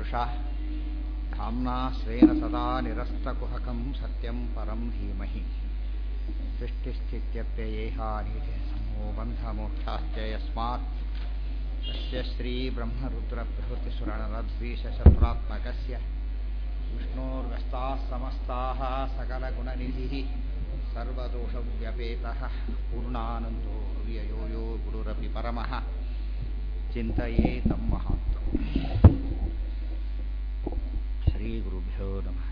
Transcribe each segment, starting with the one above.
यदृशा धाम्ना स्वेन सदा निरस्तकुहकं सत्यं परं धीमहि सृष्टिस्थित्यप्ययेहानिधेसमो बन्धमोक्षाश्च यस्मात् तस्य श्रीब्रह्मरुद्रप्रभृतिसुरणरद्वीषशत्रात्मकस्य विष्णोर्व्यस्ताः समस्ताः सकलगुणनिधिः सर्वदोषव्यपेतः पूर्णानन्दो व्ययो यो गुरुरपि परमः चिन्तये तं महात्मम् श्रीगुरुभ्यो नमः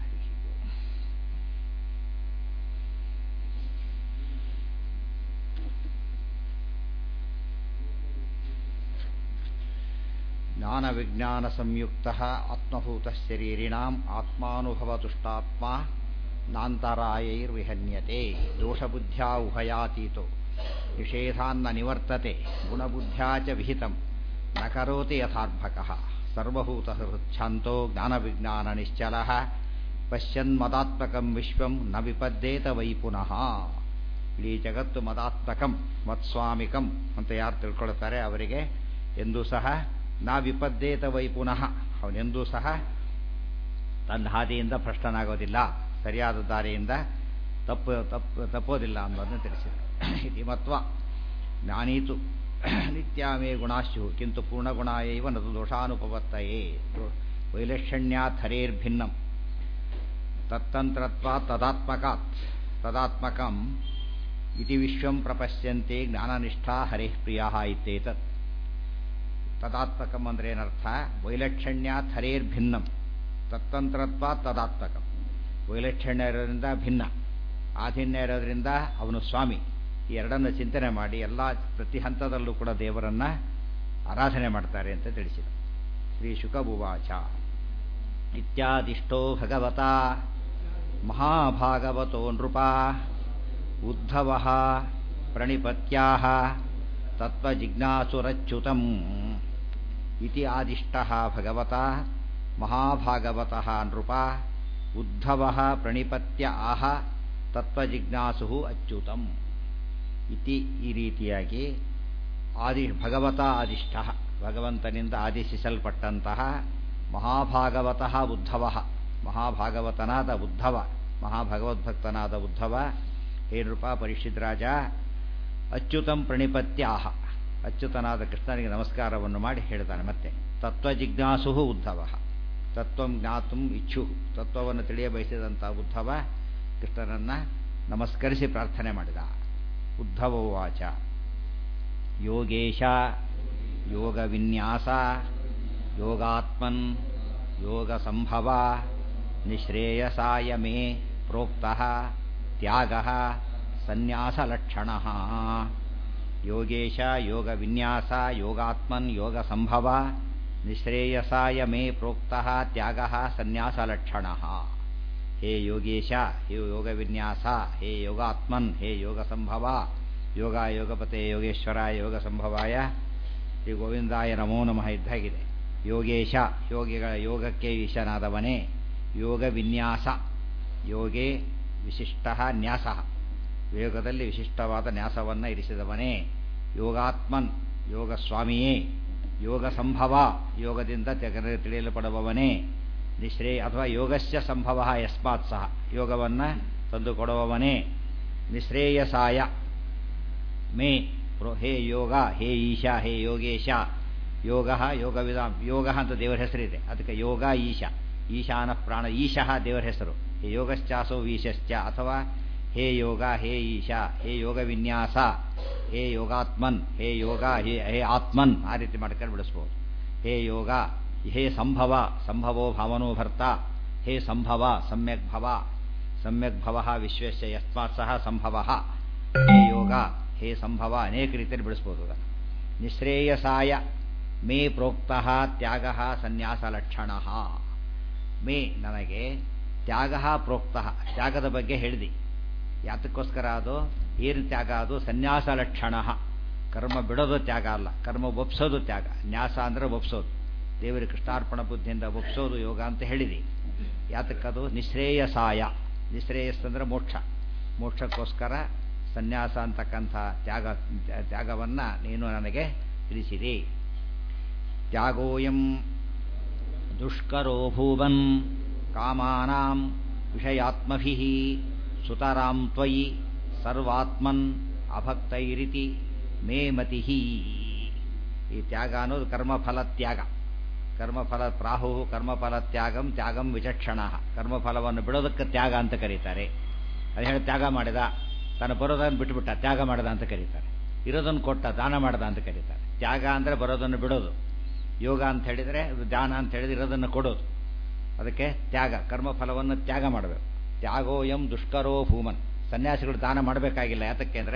ज्ञानविज्ञानसंयुक्तः आत्मभूतशरीरिणाम् आत्मानुभवतुष्टात्मा नान्तरायैर्विहन्यते दोषबुद्ध्या उभयातीतो निषेधान्न निवर्तते गुणबुद्ध्या च विहितं न करोति यथार्भकः सर्वभूतहृच्छान्तो ज्ञानविज्ञाननिश्चलः ಪಶ್ಯನ್ಮದಾತ್ಮಕಂ ವಿಶ್ವಂ ನ ವಿಪದ್ದೇತ ವೈ ಪುನಃ ಇಡೀ ಜಗತ್ತು ಮದಾತ್ಮಕಂ ಮತ್ಸ್ವಾಮಿಕಂ ಅಂತ ಯಾರು ತಿಳ್ಕೊಳ್ತಾರೆ ಅವರಿಗೆ ಎಂದೂ ಸಹ ನಾ ವಿಪದ್ದೇತ ವೈ ಪುನಃ ಅವನೆಂದೂ ಸಹ ತನ್ನ ಹಾದಿಯಿಂದ ಭ್ರಷ್ಟನಾಗೋದಿಲ್ಲ ಸರಿಯಾದ ದಾರಿಯಿಂದ ತಪ್ಪು ತಪ್ಪು ತಪ್ಪೋದಿಲ್ಲ ಅನ್ನೋದನ್ನು ತಿಳಿಸಿದರು ಇತಿ ಮತ್ವ ಜ್ಞಾನೀತು ನಿತ್ಯಾಮೇ ಗುಣಾಶ್ಯು ಕಿಂತು ಪೂರ್ಣಗುಣಾಯೈವ ನದು ದೋಷಾನುಪವತ್ತಯೇ ವೈಲಕ್ಷಣ್ಯಾತ್ ಹರೇರ್ಭಿನ್ನಂ ತತ್ತಂತ್ರತ್ವಾ ತದಾತ್ಮಕಾತ್ ತದಾತ್ಮಕಂ ಇತಿ ವಿಶ್ವಂ ಪ್ರಪಶ್ಯಂತೆ ಜ್ಞಾನನಿಷ್ಠಾ ಹರೇಃ ಪ್ರಿಯ ಇತ್ತೇತತ್ ತದಾತ್ಮಕಂ ಅಂದ್ರೆ ಏನರ್ಥ ವೈಲಕ್ಷಣ್ಯಾತ್ ಹರೇರ್ಭಿನ್ನಂ ತತ್ತಂತ್ರತ್ವಾ ತದಾತ್ಮಕಂ ವೈಲಕ್ಷಣ್ಯ ಇರೋದ್ರಿಂದ ಭಿನ್ನ ಆಧಿನ್ಯ ಇರೋದ್ರಿಂದ ಅವನು ಸ್ವಾಮಿ ಈ ಎರಡನ್ನು ಚಿಂತನೆ ಮಾಡಿ ಎಲ್ಲ ಪ್ರತಿ ಹಂತದಲ್ಲೂ ಕೂಡ ದೇವರನ್ನ ಆರಾಧನೆ ಮಾಡ್ತಾರೆ ಅಂತ ತಿಳಿಸಿದ ಶ್ರೀ ಶುಕಭುವಾಚ ಇತ್ಯಾದಿಷ್ಟೋ ಭಗವತ ಮಹಾಭಾಗವತೋ ನೃಪ ಉದ್ಧವ ಪ್ರಣಿಪತ್ಯಾ ತತ್ವಜಿಜ್ಞಾಸುರಚ್ಯುತಂ ಇತಿ ಆದಿಷ್ಟ ಭಗವತ ಮಹಾಭಾಗವತಃ ನೃಪ ಉದ್ಧವ ಪ್ರಣಿಪತ್ಯ ಆಹ ತತ್ವಜಿಜ್ಞಾಸು ಅಚ್ಯುತಂ ಇತಿ ಈ ರೀತಿಯಾಗಿ ಆದಿ ಭಗವತ ಆದಿಷ್ಟ ಭಗವಂತನಿಂದ ಆದೇಶಿಸಲ್ಪಟ್ಟಂತಹ ಮಹಾಭಾಗವತಃ ಉದ್ಧವ ಮಹಾಭಾಗವತನಾದ ಉದ್ಧವ ಮಹಾಭಗವದ್ಭಕ್ತನಾದ ಉದ್ಧವ ಹೇ ನೃಪ ಪರಿಷಿದ್ರಾಜ ಅಚ್ಯುತಂ ಪ್ರಣಿಪತ್ಯಾಹ ಅಚ್ಯುತನಾದ ಕೃಷ್ಣನಿಗೆ ನಮಸ್ಕಾರವನ್ನು ಮಾಡಿ ಹೇಳ್ತಾನೆ ಮತ್ತೆ ತತ್ವಜಿಜ್ಞಾಸು ಉದ್ಧವ ತತ್ವಂ ಜ್ಞಾತು ಇಚ್ಛು ತತ್ವವನ್ನು ತಿಳಿಯ ಬಯಸಿದಂಥ ಉದ್ಧವ ಕೃಷ್ಣನನ್ನ ನಮಸ್ಕರಿಸಿ ಪ್ರಾರ್ಥನೆ ಮಾಡಿದ ಉದ್ಧವ ವಾಚ ಯೋಗೇಶ ಯೋಗವಿನ್ಯಾಸ ಯೋಗಾತ್ಮನ್ ಯೋಗಸಂಭವ ನಿಶ್ರೇಯಸಾಯ ಮೇ ಪ್ರೋಕ್ತಃ ತ್ಯಾಗ ಸನ್ಯಾಸಲಕ್ಷಣ ಯೋಗೇಶ ಯೋಗವಿನ್ಯಾಸ ಯೋಗಾತ್ಮನ್ ಯೋಗಸಂಭವ ನಿಶ್ರೇಯಸಾಯ ಮೇ ಪ್ರೋಕ್ತಃ ತ್ಯಾಗ ಸನ್ಯಾಸಲಕ್ಷಣ ಹೇ ಯೋಗೇಶ ಹೇ ಯೋಗವಿನ್ಯಾಸ ಹೇ ಯೋಗಾತ್ಮನ್ ಹೇ ಯೋಗಸಂಭವ ಯೋಗ ಯೋಗಪತೆ ಯೋಗೇಶ್ವರ ಯೋಗ ಸಂಭವಾಯ ಶ್ರೀ ಗೋವಿಂದಾಯ ನಮೋ ನಮಃ ಇದ್ದಾಗಿದೆ ಯೋಗೇಶ ಯೋಗಿಗಳ ಯೋಗಕ್ಕೆ ಈಶನಾದವನೇ ಯೋಗ ವಿನ್ಯಾಸ ಯೋಗೇ ವಿಶಿಷ್ಟ ನ್ಯಾಸ ಯೋಗದಲ್ಲಿ ವಿಶಿಷ್ಟವಾದ ನ್ಯಾಸವನ್ನು ಇರಿಸಿದವನೇ ಯೋಗಾತ್ಮನ್ ಯೋಗ ಸ್ವಾಮಿಯೇ ಯೋಗ ಸಂಭವ ಯೋಗದಿಂದ ತಿಳಿಯಲ್ಪಡುವವನೇ ನಿಶ್ರೇ ಅಥವಾ ಯೋಗಸ್ಯ ಸಂಭವ ಯಸ್ಮಾತ್ ಸಹ ಯೋಗವನ್ನು ತಂದುಕೊಡುವವನೇ ನಿಶ್ರೇಯಸಾಯ ಮೇ ಹೇ ಯೋಗ ಹೇ ಈಶಾ ಹೇ ಯೋಗೇಶ ಯೋಗ ಯೋಗವಿದ ಯೋಗ ಅಂತ ದೇವರ ಹೆಸರಿದೆ ಅದಕ್ಕೆ ಯೋಗ ಈಶಾ ಈಶಾನ ಪ್ರಾಣ ಈಶಃ ದೇವರ ಹೆಸರು ಹೇ ಯೋಗಶ್ಚಾಸೋ ಈಶಶ್ಚ ಅಥವಾ ಹೇ ಯೋಗ ಹೇ ಈಶಾ ಹೇ ಯೋಗ ವಿನ್ಯಾಸ ಹೇ ಯೋಗಾತ್ಮನ್ ಹೇ ಯೋಗ ಹೇ ಹೇ ಆತ್ಮನ್ ಆ ರೀತಿ ಮಾಡ್ಕೊಂಡು ಬಿಡಿಸ್ಬೋದು ಹೇ ಯೋಗ ಹೇ ಸಂಭವ ಸಂಭವೋ ಭಾವನೋ ಭರ್ತ ಹೇ ಸಂಭವ ಸಮ್ಯಕ್ ಭವ ಸಮ್ಯಕ್ ಭವ ವಿಶ್ವಸ್ಯ ಯಸ್ಮಾತ್ ಸಹ ಸಂಭವ ಹೇ ಯೋಗ ಹೇ ಸಂಭವ ಅನೇಕ ರೀತಿಯಲ್ಲಿ ಬಿಡಿಸ್ಬೋದು ಅದನ್ನು ನಿಶ್ರೇಯಸಾಯ ಮೇ ಪ್ರೋಕ್ತಃ ತ್ಯಾಗ ಸನ್ಯಾಸ ಲಕ್ಷಣ ಮೇ ನನಗೆ ತ್ಯಾಗ ಪ್ರೋಕ್ತಃ ತ್ಯಾಗದ ಬಗ್ಗೆ ಹೇಳಿದಿ ಯಾತಕ್ಕೋಸ್ಕರ ಅದು ಏನು ತ್ಯಾಗ ಅದು ಸನ್ಯಾಸ ಲಕ್ಷಣ ಕರ್ಮ ಬಿಡೋದು ತ್ಯಾಗ ಅಲ್ಲ ಕರ್ಮ ಒಪ್ಸೋದು ತ್ಯಾಗ ನ್ಯಾಸ ಅಂದರೆ ಒಪ್ಸೋದು ದೇವರ ಕೃಷ್ಣಾರ್ಪಣ ಬುದ್ಧಿಯಿಂದ ಒಪ್ಸೋದು ಯೋಗ ಅಂತ ಹೇಳಿದಿ ಯಾತಕ್ಕದು ನಿಶ್ರೇಯಸಾಯ ನಿಶ್ರೇಯಸ್ ಅಂದರೆ ಮೋಕ್ಷ ಮೋಕ್ಷಕ್ಕೋಸ್ಕರ ಸನ್ಯಾಸ ಅಂತಕ್ಕಂಥ ತ್ಯಾಗ ತ್ಯಾಗವನ್ನು ನೀನು ನನಗೆ ತಿಳಿಸಿರಿ ತ್ಯಾಗೋಯಂ ದುಷ್ಕರೋ ಭೂವನ್ ಕಾಮಾನಾಂ ವಿಷಯಾತ್ಮಭಿಃ ಸುತರಾಂ ತ್ವಯಿ ಸರ್ವಾತ್ಮನ್ ಅಭಕ್ತೈರಿತಿ ಮೇ ಮತಿಃ ಈ ತ್ಯಾಗ ಅನ್ನೋದು ಕರ್ಮಫಲ ತ್ಯಾಗ ಕರ್ಮಫಲ ಪ್ರಾಹು ಕರ್ಮಫಲ ತ್ಯಾಗಂ ತ್ಯಾಗಂ ವಿಚಕ್ಷಣ ಕರ್ಮಫಲವನ್ನು ಬಿಡೋದಕ್ಕೆ ತ್ಯಾಗ ಅಂತ ಕರೀತಾರೆ ಅದು ಹೇಳಿ ತ್ಯಾಗ ಮಾಡಿದ ತನ್ನ ಬರೋದನ್ನು ಬಿಟ್ಟುಬಿಟ್ಟ ತ್ಯಾಗ ಮಾಡಿದ ಅಂತ ಕರೀತಾರೆ ಇರೋದನ್ನು ಕೊಟ್ಟ ದಾನ ಮಾಡಿದ ಅಂತ ಕರೀತಾರೆ ತ್ಯಾಗ ಅಂದರೆ ಬರೋದನ್ನು ಬಿಡೋದು ಯೋಗ ಅಂತ ಹೇಳಿದರೆ ಅದು ದಾನ ಅಂತ ಹೇಳಿದ್ರೆ ಇರೋದನ್ನು ಕೊಡೋದು ಅದಕ್ಕೆ ತ್ಯಾಗ ಕರ್ಮಫಲವನ್ನು ತ್ಯಾಗ ಮಾಡಬೇಕು ತ್ಯಾಗೋಯಂ ದುಷ್ಕರೋ ಭೂಮನ್ ಸನ್ಯಾಸಿಗಳು ದಾನ ಮಾಡಬೇಕಾಗಿಲ್ಲ ಯಾತಕ್ಕೆ ಅಂದರೆ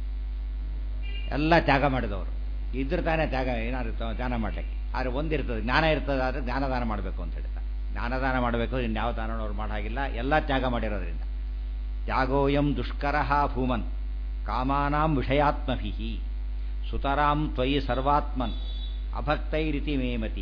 ಎಲ್ಲ ತ್ಯಾಗ ಮಾಡಿದವರು ಇದ್ರ ತಾನೇ ತ್ಯಾಗ ಏನಾದ್ರು ದಾನ ಮಾಡಲಿಕ್ಕೆ ಆದರೆ ಒಂದಿರ್ತದೆ ಜ್ಞಾನ ಇರ್ತದೆ ಆದರೆ ಜ್ಞಾನದಾನ ಮಾಡಬೇಕು ಅಂತ ಹೇಳ್ತಾರೆ ಜ್ಞಾನದಾನ ಮಾಡಬೇಕು ಇನ್ಯಾವ ದಾನ ಅವ್ರು ಮಾಡಾಗಿಲ್ಲ ಎಲ್ಲ ತ್ಯಾಗ ಮಾಡಿರೋದ್ರಿಂದ ತ್ಯಾಗೋಯಂ ದುಷ್ಕರ ಭೂಮನ್ ಕಾಮಾನಾಂ ವಿಷಯಾತ್ಮಭಿ ಸುತರಾಂ ತ್ವಯಿ ಸರ್ವಾತ್ಮನ್ ಅಭಕ್ತೈರಿತಿ ಮೇಮತಿ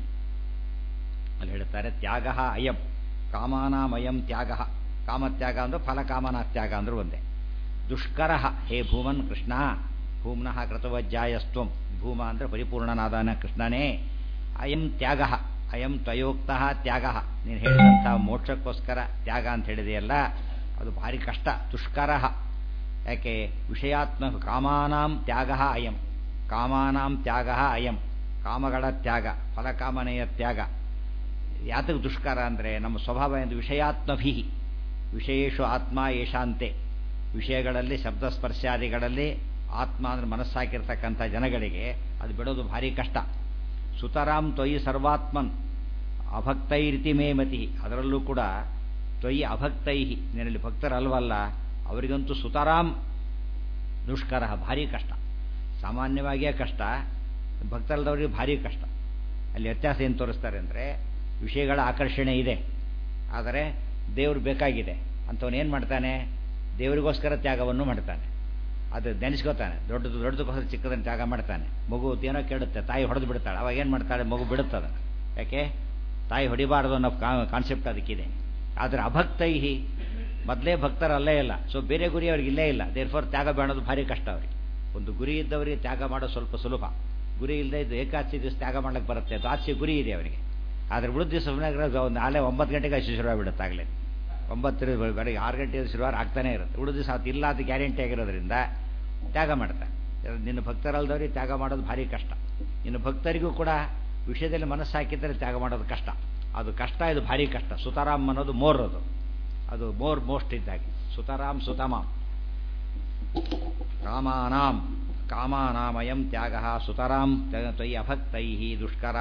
ಅಲ್ಲಿ ಹೇಳ್ತಾರೆ ತ್ಯಾಗ ಅಯಂ ಕಾಮಾನಾಮಯಂ ತ್ಯಾಗ ಕಾಮತ್ಯಾಗ ಅಂದ್ರೆ ಫಲಕಾಮನ ತ್ಯಾಗ ಅಂದ್ರೆ ಒಂದೇ ದುಷ್ಕರ ಹೇ ಭೂಮನ್ ಕೃಷ್ಣ ಭೂಮ್ನಃ ಕೃತವಜ್ಜಾಯಸ್ತ್ವಂ ಭೂಮ ಅಂದರೆ ಪರಿಪೂರ್ಣನಾದಾನ ಕೃಷ್ಣನೇ ಅಯಂ ತ್ಯಾಗ ಅಯಂ ತ್ವಯೋಕ್ತ ತ್ಯಾಗ ನೀನು ಹೇಳಿದಂಥ ಮೋಕ್ಷಕ್ಕೋಸ್ಕರ ತ್ಯಾಗ ಅಂತ ಹೇಳಿದೆಯಲ್ಲ ಅದು ಭಾರಿ ಕಷ್ಟ ದುಷ್ಕರ ಯಾಕೆ ವಿಷಯಾತ್ಮ ಕಾಮಾನಾಂ ತ್ಯಾಗ ಅಯಂ ಕಾಮಾನಾಂ ತ್ಯಾಗ ಅಯಂ ಕಾಮಗಳ ತ್ಯಾಗ ಫಲಕಾಮನೆಯ ತ್ಯಾಗ ಯಾತಕ್ಕೆ ದುಷ್ಕರ ಅಂದರೆ ನಮ್ಮ ಸ್ವಭಾವ ಎಂದು ವಿಷಯಾತ್ಮಭಿ ವಿಷಯೇಶು ಆತ್ಮ ಏಷಾಂತೆ ವಿಷಯಗಳಲ್ಲಿ ಶಬ್ದಸ್ಪರ್ಶಾದಿಗಳಲ್ಲಿ ಆತ್ಮ ಅಂದರೆ ಮನಸ್ಸಾಕಿರ್ತಕ್ಕಂಥ ಜನಗಳಿಗೆ ಅದು ಬಿಡೋದು ಭಾರಿ ಕಷ್ಟ ಸುತರಾಂ ತ್ವಯಿ ಸರ್ವಾತ್ಮನ್ ಅಭಕ್ತೈರಿತಿ ಮೇ ಮತಿ ಅದರಲ್ಲೂ ಕೂಡ ತ್ವಯಿ ಅಭಕ್ತೈ ನಿನ್ನಲ್ಲಿ ಭಕ್ತರಲ್ವಲ್ಲ ಅವರಿಗಂತೂ ಸುತರಾಂ ದುಷ್ಕರ ಭಾರಿ ಕಷ್ಟ ಸಾಮಾನ್ಯವಾಗಿಯೇ ಕಷ್ಟ ಭಕ್ತರಲ್ಲದವರಿಗೆ ಭಾರಿ ಕಷ್ಟ ಅಲ್ಲಿ ವ್ಯತ್ಯಾಸ ಏನು ತೋರಿಸ್ತಾರೆ ಅಂದರೆ ವಿಷಯಗಳ ಆಕರ್ಷಣೆ ಇದೆ ಆದರೆ ದೇವರು ಬೇಕಾಗಿದೆ ಅಂಥವನು ಏನು ಮಾಡ್ತಾನೆ ದೇವರಿಗೋಸ್ಕರ ತ್ಯಾಗವನ್ನು ಮಾಡ್ತಾನೆ ಅದು ನೆನೆಸ್ಕೋತಾನೆ ದೊಡ್ಡದು ದೊಡ್ಡದಕ್ಕೋಸ್ಕರ ಚಿಕ್ಕದನ್ನು ತ್ಯಾಗ ಮಾಡ್ತಾನೆ ಮಗು ಏನೋ ಕೇಳುತ್ತೆ ತಾಯಿ ಹೊಡೆದು ಬಿಡ್ತಾಳೆ ಅವಾಗ ಏನು ಮಾಡ್ತಾಳೆ ಮಗು ಬಿಡುತ್ತದೆ ಯಾಕೆ ತಾಯಿ ಹೊಡಿಬಾರ್ದು ಅನ್ನೋ ಕಾನ್ಸೆಪ್ಟ್ ಅದಕ್ಕಿದೆ ಆದರೆ ಅಭಕ್ತೈಹಿ ಮೊದಲೇ ಭಕ್ತರಲ್ಲೇ ಇಲ್ಲ ಸೊ ಬೇರೆ ಗುರಿ ಅವ್ರಿಗೆ ಇಲ್ಲೇ ಇಲ್ಲ ದೇರ್ ಫಾರ್ ತ್ಯಾಗ ಬೇಡೋದು ಭಾರಿ ಕಷ್ಟ ಅವ್ರಿಗೆ ಒಂದು ಗುರಿ ಇದ್ದವರಿಗೆ ತ್ಯಾಗ ಮಾಡೋದು ಸ್ವಲ್ಪ ಸುಲಭ ಗುರಿ ಇಲ್ಲದೆ ಇದ್ದು ಏಕಾದಶಿ ದಿವಸ ತ್ಯಾಗ ಮಾಡ್ಲಿಕ್ಕೆ ಬರುತ್ತೆ ದ್ವಾದಶಿ ಗುರಿ ಇದೆ ಅವರಿಗೆ ಆದರೆ ಉಳಿದ ದಿವಸ ಒಂದು ನಾಳೆ ಒಂಬತ್ತು ಗಂಟೆಗೆ ಅಷ್ಟು ಶುರುವಾಗಿಬಿಡುತ್ತೆ ಆಗಲೇ ಒಂಬತ್ತರ ಬೆಳಗ್ಗೆ ಆರು ಗಂಟೆ ಶುರುವಾರ ಆಗ್ತಾನೆ ಇರುತ್ತೆ ಉಳಿದ ದಿವಸ ಅದು ಇಲ್ಲ ಅದು ಗ್ಯಾರಂಟಿ ಆಗಿರೋದ್ರಿಂದ ತ್ಯಾಗ ಮಾಡ್ತಾರೆ ನಿನ್ನ ಭಕ್ತರಲ್ದವ್ರಿಗೆ ತ್ಯಾಗ ಮಾಡೋದು ಭಾರಿ ಕಷ್ಟ ಇನ್ನು ಭಕ್ತರಿಗೂ ಕೂಡ ವಿಷಯದಲ್ಲಿ ಮನಸ್ಸು ಹಾಕಿದರೆ ತ್ಯಾಗ ಮಾಡೋದು ಕಷ್ಟ ಅದು ಕಷ್ಟ ಇದು ಭಾರಿ ಕಷ್ಟ ಸುತಾರಾಮ್ ಅನ್ನೋದು ಮೋರ್ ಅದು ಅದು ಮೋರ್ ಮೋಸ್ಟ್ ಇದ್ದಾಗಿ ಸುತಾರಾಮ್ ಸುತಮಾಂ ಕಾಮಾನಾಂ ಕಾಮಾನಾಮಯಂ ತ್ಯಾಗ ಸುತರಾಂ ತ್ವಯಿ ಅಭಕ್ತೈ ದುಷ್ಕರ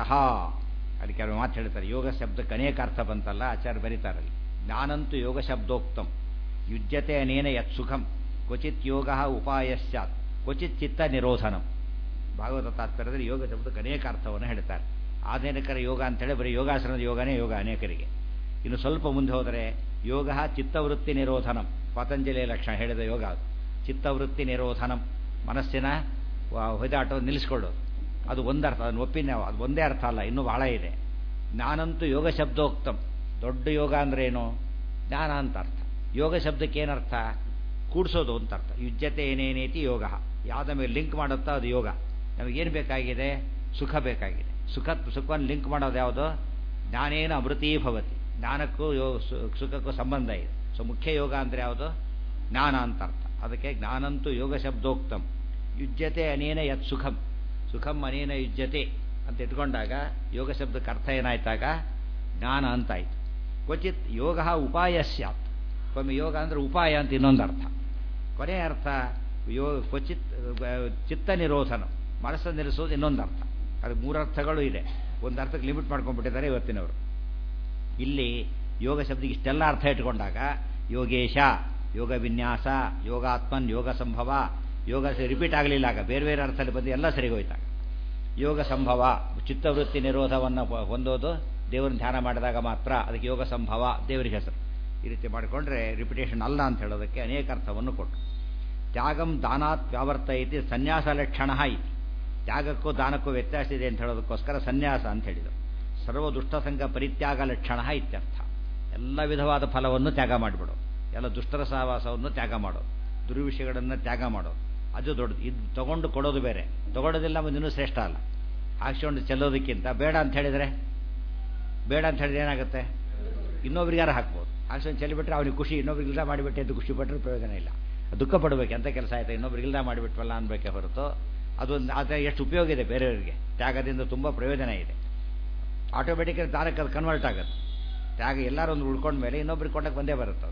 ಅಲ್ಲಿ ಕೆಲವು ಮಾತು ಹೇಳ್ತಾರೆ ಯೋಗ ಶಬ್ದಕ್ಕೆ ಅನೇಕ ಅರ್ಥ ಬಂತಲ್ಲ ಆಚಾರ್ಯ ಬರೀತಾರಲ್ಲಿ ಜ್ಞಾನಂತೂ ಯೋಗ ಶಬ್ದೋಕ್ತಂ ಯುಜ್ಯತೆ ಅನೇನ ಯತ್ ಸುಖಂ ಕ್ವಚಿತ್ ಯೋಗ ಉಪಾಯ ಸ್ಯಾತ್ ಕ್ವಚಿತ್ ಚಿತ್ತ ನಿರೋಧನಂ ಭಾಗವತ ತಾತ್ಪರ್ಯದಲ್ಲಿ ಯೋಗ ಶಬ್ದಕ್ಕೆ ಅನೇಕ ಅರ್ಥವನ್ನು ಹೇಳ್ತಾರೆ ಆಧುನಿಕರ ಯೋಗ ಅಂತೇಳಿ ಬರೀ ಯೋಗಾಸನದ ಯೋಗನೇ ಯೋಗ ಅನೇಕರಿಗೆ ಇನ್ನು ಸ್ವಲ್ಪ ಮುಂದೆ ಹೋದರೆ ಯೋಗ ಚಿತ್ತವೃತ್ತಿ ನಿರೋಧನಂ ಪತಂಜಲಿಯ ಲಕ್ಷಣ ಹೇಳಿದ ಯೋಗ ಅದು ಚಿತ್ತವೃತ್ತಿ ನಿರೋಧನಂ ಮನಸ್ಸಿನ ಹೊಯ್ದಾಟವನ್ನು ನಿಲ್ಲಿಸ್ಕೊಳ್ಳೋದು ಅದು ಒಂದರ್ಥ ಅದನ್ನು ಒಪ್ಪಿ ನಾವು ಅದು ಒಂದೇ ಅರ್ಥ ಅಲ್ಲ ಇನ್ನೂ ಬಹಳ ಇದೆ ಜ್ಞಾನಂತೂ ಯೋಗ ಶಬ್ದೋಕ್ತಂ ದೊಡ್ಡ ಯೋಗ ಅಂದ್ರೆ ಏನು ಜ್ಞಾನ ಅಂತ ಅರ್ಥ ಯೋಗ ಶಬ್ದಕ್ಕೆ ಏನರ್ಥ ಕೂಡಿಸೋದು ಅಂತ ಅರ್ಥ ಯುಜ್ಯತೆ ಏನೇನೇತಿ ಯೋಗ ಯಾವುದ ಮೇಲೆ ಲಿಂಕ್ ಮಾಡುತ್ತೋ ಅದು ಯೋಗ ನಮಗೇನು ಬೇಕಾಗಿದೆ ಸುಖ ಬೇಕಾಗಿದೆ ಸುಖ ಸುಖವನ್ನು ಲಿಂಕ್ ಮಾಡೋದು ಯಾವುದು ಜ್ಞಾನೇನ ಅಮೃತೀ ಭವತಿ ಜ್ಞಾನಕ್ಕೂ ಯೋಗ ಸುಖಕ್ಕೂ ಸಂಬಂಧ ಇದೆ ಸೊ ಮುಖ್ಯ ಯೋಗ ಅಂದರೆ ಯಾವುದು ಜ್ಞಾನ ಅಂತ ಅರ್ಥ ಅದಕ್ಕೆ ಜ್ಞಾನಂತೂ ಯೋಗ ಶಬ್ದೋಕ್ತಂ ಯುಜ್ಯತೆ ಅನೇನ ಯತ್ ಸುಖಂ ಸುಖಂ ಅನೇನ ಯುಜ್ಯತೆ ಅಂತ ಇಟ್ಕೊಂಡಾಗ ಯೋಗ ಶಬ್ದಕ್ಕೆ ಅರ್ಥ ಏನಾಯ್ತಾಗ ಜ್ಞಾನ ಅಂತಾಯ್ತು ಕ್ವಚಿತ್ ಯೋಗ ಉಪಾಯ ಸ್ಯಾತ್ ಒಮ್ಮೆ ಯೋಗ ಅಂದರೆ ಉಪಾಯ ಅಂತ ಇನ್ನೊಂದು ಅರ್ಥ ಕೊನೆಯ ಅರ್ಥ ಯೋಗ ಕ್ವಚಿತ್ ಚಿತ್ತ ನಿರೋಧನ ಮನಸ್ಸನ್ನು ನಿಲ್ಲಿಸೋದು ಇನ್ನೊಂದು ಅರ್ಥ ಅದು ಮೂರು ಅರ್ಥಗಳು ಇದೆ ಒಂದು ಅರ್ಥಕ್ಕೆ ಲಿಮಿಟ್ ಮಾಡ್ಕೊಂಡ್ಬಿಟ್ಟಿದ್ದಾರೆ ಇವತ್ತಿನವರು ಇಲ್ಲಿ ಯೋಗ ಶಬ್ದಕ್ಕೆ ಇಷ್ಟೆಲ್ಲ ಅರ್ಥ ಇಟ್ಕೊಂಡಾಗ ಯೋಗೇಶ ಯೋಗ ವಿನ್ಯಾಸ ಯೋಗಾತ್ಮನ್ ಯೋಗ ಸಂಭವ ಯೋಗ ರಿಪೀಟ್ ಆಗಲಿಲ್ಲ ಆಗ ಬೇರೆ ಬೇರೆ ಅರ್ಥದಲ್ಲಿ ಬಂದು ಎಲ್ಲ ಸರಿಗೋಯ್ತಾಗ ಯೋಗ ಸಂಭವ ಚಿತ್ತವೃತ್ತಿ ನಿರೋಧವನ್ನು ಹೊಂದೋದು ದೇವರನ್ನ ಧ್ಯಾನ ಮಾಡಿದಾಗ ಮಾತ್ರ ಅದಕ್ಕೆ ಯೋಗ ಸಂಭವ ದೇವರಿಗೆ ಹೆಸರು ಈ ರೀತಿ ಮಾಡಿಕೊಂಡ್ರೆ ರಿಪಿಟೇಷನ್ ಅಲ್ಲ ಅಂತ ಹೇಳೋದಕ್ಕೆ ಅನೇಕ ಅರ್ಥವನ್ನು ಕೊಟ್ಟು ತ್ಯಾಗಂ ದಾನಾತ್ ವ್ಯಾವರ್ತ ಐತಿ ಸನ್ಯಾಸ ಲಕ್ಷಣ ಐತಿ ತ್ಯಾಗಕ್ಕೂ ದಾನಕ್ಕೂ ವ್ಯತ್ಯಾಸ ಇದೆ ಅಂತ ಹೇಳೋದಕ್ಕೋಸ್ಕರ ಸನ್ಯಾಸ ಅಂತ ಹೇಳಿದರು ಸರ್ವ ದುಷ್ಟಸಂಗ ಪರಿತ್ಯಾಗ ಲಕ್ಷಣ ಇತ್ಯರ್ಥ ಎಲ್ಲ ವಿಧವಾದ ಫಲವನ್ನು ತ್ಯಾಗ ಮಾಡಿಬಿಡು ಎಲ್ಲ ದುಷ್ಟರ ಸಹವಾಸವನ್ನು ತ್ಯಾಗ ಮಾಡೋದು ದುರ್ವಿಷಯಗಳನ್ನು ತ್ಯಾಗ ಮಾಡೋದು ಅದು ದೊಡ್ಡದು ಇದು ತಗೊಂಡು ಕೊಡೋದು ಬೇರೆ ತಗೊಳ್ಳೋದಿಲ್ಲ ಇನ್ನೂ ಶ್ರೇಷ್ಠ ಅಲ್ಲ ಹಾಕ್ಸ್ಕೊಂಡು ಚೆಲ್ಲೋದಕ್ಕಿಂತ ಬೇಡ ಅಂತ ಹೇಳಿದರೆ ಬೇಡ ಅಂತ ಹೇಳಿದ್ರೆ ಏನಾಗುತ್ತೆ ಇನ್ನೊಬ್ರಿಗಾರ ಹಾಕ್ಬೋದು ಆಕ್ಸಿಜನ್ ಚೆಲ್ಲಿಬಿಟ್ರೆ ಅವನಿಗೆ ಖುಷಿ ಇನ್ನೊಬ್ರಿಗೆ ಇಲ್ದ ಮಾಡಿಬಿಟ್ಟೆ ಅಂತ ಖುಷಿ ಪಟ್ಟರೆ ಪ್ರಯೋಜನ ಇಲ್ಲ ದುಃಖ ಪಡಬೇಕು ಎಂಥ ಕೆಲಸ ಆಯ್ತು ಇನ್ನೊಬ್ರಿಗೆ ಇಲ್ದ ಮಾಡಿಬಿಟ್ವಲ್ಲ ಅನ್ಬೇಕೆ ಹೊರತು ಅದೊಂದು ಅದರ ಎಷ್ಟು ಉಪಯೋಗ ಇದೆ ಬೇರೆಯವರಿಗೆ ತ್ಯಾಗದಿಂದ ತುಂಬ ಪ್ರಯೋಜನ ಇದೆ ಆಟೋಮೆಟಿಕಲಿ ದಾನಕ್ಕೆ ಅದು ಕನ್ವರ್ಟ್ ಆಗುತ್ತೆ ತ್ಯಾಗ ಎಲ್ಲರೂ ಒಂದು ಉಳ್ಕೊಂಡ ಮೇಲೆ ಇನ್ನೊಬ್ರಿಗೆ ಕೊಟ್ಟಕ್ಕೆ ಬಂದೇ ಬರುತ್ತದೆ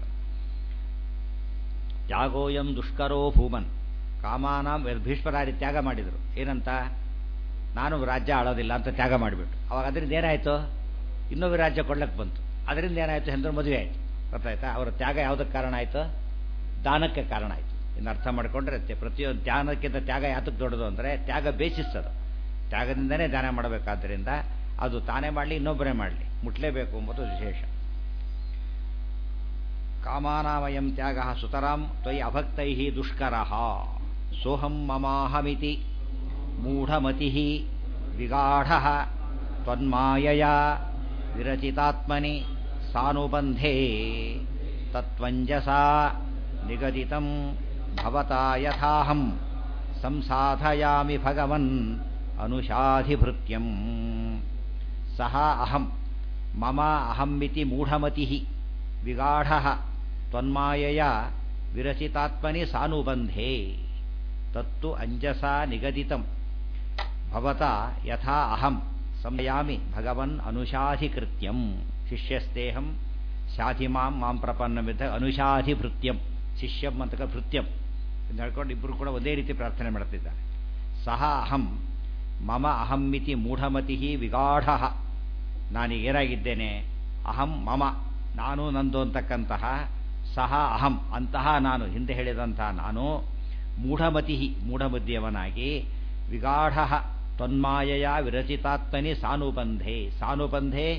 ತ್ಯಾಗೋಯಂ ದುಷ್ಕರೋ ಭೂಮನ್ ಕಾಮಾನಾಂ ಭೀಷ್ಮರಾರಿ ತ್ಯಾಗ ಮಾಡಿದರು ಏನಂತ ನಾನು ರಾಜ್ಯ ಆಳೋದಿಲ್ಲ ಅಂತ ತ್ಯಾಗ ಮಾಡಿಬಿಟ್ಟು ಅವಾಗ ಅದರಿಂದ ಏನಾಯಿತು ಇನ್ನೊಬ್ಬರು ರಾಜ್ಯ ಕೊಡ್ಲಕ್ಕೆ ಬಂತು ಅದರಿಂದ ಏನಾಯಿತು ಹೆಂದ್ರೆ ಮದುವೆ ಆಯಿತು ಗೊತ್ತಾಯ್ತಾ ಅವರ ತ್ಯಾಗ ಯಾವುದಕ್ಕೆ ಕಾರಣ ಆಯಿತು ದಾನಕ್ಕೆ ಕಾರಣ ಆಯಿತು ಇನ್ನು ಅರ್ಥ ಮಾಡಿಕೊಂಡ್ರೆ ಪ್ರತಿಯೊಂದು ಧ್ಯಾನಕ್ಕಿಂತ ತ್ಯಾಗ ಯಾತಕ್ಕೆ ದೊಡ್ಡದು ಅಂದರೆ ತ್ಯಾಗ ಬೇಸಿಸ್ತದು ತ್ಯಾಗದಿಂದನೇ ದಾನ ಮಾಡಬೇಕಾದ್ದರಿಂದ ಅದು ತಾನೇ ಮಾಡಲಿ ಇನ್ನೊಬ್ಬರೇ ಮಾಡಲಿ ಮುಟ್ಲೇಬೇಕು ಎಂಬುದು ವಿಶೇಷ ಕಾಮಾನಾಮಯಂ ತ್ಯಾಗ ಸುತರಾಂ ತ್ವಯಿ ಅಭಕ್ತೈ ದುಷ್ಕರ ಸೋಹಂ ಮಮಾಹಮಿತಿ ಮೂಢಮತಿ ವಿಗಾಢ ತ್ವನ್ಮಾಯಯ ವಿರಚಿತಾತ್ಮನಿ ಸಾನುಬಂಧೆ ತತ್ವಂಜಸಾ ನಿಗದಿತಂ ಭವತಾ ಯಥಾಹಂ ಸಂಸಾಧಯಾಮಿ ಭಗವನ್ ಅನುಷಾಧಿಭೃತ್ಯಂ ಸಹ ಅಹಂ ಮಮ ಅಹಂಮಿತಿ ಮೂಢಮತಿ ವಿಗಾಢ ತ್ವನ್ಮಾಯಯ ವಿರಚಿತಾತ್ಮನಿ ಸಾನುಬಂಧೆ ತತ್ತು ಅಂಜಸಾ ನಿಗದಿತಂ ಭವತಾ ಯಥಾ ಅಹಂ ಸಂಯಾಮಿ ಭಗವನ್ ಅನುಷಾಧಿಕೃತ್ಯಂ ಶಿಷ್ಯಸ್ತೇಹಂ ಶಾಧಿ ಮಾಂ ಮಾಂ ಪ್ರಪನ್ನವಿದ್ದ ಅನುಷಾಧಿಭೃತ್ಯಂ ಶಿಷ್ಯಂ ಅಂತಕ ಭೃತ್ಯಂ ಎಂದು ಹೇಳ್ಕೊಂಡು ಇಬ್ಬರು ಕೂಡ ಒಂದೇ ರೀತಿ ಪ್ರಾರ್ಥನೆ ಮಾಡುತ್ತಿದ್ದಾರೆ ಸಹ ಅಹಂ ಮಮ ಅಹಂಮಿತಿ ಮೂಢಮತಿ ವಿಗಾಢ ನಾನೀಗೇನಾಗಿದ್ದೇನೆ ಅಹಂ ಮಮ ನಾನು ನಂದು ಅಂತಕ್ಕಂತಹ ಸಹ ಅಹಂ ಅಂತಹ ನಾನು ಹಿಂದೆ ಹೇಳಿದಂತಹ ನಾನು ಮೂಢಮತಿ ಮೂಢಬುದ್ಧಿಯವನಾಗಿ ವಿಗಾಢ ತನ್ಮಾಯಯ ವಿರಚಿತಾತ್ಮನಿ ಸಾನುಬಂಧೆ ಸಾನುಬಂಧೆ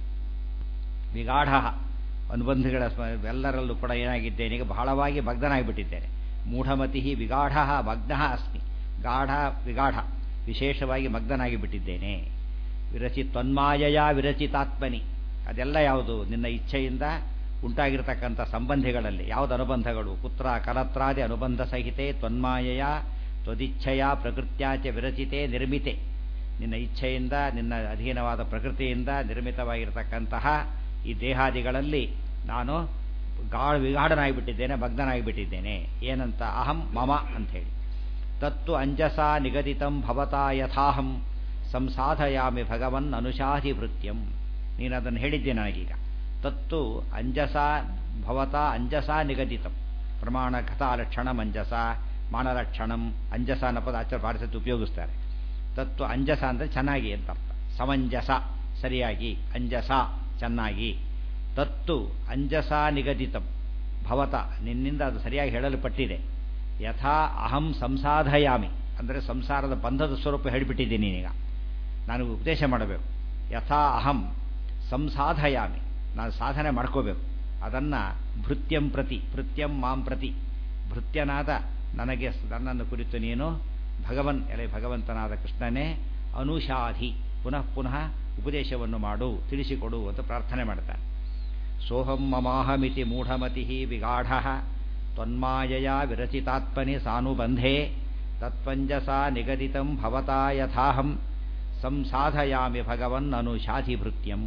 ವಿಗಾಢ ಅನುಬಂಧಗಳ ಎಲ್ಲರಲ್ಲೂ ಕೂಡ ಏನಾಗಿದ್ದೇನೆ ಈಗ ಬಹಳವಾಗಿ ಭಗ್ಧನಾಗಿಬಿಟ್ಟಿದ್ದೇನೆ ಮೂಢಮತಿ ವಿಗಾಢ ಮಗ್ನ ಅಸ್ಮಿ ಗಾಢ ವಿಗಾಢ ವಿಶೇಷವಾಗಿ ಮಗ್ಧನಾಗಿ ಬಿಟ್ಟಿದ್ದೇನೆ ವಿರಚಿ ತನ್ಮಾಯಯ ವಿರಚಿತಾತ್ಮನಿ ಅದೆಲ್ಲ ಯಾವುದು ನಿನ್ನ ಇಚ್ಛೆಯಿಂದ ಉಂಟಾಗಿರ್ತಕ್ಕಂಥ ಸಂಬಂಧಿಗಳಲ್ಲಿ ಯಾವುದು ಅನುಬಂಧಗಳು ಪುತ್ರ ಕಲತ್ರಾದಿ ಅನುಬಂಧ ಸಹಿತೆ ತ್ವನ್ಮಾಯಯ ತ್ವದಿಚ್ಛೆಯ ಪ್ರಕೃತ್ಯಾಚ ವಿರಚಿತೆ ನಿರ್ಮಿತೆ ನಿನ್ನ ಇಚ್ಛೆಯಿಂದ ನಿನ್ನ ಅಧೀನವಾದ ಪ್ರಕೃತಿಯಿಂದ ನಿರ್ಮಿತವಾಗಿರತಕ್ಕಂತಹ ಈ ದೇಹಾದಿಗಳಲ್ಲಿ ನಾನು ಗಾಢ ವಿಗಾಢನಾಗಿಬಿಟ್ಟಿದ್ದೇನೆ ಭಗ್ನನಾಗಿಬಿಟ್ಟಿದ್ದೇನೆ ಏನಂತ ಅಹಂ ಮಮ ಅಂಥೇಳಿ ತತ್ತು ಅಂಜಸಾ ನಿಗದಿತಂ ಭವತಾ ಯಥಾಹಂ ಸಂಸಾಧಯಾಮಿ ಭಗವನ್ ಅನುಶಾಧಿಭೃತ್ಯಂ ನೀನು ಅದನ್ನು ಹೇಳಿದ್ದೆ ನನಗೀಗ ತತ್ತು ಅಂಜಸಾ ಭವತಾ ಅಂಜಸಾ ನಿಗದಿತಂ ಪ್ರಮಾಣ ಕಥಾಲಕ್ಷಣಂ ಅಂಜಸ ಮಾನಲಕ್ಷಣಂ ಅಂಜಸ ಅನ್ನೋ ಪದ ಆಚಾರ ಭಾರತದ ಉಪಯೋಗಿಸ್ತಾರೆ ತತ್ತು ಅಂಜಸ ಅಂದರೆ ಚೆನ್ನಾಗಿ ಅಂತ ಅರ್ಥ ಸಮಂಜಸ ಸರಿಯಾಗಿ ಅಂಜಸ ಚೆನ್ನಾಗಿ ತತ್ತು ಅಂಜಸ ನಿಗದಿತಂ ಭವತ ನಿನ್ನಿಂದ ಅದು ಸರಿಯಾಗಿ ಹೇಳಲ್ಪಟ್ಟಿದೆ ಯಥಾ ಅಹಂ ಸಂಸಾಧಯಾಮಿ ಅಂದರೆ ಸಂಸಾರದ ಬಂಧದ ಸ್ವರೂಪ ಹೇಳಿಬಿಟ್ಟಿದ್ದೀನಿ ನೀನೀಗ ನಾನು ಉಪದೇಶ ಮಾಡಬೇಕು ಯಥಾ ಅಹಂ ಸಂಸಾಧಯಾಮಿ ನಾನು ಸಾಧನೆ ಮಾಡ್ಕೋಬೇಕು ಅದನ್ನು ಭೃತ್ಯಂ ಪ್ರತಿ ಭೃತ್ಯಂ ಮಾಂ ಪ್ರತಿ ಭೃತ್ಯನಾದ ನನಗೆ ನನ್ನನ್ನು ಕುರಿತು ನೀನು ಭಗವನ್ ಎಲೆ ಭಗವಂತನಾದ ಕೃಷ್ಣನೇ ಅನುಷಾಧಿ ಪುನಃ ಪುನಃ ಉಪದೇಶವನ್ನು ಮಾಡು ತಿಳಿಸಿಕೊಡು ಅಂತ ಪ್ರಾರ್ಥನೆ ಮಾಡ್ತಾನೆ ಸೋಹಂ ಮಮಾಹಮಿತಿ ಮೂಢಮತಿ ವಿಗಾಢ ತ್ವನ್ಮಾಯಯ ವಿರಚಿತಾತ್ಮನಿ ಸಾನುಬಂಧೆ ತತ್ವಂಜಸಾ ನಿಗದಿತಂ ಭವತಾ ಯಥಾಹಂ ಸಂಸಾಧಯಾಮಿ ಭಗವನ್ ಅನುಶಾಧಿಭೃತ್ಯಂ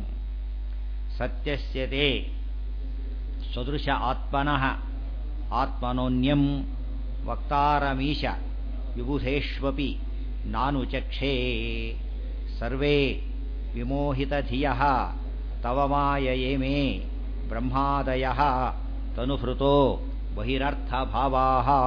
ಸತ್ಯಸ್ಯತೆ ಸದೃಶ ಆತ್ಮನಃ ಆತ್ಮನೋನ್ಯಂ ವಕ್ತಾರಮೀಶ ವಿಬುಧೇಷ್ವಪಿ ನಾನು ಚಕ್ಷೇ ಸರ್ವೇ ವಿಮೋಹಿತಧಿಯ ತವ ಮಾಯಯೇ ಮೇ ಬ್ರಹ್ಮಾದಯ ತನುಭೃತೋ ಬಹಿರರ್ಥಭಾವಾ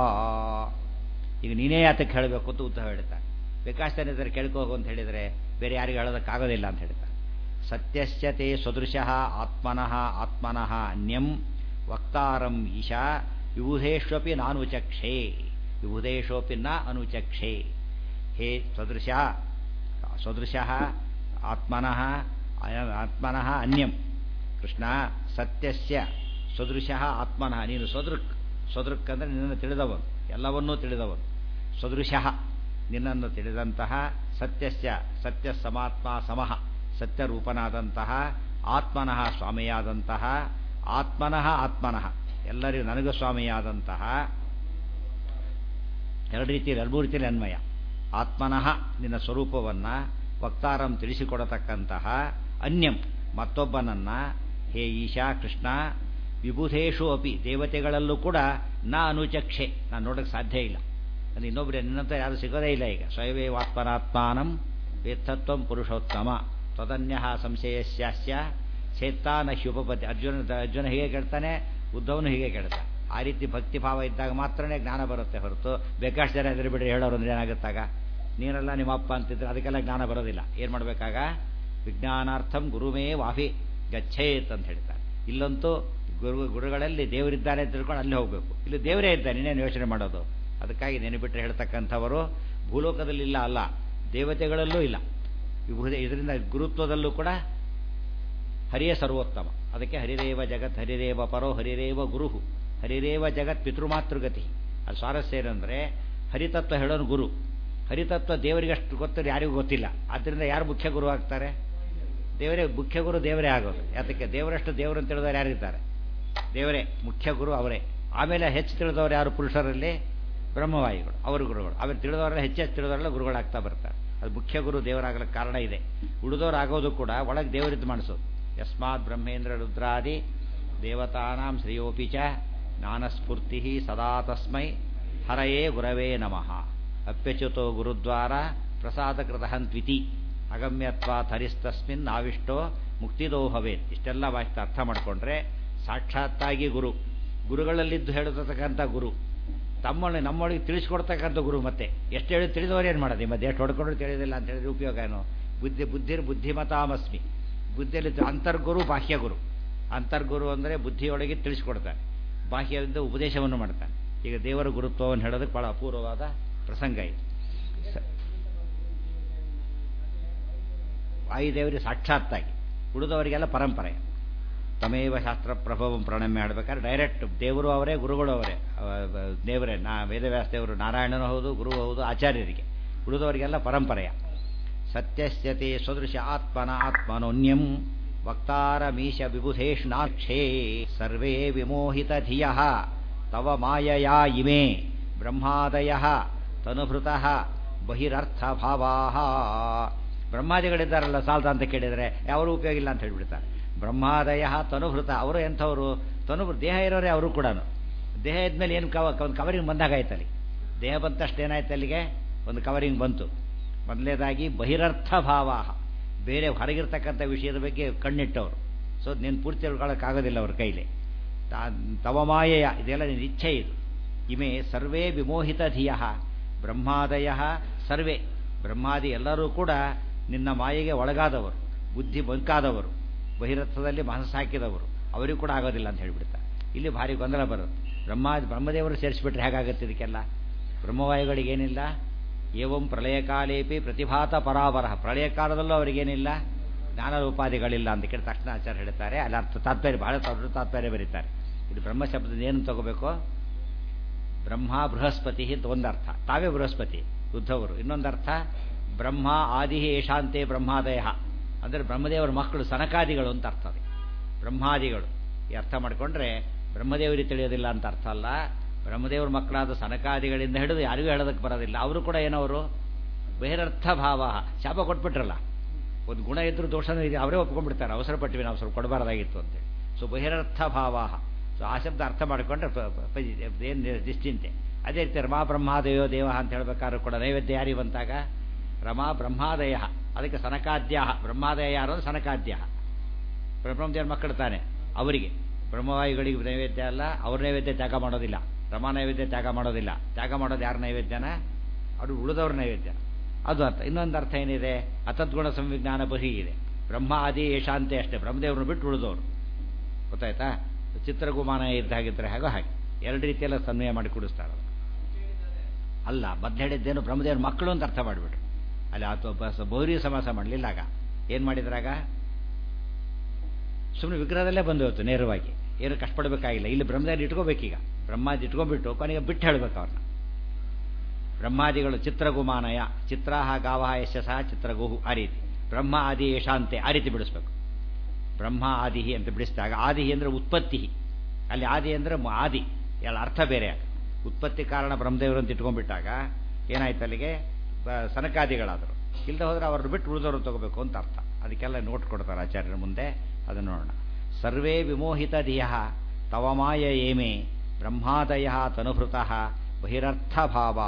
ಈಗ ನೀನೇ ಯಾತಕ್ಕೆ ಹೇಳಬೇಕು ಅಂತ ಉದ್ದ ಹೇಳ್ತಾರೆ ಬೇಕಾಷ್ಟನಿದ್ರೆ ಕೇಳ್ಕೋಗು ಅಂತ ಹೇಳಿದರೆ ಬೇರೆ ಯಾರಿಗೂ ಹೇಳೋದಕ್ಕಾಗೋದಿಲ್ಲ ಅಂತ ಹೇಳ್ತಾರೆ ಸತ್ಯಸ್ಯತೆ ಸದೃಶಃ ಆತ್ಮನಃ ಆತ್ಮನಃ ಅನ್ಯಂ ವಕ್ತಾರಂ ಈಶಾ ವಿಬುಧೇಶ್ವಪಿ ನಾನುಚಕ್ಷೇ ವಿಬುಧೇಶೋಪಿ ನ ಅನುಚಕ್ಷೇ ಹೇ ಸದೃಶ ಸದೃಶಃ ಆತ್ಮನಃ ಆತ್ಮನಃ ಅನ್ಯಂ ಕೃಷ್ಣ ಸತ್ಯಸ್ಯ ಸದೃಶಃ ಆತ್ಮನಃ ನೀನು ಸದೃಕ್ ಸದೃಕ್ ಅಂದರೆ ನಿನ್ನನ್ನು ತಿಳಿದವನು ಎಲ್ಲವನ್ನೂ ತಿಳಿದವನು ಸದೃಶಃ ನಿನ್ನನ್ನು ತಿಳಿದಂತಹ ಸತ್ಯಸ್ಯ ಸತ್ಯ ಸಮಾತ್ಮ ಸಮಃ ಸತ್ಯರೂಪನಾದಂತಹ ಆತ್ಮನಃ ಸ್ವಾಮಿಯಾದಂತಹ ಆತ್ಮನಃ ಆತ್ಮನಃ ಎಲ್ಲರಿಗೂ ನನಗೂ ಸ್ವಾಮಿಯಾದಂತಹ ಎರಡು ರೀತಿಯಲ್ಲಿ ಎರಡು ಮೂರು ರೀತಿಯಲ್ಲಿ ಅನ್ವಯ ಆತ್ಮನಃ ನಿನ್ನ ಸ್ವರೂಪವನ್ನು ವಕ್ತಾರಂ ತಿಳಿಸಿಕೊಡತಕ್ಕಂತಹ ಅನ್ಯಂ ಮತ್ತೊಬ್ಬನನ್ನ ಹೇ ಈಶಾ ಕೃಷ್ಣ ವಿಬುಧೇಶು ಅಪಿ ದೇವತೆಗಳಲ್ಲೂ ಕೂಡ ನಾ ಅನುಚಕ್ಷೆ ನಾನು ನೋಡೋಕ್ಕೆ ಸಾಧ್ಯ ಇಲ್ಲ ಅದು ಇನ್ನೊಬ್ಬರು ನಿನ್ನಂತ ಯಾರು ಸಿಗೋದೇ ಇಲ್ಲ ಈಗ ಸ್ವಯವೇವಾತ್ಮನಾತ್ಮಾನಂ ವೇತ್ತತ್ವಂ ಪುರುಷೋತ್ತಮ ತದನ್ಯ ಸಂಶಯಸ್ಯಾಸ್ಯ ಚೇತಾನ ಹ್ಯುಪಪತಿ ಅರ್ಜುನ ಅರ್ಜುನ ಹೀಗೆ ಕೇಳ್ತಾನೆ ಉದ್ಧವನು ಹೀಗೆ ಕೇಳ್ತಾನೆ ಆ ರೀತಿ ಭಕ್ತಿ ಭಾವ ಇದ್ದಾಗ ಮಾತ್ರನೇ ಜ್ಞಾನ ಬರುತ್ತೆ ಹೊರತು ಬೇಕಾಷ್ಟು ಜನ ಎದುರು ಬಿಡಿ ಹೇಳೋರು ಅಂದ್ರೆ ಏನಾಗುತ್ತಾಗ ನೀನೆಲ್ಲ ನಿಮ್ಮಪ್ಪ ಅಂತಿದ್ರೆ ಅದಕ್ಕೆಲ್ಲ ಜ್ಞಾನ ಬರೋದಿಲ್ಲ ಏನು ಮಾಡಬೇಕಾಗ ವಿಜ್ಞಾನಾರ್ಥಂ ಗುರುಮೇ ವಾಫಿ ಗಚ್ಚೇತ್ ಅಂತ ಹೇಳ್ತಾರೆ ಇಲ್ಲಂತೂ ಗುರು ಗುರುಗಳಲ್ಲಿ ದೇವರಿದ್ದಾರೆ ಅಂತ ತಿಳ್ಕೊಂಡು ಅಲ್ಲಿ ಹೋಗಬೇಕು ಇಲ್ಲಿ ದೇವರೇ ಇದ್ದಾನೆ ಇನ್ನೇನು ಯೋಚನೆ ಮಾಡೋದು ಅದಕ್ಕಾಗಿ ನೆನಪಿಟ್ಟರೆ ಹೇಳ್ತಕ್ಕಂಥವರು ಭೂಲೋಕದಲ್ಲಿ ಇಲ್ಲ ಅಲ್ಲ ದೇವತೆಗಳಲ್ಲೂ ಇಲ್ಲ ವಿಭೂತಿ ಇದರಿಂದ ಗುರುತ್ವದಲ್ಲೂ ಕೂಡ ಹರಿಯೇ ಸರ್ವೋತ್ತಮ ಅದಕ್ಕೆ ಹರಿರೇವ ಜಗತ್ ಹರಿರೇವ ಪರೋ ಹರಿರೇವ ಗುರುಹು ಹರಿರೇವ ಜಗತ್ ಪಿತೃಮಾತೃಗತಿ ಅದು ಸ್ವಾರಸ್ಯ ಏನಂದರೆ ಹರಿತತ್ವ ಹೇಳೋನು ಗುರು ಹರಿತತ್ವ ದೇವರಿಗಷ್ಟು ಗೊತ್ತಿರೋ ಯಾರಿಗೂ ಗೊತ್ತಿಲ್ಲ ಆದ್ದರಿಂದ ಯಾರು ಮುಖ್ಯ ಗುರು ಆಗ್ತಾರೆ ದೇವರೇ ಮುಖ್ಯ ಗುರು ದೇವರೇ ಆಗೋದು ಯಾತಕ್ಕೆ ದೇವರಷ್ಟು ದೇವರು ಅಂತ ತಿಳಿದವರು ಯಾರಿದ್ದಾರೆ ದೇವರೇ ಮುಖ್ಯ ಗುರು ಅವರೇ ಆಮೇಲೆ ಹೆಚ್ಚು ತಿಳಿದವರು ಯಾರು ಪುರುಷರಲ್ಲಿ ಬ್ರಹ್ಮವಾಯುಗಳು ಅವರು ಗುರುಗಳು ಆಮೇಲೆ ತಿಳಿದವರೆಲ್ಲ ಹೆಚ್ಚು ಹೆಚ್ಚು ತಿಳಿದವರೆಲ್ಲ ಗುರುಗಳಾಗ್ತಾ ಬರ್ತಾರೆ ಅದು ಮುಖ್ಯ ಗುರು ದೇವರಾಗಲಿಕ್ಕೆ ಕಾರಣ ಇದೆ ಉಳಿದವರು ಆಗೋದು ಕೂಡ ಒಳಗೆ ದೇವರಿದ್ದು ಮಾಡಿಸೋದು ಯಸ್ಮಾತ್ ಬ್ರಹ್ಮೇಂದ್ರ ರುದ್ರಾದಿ ದೇವತಾನಾಂ ಶ್ರೇಯೋಪಿ ಚ ಜ್ಞಾನಸ್ಫೂರ್ತಿ ಸದಾ ತಸ್ಮೈ ಹರಯೇ ಗುರವೇ ನಮಃ ಅಪ್ಯಚ್ಯುತೋ ಗುರುದ್ವಾರ ಪ್ರಸಾದಕೃತಹಂತ್ವಿತಿ ಅಗಮ್ಯತ್ವಾತ್ ಹರಿಸ್ತಸ್ಮಿನ್ ನಾವಿಷ್ಟೋ ಮುಕ್ತಿದೋ ಭವೇತ್ ಇಷ್ಟೆಲ್ಲ ವಾಕ್ಯ ಅರ್ಥ ಮಾಡಿಕೊಂಡ್ರೆ ಸಾಕ್ಷಾತ್ತಾಗಿ ಗುರು ಗುರುಗಳಲ್ಲಿದ್ದು ಹೇಳತಕ್ಕಂಥ ಗುರು ತಮ್ಮೊಳಗೆ ನಮ್ಮೊಳಗೆ ತಿಳಿಸ್ಕೊಡ್ತಕ್ಕಂಥ ಗುರು ಮತ್ತೆ ಎಷ್ಟು ಹೇಳಿ ತಿಳಿದವರು ಏನು ಮಾಡೋದು ಮತ್ತೆ ಎಷ್ಟು ಹೊಡ್ಕೊಂಡ್ರು ತಿಳಿದಿಲ್ಲ ಅಂತ ಹೇಳಿದ್ರೆ ಉಪಯೋಗ ಏನು ಬುದ್ಧಿ ಬುದ್ಧಿರ್ ಬುದ್ಧಿಮತಾಮಸ್ಮಿ ಬುದ್ಧಿಯಲ್ಲಿ ಅಂತರ್ಗುರು ಬಾಹ್ಯಗುರು ಅಂತರ್ಗುರು ಅಂದರೆ ಬುದ್ಧಿಯೊಳಗೆ ತಿಳಿಸ್ಕೊಡ್ತಾನೆ ಬಾಹ್ಯದಿಂದ ಉಪದೇಶವನ್ನು ಮಾಡ್ತಾನೆ ಈಗ ದೇವರ ಗುರುತ್ವವನ್ನು ಹೇಳೋದಕ್ಕೆ ಬಹಳ ಅಪೂರ್ವವಾದ ಪ್ರಸಂಗ ಇದು ವಾಯುದೇವರಿಗೆ ಸಾಕ್ಷಾತ್ತಾಗಿ ಉಳಿದವರಿಗೆಲ್ಲ ಪರಂಪರೆ ತಮೇವ ಶಾಸ್ತ್ರ ಪ್ರಭಾವಂ ಪ್ರಣಮ್ಯ ಹೇಳ್ಬೇಕಾದ್ರೆ ಡೈರೆಕ್ಟ್ ದೇವರು ಅವರೇ ಗುರುಗಳು ಅವರೇ ದೇವರೇ ನಾ ವೇದವ್ಯಾಸ ದೇವರು ನಾರಾಯಣನೂ ಹೌದು ಗುರು ಹೌದು ಆಚಾರ್ಯರಿಗೆ ಉಳಿದವರಿಗೆಲ್ಲ ಪರಂಪರೆಯ ಸತ್ಯಸ್ಯತೆ ಸದೃಶ ಆತ್ಮನ ಆತ್ಮನೋನ್ಯಂ ವಕ್ತಾರಮೀಶ ವಿಬುಧೇಷ್ಣಾಕ್ಷೇ ಸರ್ವೇ ವಿಮೋಹಿತ ಧಿಯ ತವ ಮಾಯಯಾ ಇಮೇ ಬ್ರಹ್ಮಾದಯ ತನುಭೃತಃ ಬಹಿರರ್ಥ ಭಾವಾ ಬ್ರಹ್ಮಾದಿಗಳಿದ್ದಾರಲ್ಲ ಸಾಲ್ದ ಅಂತ ಕೇಳಿದರೆ ಯಾರು ಉಪಯೋಗ ಇಲ್ಲ ಅಂತ ಹೇಳ್ಬಿಡ್ತಾರೆ ಬ್ರಹ್ಮಾದಯ ತನುಭೃತ ಅವರು ಎಂಥವರು ತನು ದೇಹ ಇರೋರೇ ಅವರು ಕೂಡ ದೇಹ ಇದ್ಮೇಲೆ ಏನು ಕವ ಒಂದು ಕವರಿಂಗ್ ಬಂದಾಗಾಯ್ತಲ್ಲಿ ದೇಹ ಬಂತಷ್ಟು ಏನಾಯ್ತು ಅಲ್ಲಿಗೆ ಒಂದು ಕವರಿಂಗ್ ಬಂತು ಮೊದಲನೇದಾಗಿ ಬಹಿರರ್ಥ ಭಾವ ಬೇರೆ ಹೊರಗಿರ್ತಕ್ಕಂಥ ವಿಷಯದ ಬಗ್ಗೆ ಕಣ್ಣಿಟ್ಟವರು ಸೊ ನೀನು ಪೂರ್ತಿ ತಿಳ್ಕೊಳ್ಳೋಕ್ಕಾಗೋದಿಲ್ಲ ಅವ್ರ ಕೈಲಿ ತವಮಾಯಯ ಇದೆಲ್ಲ ನಿನ್ನ ಇಚ್ಛೆ ಇದು ಇಮೆ ಸರ್ವೇ ವಿಮೋಹಿತ ಧಿಯ ಬ್ರಹ್ಮಾದಯ ಸರ್ವೇ ಬ್ರಹ್ಮಾದಿ ಎಲ್ಲರೂ ಕೂಡ ನಿನ್ನ ಮಾಯೆಗೆ ಒಳಗಾದವರು ಬುದ್ಧಿ ಬಂಕಾದವರು ಬಹಿರತ್ವದಲ್ಲಿ ಮನಸ್ಸು ಹಾಕಿದವರು ಅವರಿಗೂ ಕೂಡ ಆಗೋದಿಲ್ಲ ಅಂತ ಹೇಳಿಬಿಡ್ತಾರೆ ಇಲ್ಲಿ ಭಾರಿ ಗೊಂದಲ ಬರುತ್ತೆ ಬ್ರಹ್ಮ ಬ್ರಹ್ಮದೇವರು ಸೇರಿಸಿಬಿಟ್ರೆ ಹೇಗಾಗುತ್ತೆ ಇದಕ್ಕೆಲ್ಲ ಬ್ರಹ್ಮವಾಯುಗಳಿಗೇನಿಲ್ಲ ಏವಂ ಪ್ರಳಯಕಾಲೇಪಿ ಪ್ರತಿಭಾತ ಪರಾವರ ಪ್ರಳಯ ಕಾಲದಲ್ಲೂ ಅವರಿಗೇನಿಲ್ಲ ಜ್ಞಾನ ಉಪಾಧಿಗಳಿಲ್ಲ ಅಂತ ಕೇಳಿ ತಕ್ಷಣ ಆಚಾರ್ಯ ಹೇಳ್ತಾರೆ ಅಲ್ಲಿ ಅರ್ಥ ತಾತ್ಪರ್ಯ ಬಹಳ ದೊಡ್ಡ ತಾತ್ಪರ್ಯ ಬರೀತಾರೆ ಇದು ಬ್ರಹ್ಮ ಶಬ್ದದ ಏನು ತಗೋಬೇಕು ಬ್ರಹ್ಮ ಬೃಹಸ್ಪತಿ ಅಂತ ಒಂದರ್ಥ ತಾವೇ ಬೃಹಸ್ಪತಿ ಉದ್ಧವರು ಇನ್ನೊಂದರ್ಥ ಬ್ರಹ್ಮ ಆದಿ ಏಷಾಂತೆ ಬ್ರಹ್ಮಾದಯ ಅಂದರೆ ಬ್ರಹ್ಮದೇವರ ಮಕ್ಕಳು ಸನಕಾದಿಗಳು ಅಂತ ಅರ್ಥ ಅದು ಬ್ರಹ್ಮಾದಿಗಳು ಈ ಅರ್ಥ ಮಾಡಿಕೊಂಡ್ರೆ ಬ್ರಹ್ಮದೇವರಿಗೆ ತಿಳಿಯೋದಿಲ್ಲ ಅಂತ ಅರ್ಥ ಅಲ್ಲ ಬ್ರಹ್ಮದೇವರ ಮಕ್ಕಳಾದ ಸನಕಾದಿಗಳಿಂದ ಹಿಡಿದು ಯಾರಿಗೂ ಹೇಳೋದಕ್ಕೆ ಬರೋದಿಲ್ಲ ಅವರು ಕೂಡ ಏನವರು ಬಹಿರರ್ಥ ಭಾವ ಶಾಪ ಕೊಟ್ಬಿಟ್ರಲ್ಲ ಒಂದು ಗುಣ ಇದ್ರೂ ದೋಷನೂ ಇದೆ ಅವರೇ ಒಪ್ಕೊಂಡ್ಬಿಡ್ತಾರೆ ಅವಸರ ಪಟ್ಟಿವಿ ನಾವು ಸ್ವಲ್ಪ ಕೊಡಬಾರ್ದಾಗಿತ್ತು ಅಂತೇಳಿ ಸೊ ಬಹಿರರ್ಥ ಭಾವ ಸೊ ಆ ಶಬ್ದ ಅರ್ಥ ಮಾಡಿಕೊಂಡ್ರೆ ಏನು ನಿಶ್ಚಿಂತೆ ಅದೇ ರೀತಿ ರಮಾ ಬ್ರಹ್ಮಾದಯೋ ದೇವ ಅಂತ ಹೇಳ್ಬೇಕಾದ್ರೂ ಕೂಡ ನೈವೇದ್ಯ ಯಾರಿಗೆ ಬಂತಾಗ ರಮಾ ಬ್ರಹ್ಮಾದಯ ಅದಕ್ಕೆ ಸನಕಾದ್ಯ ಬ್ರಹ್ಮಾದಯ ಯಾರು ಅಂದ್ರೆ ಸನಕಾದ್ಯ ಬ್ರಹ್ಮದೇವರ ಮಕ್ಕಳು ತಾನೆ ಅವರಿಗೆ ಬ್ರಹ್ಮವಾಯುಗಳಿಗೆ ನೈವೇದ್ಯ ಅಲ್ಲ ಅವ್ರ ನೈವೇದ್ಯ ತ್ಯಾಗ ಮಾಡೋದಿಲ್ಲ ರಮಾ ನೈವೇದ್ಯ ತ್ಯಾಗ ಮಾಡೋದಿಲ್ಲ ತ್ಯಾಗ ಮಾಡೋದು ಯಾರ ನೈವೇದ್ಯನ ಅವರು ಉಳಿದವ್ರ ನೈವೇದ್ಯ ಅದು ಅರ್ಥ ಇನ್ನೊಂದು ಅರ್ಥ ಏನಿದೆ ಅತದ್ಗುಣ ಸಂವಿಜ್ಞಾನ ಬಹಿ ಇದೆ ಬ್ರಹ್ಮ ಆದಿ ಯಶಾಂತೆ ಅಷ್ಟೇ ಬ್ರಹ್ಮದೇವ್ರನ್ನ ಬಿಟ್ಟು ಉಳಿದವರು ಗೊತ್ತಾಯ್ತಾ ಚಿತ್ರಗುಮಾನ ಇದ್ದಾಗಿದ್ದರೆ ಹಾಗೋ ಹಾಗೆ ಎರಡು ರೀತಿಯೆಲ್ಲ ಸನ್ವಯ ಮಾಡಿ ಕುಡಿಸ್ತಾರೆ ಅಲ್ಲ ಮೊದಲು ಹೇಳಿದ್ದೇನು ಬ್ರಹ್ಮದೇವ್ರ ಮಕ್ಕಳು ಅಂತ ಅರ್ಥ ಮಾಡಿಬಿಟ್ರು ಅಲ್ಲಿ ಆತ ಬೌರಿ ಸಮಾಸ ಮಾಡಲಿಲ್ಲ ಆಗ ಏನು ಮಾಡಿದ್ರಾಗ ಸುಮ್ಮನೆ ವಿಗ್ರಹದಲ್ಲೇ ಬಂದು ಹೋಯ್ತು ನೇರವಾಗಿ ಏನು ಕಷ್ಟಪಡಬೇಕಾಗಿಲ್ಲ ಇಲ್ಲಿ ಬ್ರಹ್ಮದೇವ್ರು ಇಟ್ಕೋಬೇಕೀಗ ಬ್ರಹ್ಮಾದಿ ಇಟ್ಕೊಂಡ್ಬಿಟ್ಟು ಕೊನೆಗೆ ಬಿಟ್ಟು ಹೇಳ್ಬೇಕು ಅವ್ರನ್ನ ಬ್ರಹ್ಮಾದಿಗಳು ಚಿತ್ರಗುಮಾನಯ ಚಿತ್ರಾಹ ಗಾವಹ ಯಶಸ ಚಿತ್ರಗುಹು ಆ ರೀತಿ ಬ್ರಹ್ಮ ಆದಿ ಯಶಾಂತೆ ಆ ರೀತಿ ಬಿಡಿಸ್ಬೇಕು ಬ್ರಹ್ಮ ಆದಿಹಿ ಅಂತ ಬಿಡಿಸಿದಾಗ ಆದಿಹಿ ಅಂದರೆ ಉತ್ಪತ್ತಿ ಅಲ್ಲಿ ಆದಿ ಅಂದರೆ ಆದಿ ಎಲ್ಲ ಅರ್ಥ ಬೇರೆ ಉತ್ಪತ್ತಿ ಕಾರಣ ಬ್ರಹ್ಮದೇವರು ಅಂತ ಇಟ್ಕೊಂಡ್ಬಿಟ್ಟಾಗ ಏನಾಯ್ತು ಅಲ್ಲಿಗೆ ಸನಕಾದಿಗಳಾದರು ಇಲ್ಲದೆ ಹೋದ್ರೆ ಅವ್ರನ್ನ ಬಿಟ್ಟು ಉಳಿದವರು ತಗೋಬೇಕು ಅಂತ ಅರ್ಥ ಅದಕ್ಕೆಲ್ಲ ನೋಟ್ ಕೊಡ್ತಾರೆ ಆಚಾರ್ಯರ ಮುಂದೆ ಅದನ್ನು ನೋಡೋಣ ಸರ್ವೇ ವಿಮೋಹಿತ ಧಿಯ ತವ ಮಾಯ ಏಮೆ ಬ್ರಹ್ಮಾದಯ ತನುಭೃತಃ ಬಹಿರರ್ಥಭಾವಾ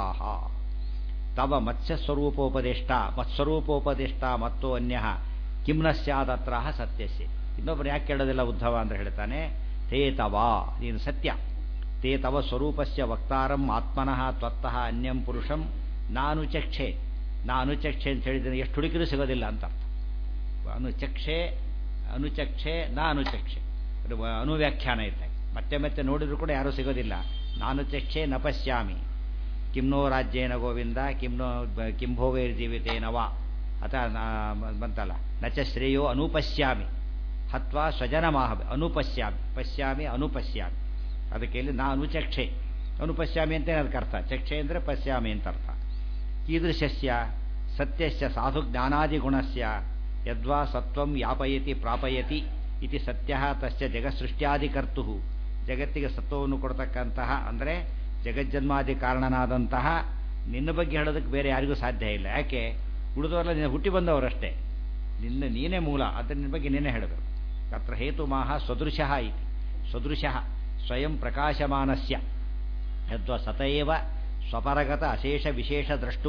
ತವ ಮತ್ಸ್ಯಸ್ವರೂಪೋಪದಿಷ್ಟ ಮತ್ಸ್ವರೂಪೋಪದಿಷ್ಟ ಮತ್ತು ಅನ್ಯ ಕಿಮ್ನ ಸ್ಯಾದತ್ರ ಸತ್ಯಸ್ಯ ಇನ್ನೊಬ್ಬರು ಯಾಕೆ ಕೇಳೋದಿಲ್ಲ ಉದ್ಧವ ಅಂತ ಹೇಳ್ತಾನೆ ತೇ ತವ ನೀನು ಸತ್ಯ ತೇ ತವ ಸ್ವರೂಪಸ್ಯ ವಕ್ತಾರಂ ಆತ್ಮನಃ ತ್ವತ್ತಃ ಅನ್ಯಂ ಪುರುಷಂ ನಾನು ಚಕ್ಷೆ ನಾನು ಚಕ್ಷೆ ಅಂತ ಹೇಳಿದ್ರೆ ಎಷ್ಟು ಹುಡುಕಿರೂ ಸಿಗೋದಿಲ್ಲ ಅಂತ ಅರ್ಥ ಅನುಚಕ್ಷೆ ಅನುಚಕ್ಷೆ ನಾ ಅನುಚಕ್ಷೆ ಅದು ಅನುವ್ಯಾಖ್ಯಾನ ಇದ್ದಾಗ ಮತ್ತೆ ಮತ್ತೆ ನೋಡಿದ್ರು ಕೂಡ ಯಾರೂ ಸಿಗೋದಿಲ್ಲ ನಾನು ಚಕ್ಷೆ ನ ಪಶ್ಯಾಮಿ ಕಿಮ್ನೋ ರಾಜ್ಯೇನ ಗೋವಿಂದ ಕಿಮ್ನೋ ಕಿಂಭೋಗೈರ್ ಜೀವಿತೇನವ ಅಥವಾ ಬಂತಲ್ಲ ನಚ ಶ್ರೇಯೋ ಅನುಪಶ್ಯಾಮಿ ಹತ್ವಾ ಸ್ವಜನಮಾಹ ಅನುಪಶ್ಯಾಮಿ ಪಶ್ಯಾಮಿ ಅನುಪಶ್ಯಾಮಿ ಅದಕ್ಕೆ ಇಲ್ಲಿ ನಾ ಅನುಚಕ್ಷೆ ಅನುಪಶ್ಯಾಮಿ ಅಂತ ಅದಕ್ಕೆ ಅರ್ಥ ಚಕ್ಷೆ ಅಂದರೆ ಪಶ್ಯಾಮಿ ಅಂತ ಅರ್ಥ ಕೀದೃಶಸ್ಯ ಸತ್ಯಸ್ಯ ಸಾಧು ಜ್ಞಾನಾದಿಗುಣಸ್ಯ ಯದ್ವಾ ಸತ್ವಂ ಯಾಪಯತಿ ಪ್ರಾಪಯತಿ ಇತಿ ಸತ್ಯ ತಸ್ಯ ಜಗತ್ಸೃಷ್ಟ್ಯಾದಿಕರ್ತು ಜಗತ್ತಿಗೆ ಸತ್ವವನ್ನು ಕೊಡ್ತಕ್ಕಂತಹ ಅಂದರೆ ಜಗಜ್ಜನ್ಮಾದಿ ಕಾರಣನಾದಂತಹ ನಿನ್ನ ಬಗ್ಗೆ ಹೇಳೋದಕ್ಕೆ ಬೇರೆ ಯಾರಿಗೂ ಸಾಧ್ಯ ಇಲ್ಲ ಯಾಕೆ ಉಳಿದವರೆಲ್ಲ ಹುಟ್ಟಿ ಬಂದವರಷ್ಟೇ ನಿನ್ನ ನೀನೇ ಮೂಲ ಅದರ ನಿನ್ನ ಬಗ್ಗೆ ನೀನೇ ಹೇಳಬೇಕು ಅತ್ರ ಹೇತುಮಾಹ ಸ್ವದೃಶಃ ಇತಿ ಸ್ವದೃಶಃ ಸ್ವಯಂ ಪ್ರಕಾಶಮಾನಸ್ಯ ಯದ್ವ ಸತಯೇವ ಸ್ವಪರಗತ ಅಶೇಷ ವಿಶೇಷ ದ್ರಷ್ಟು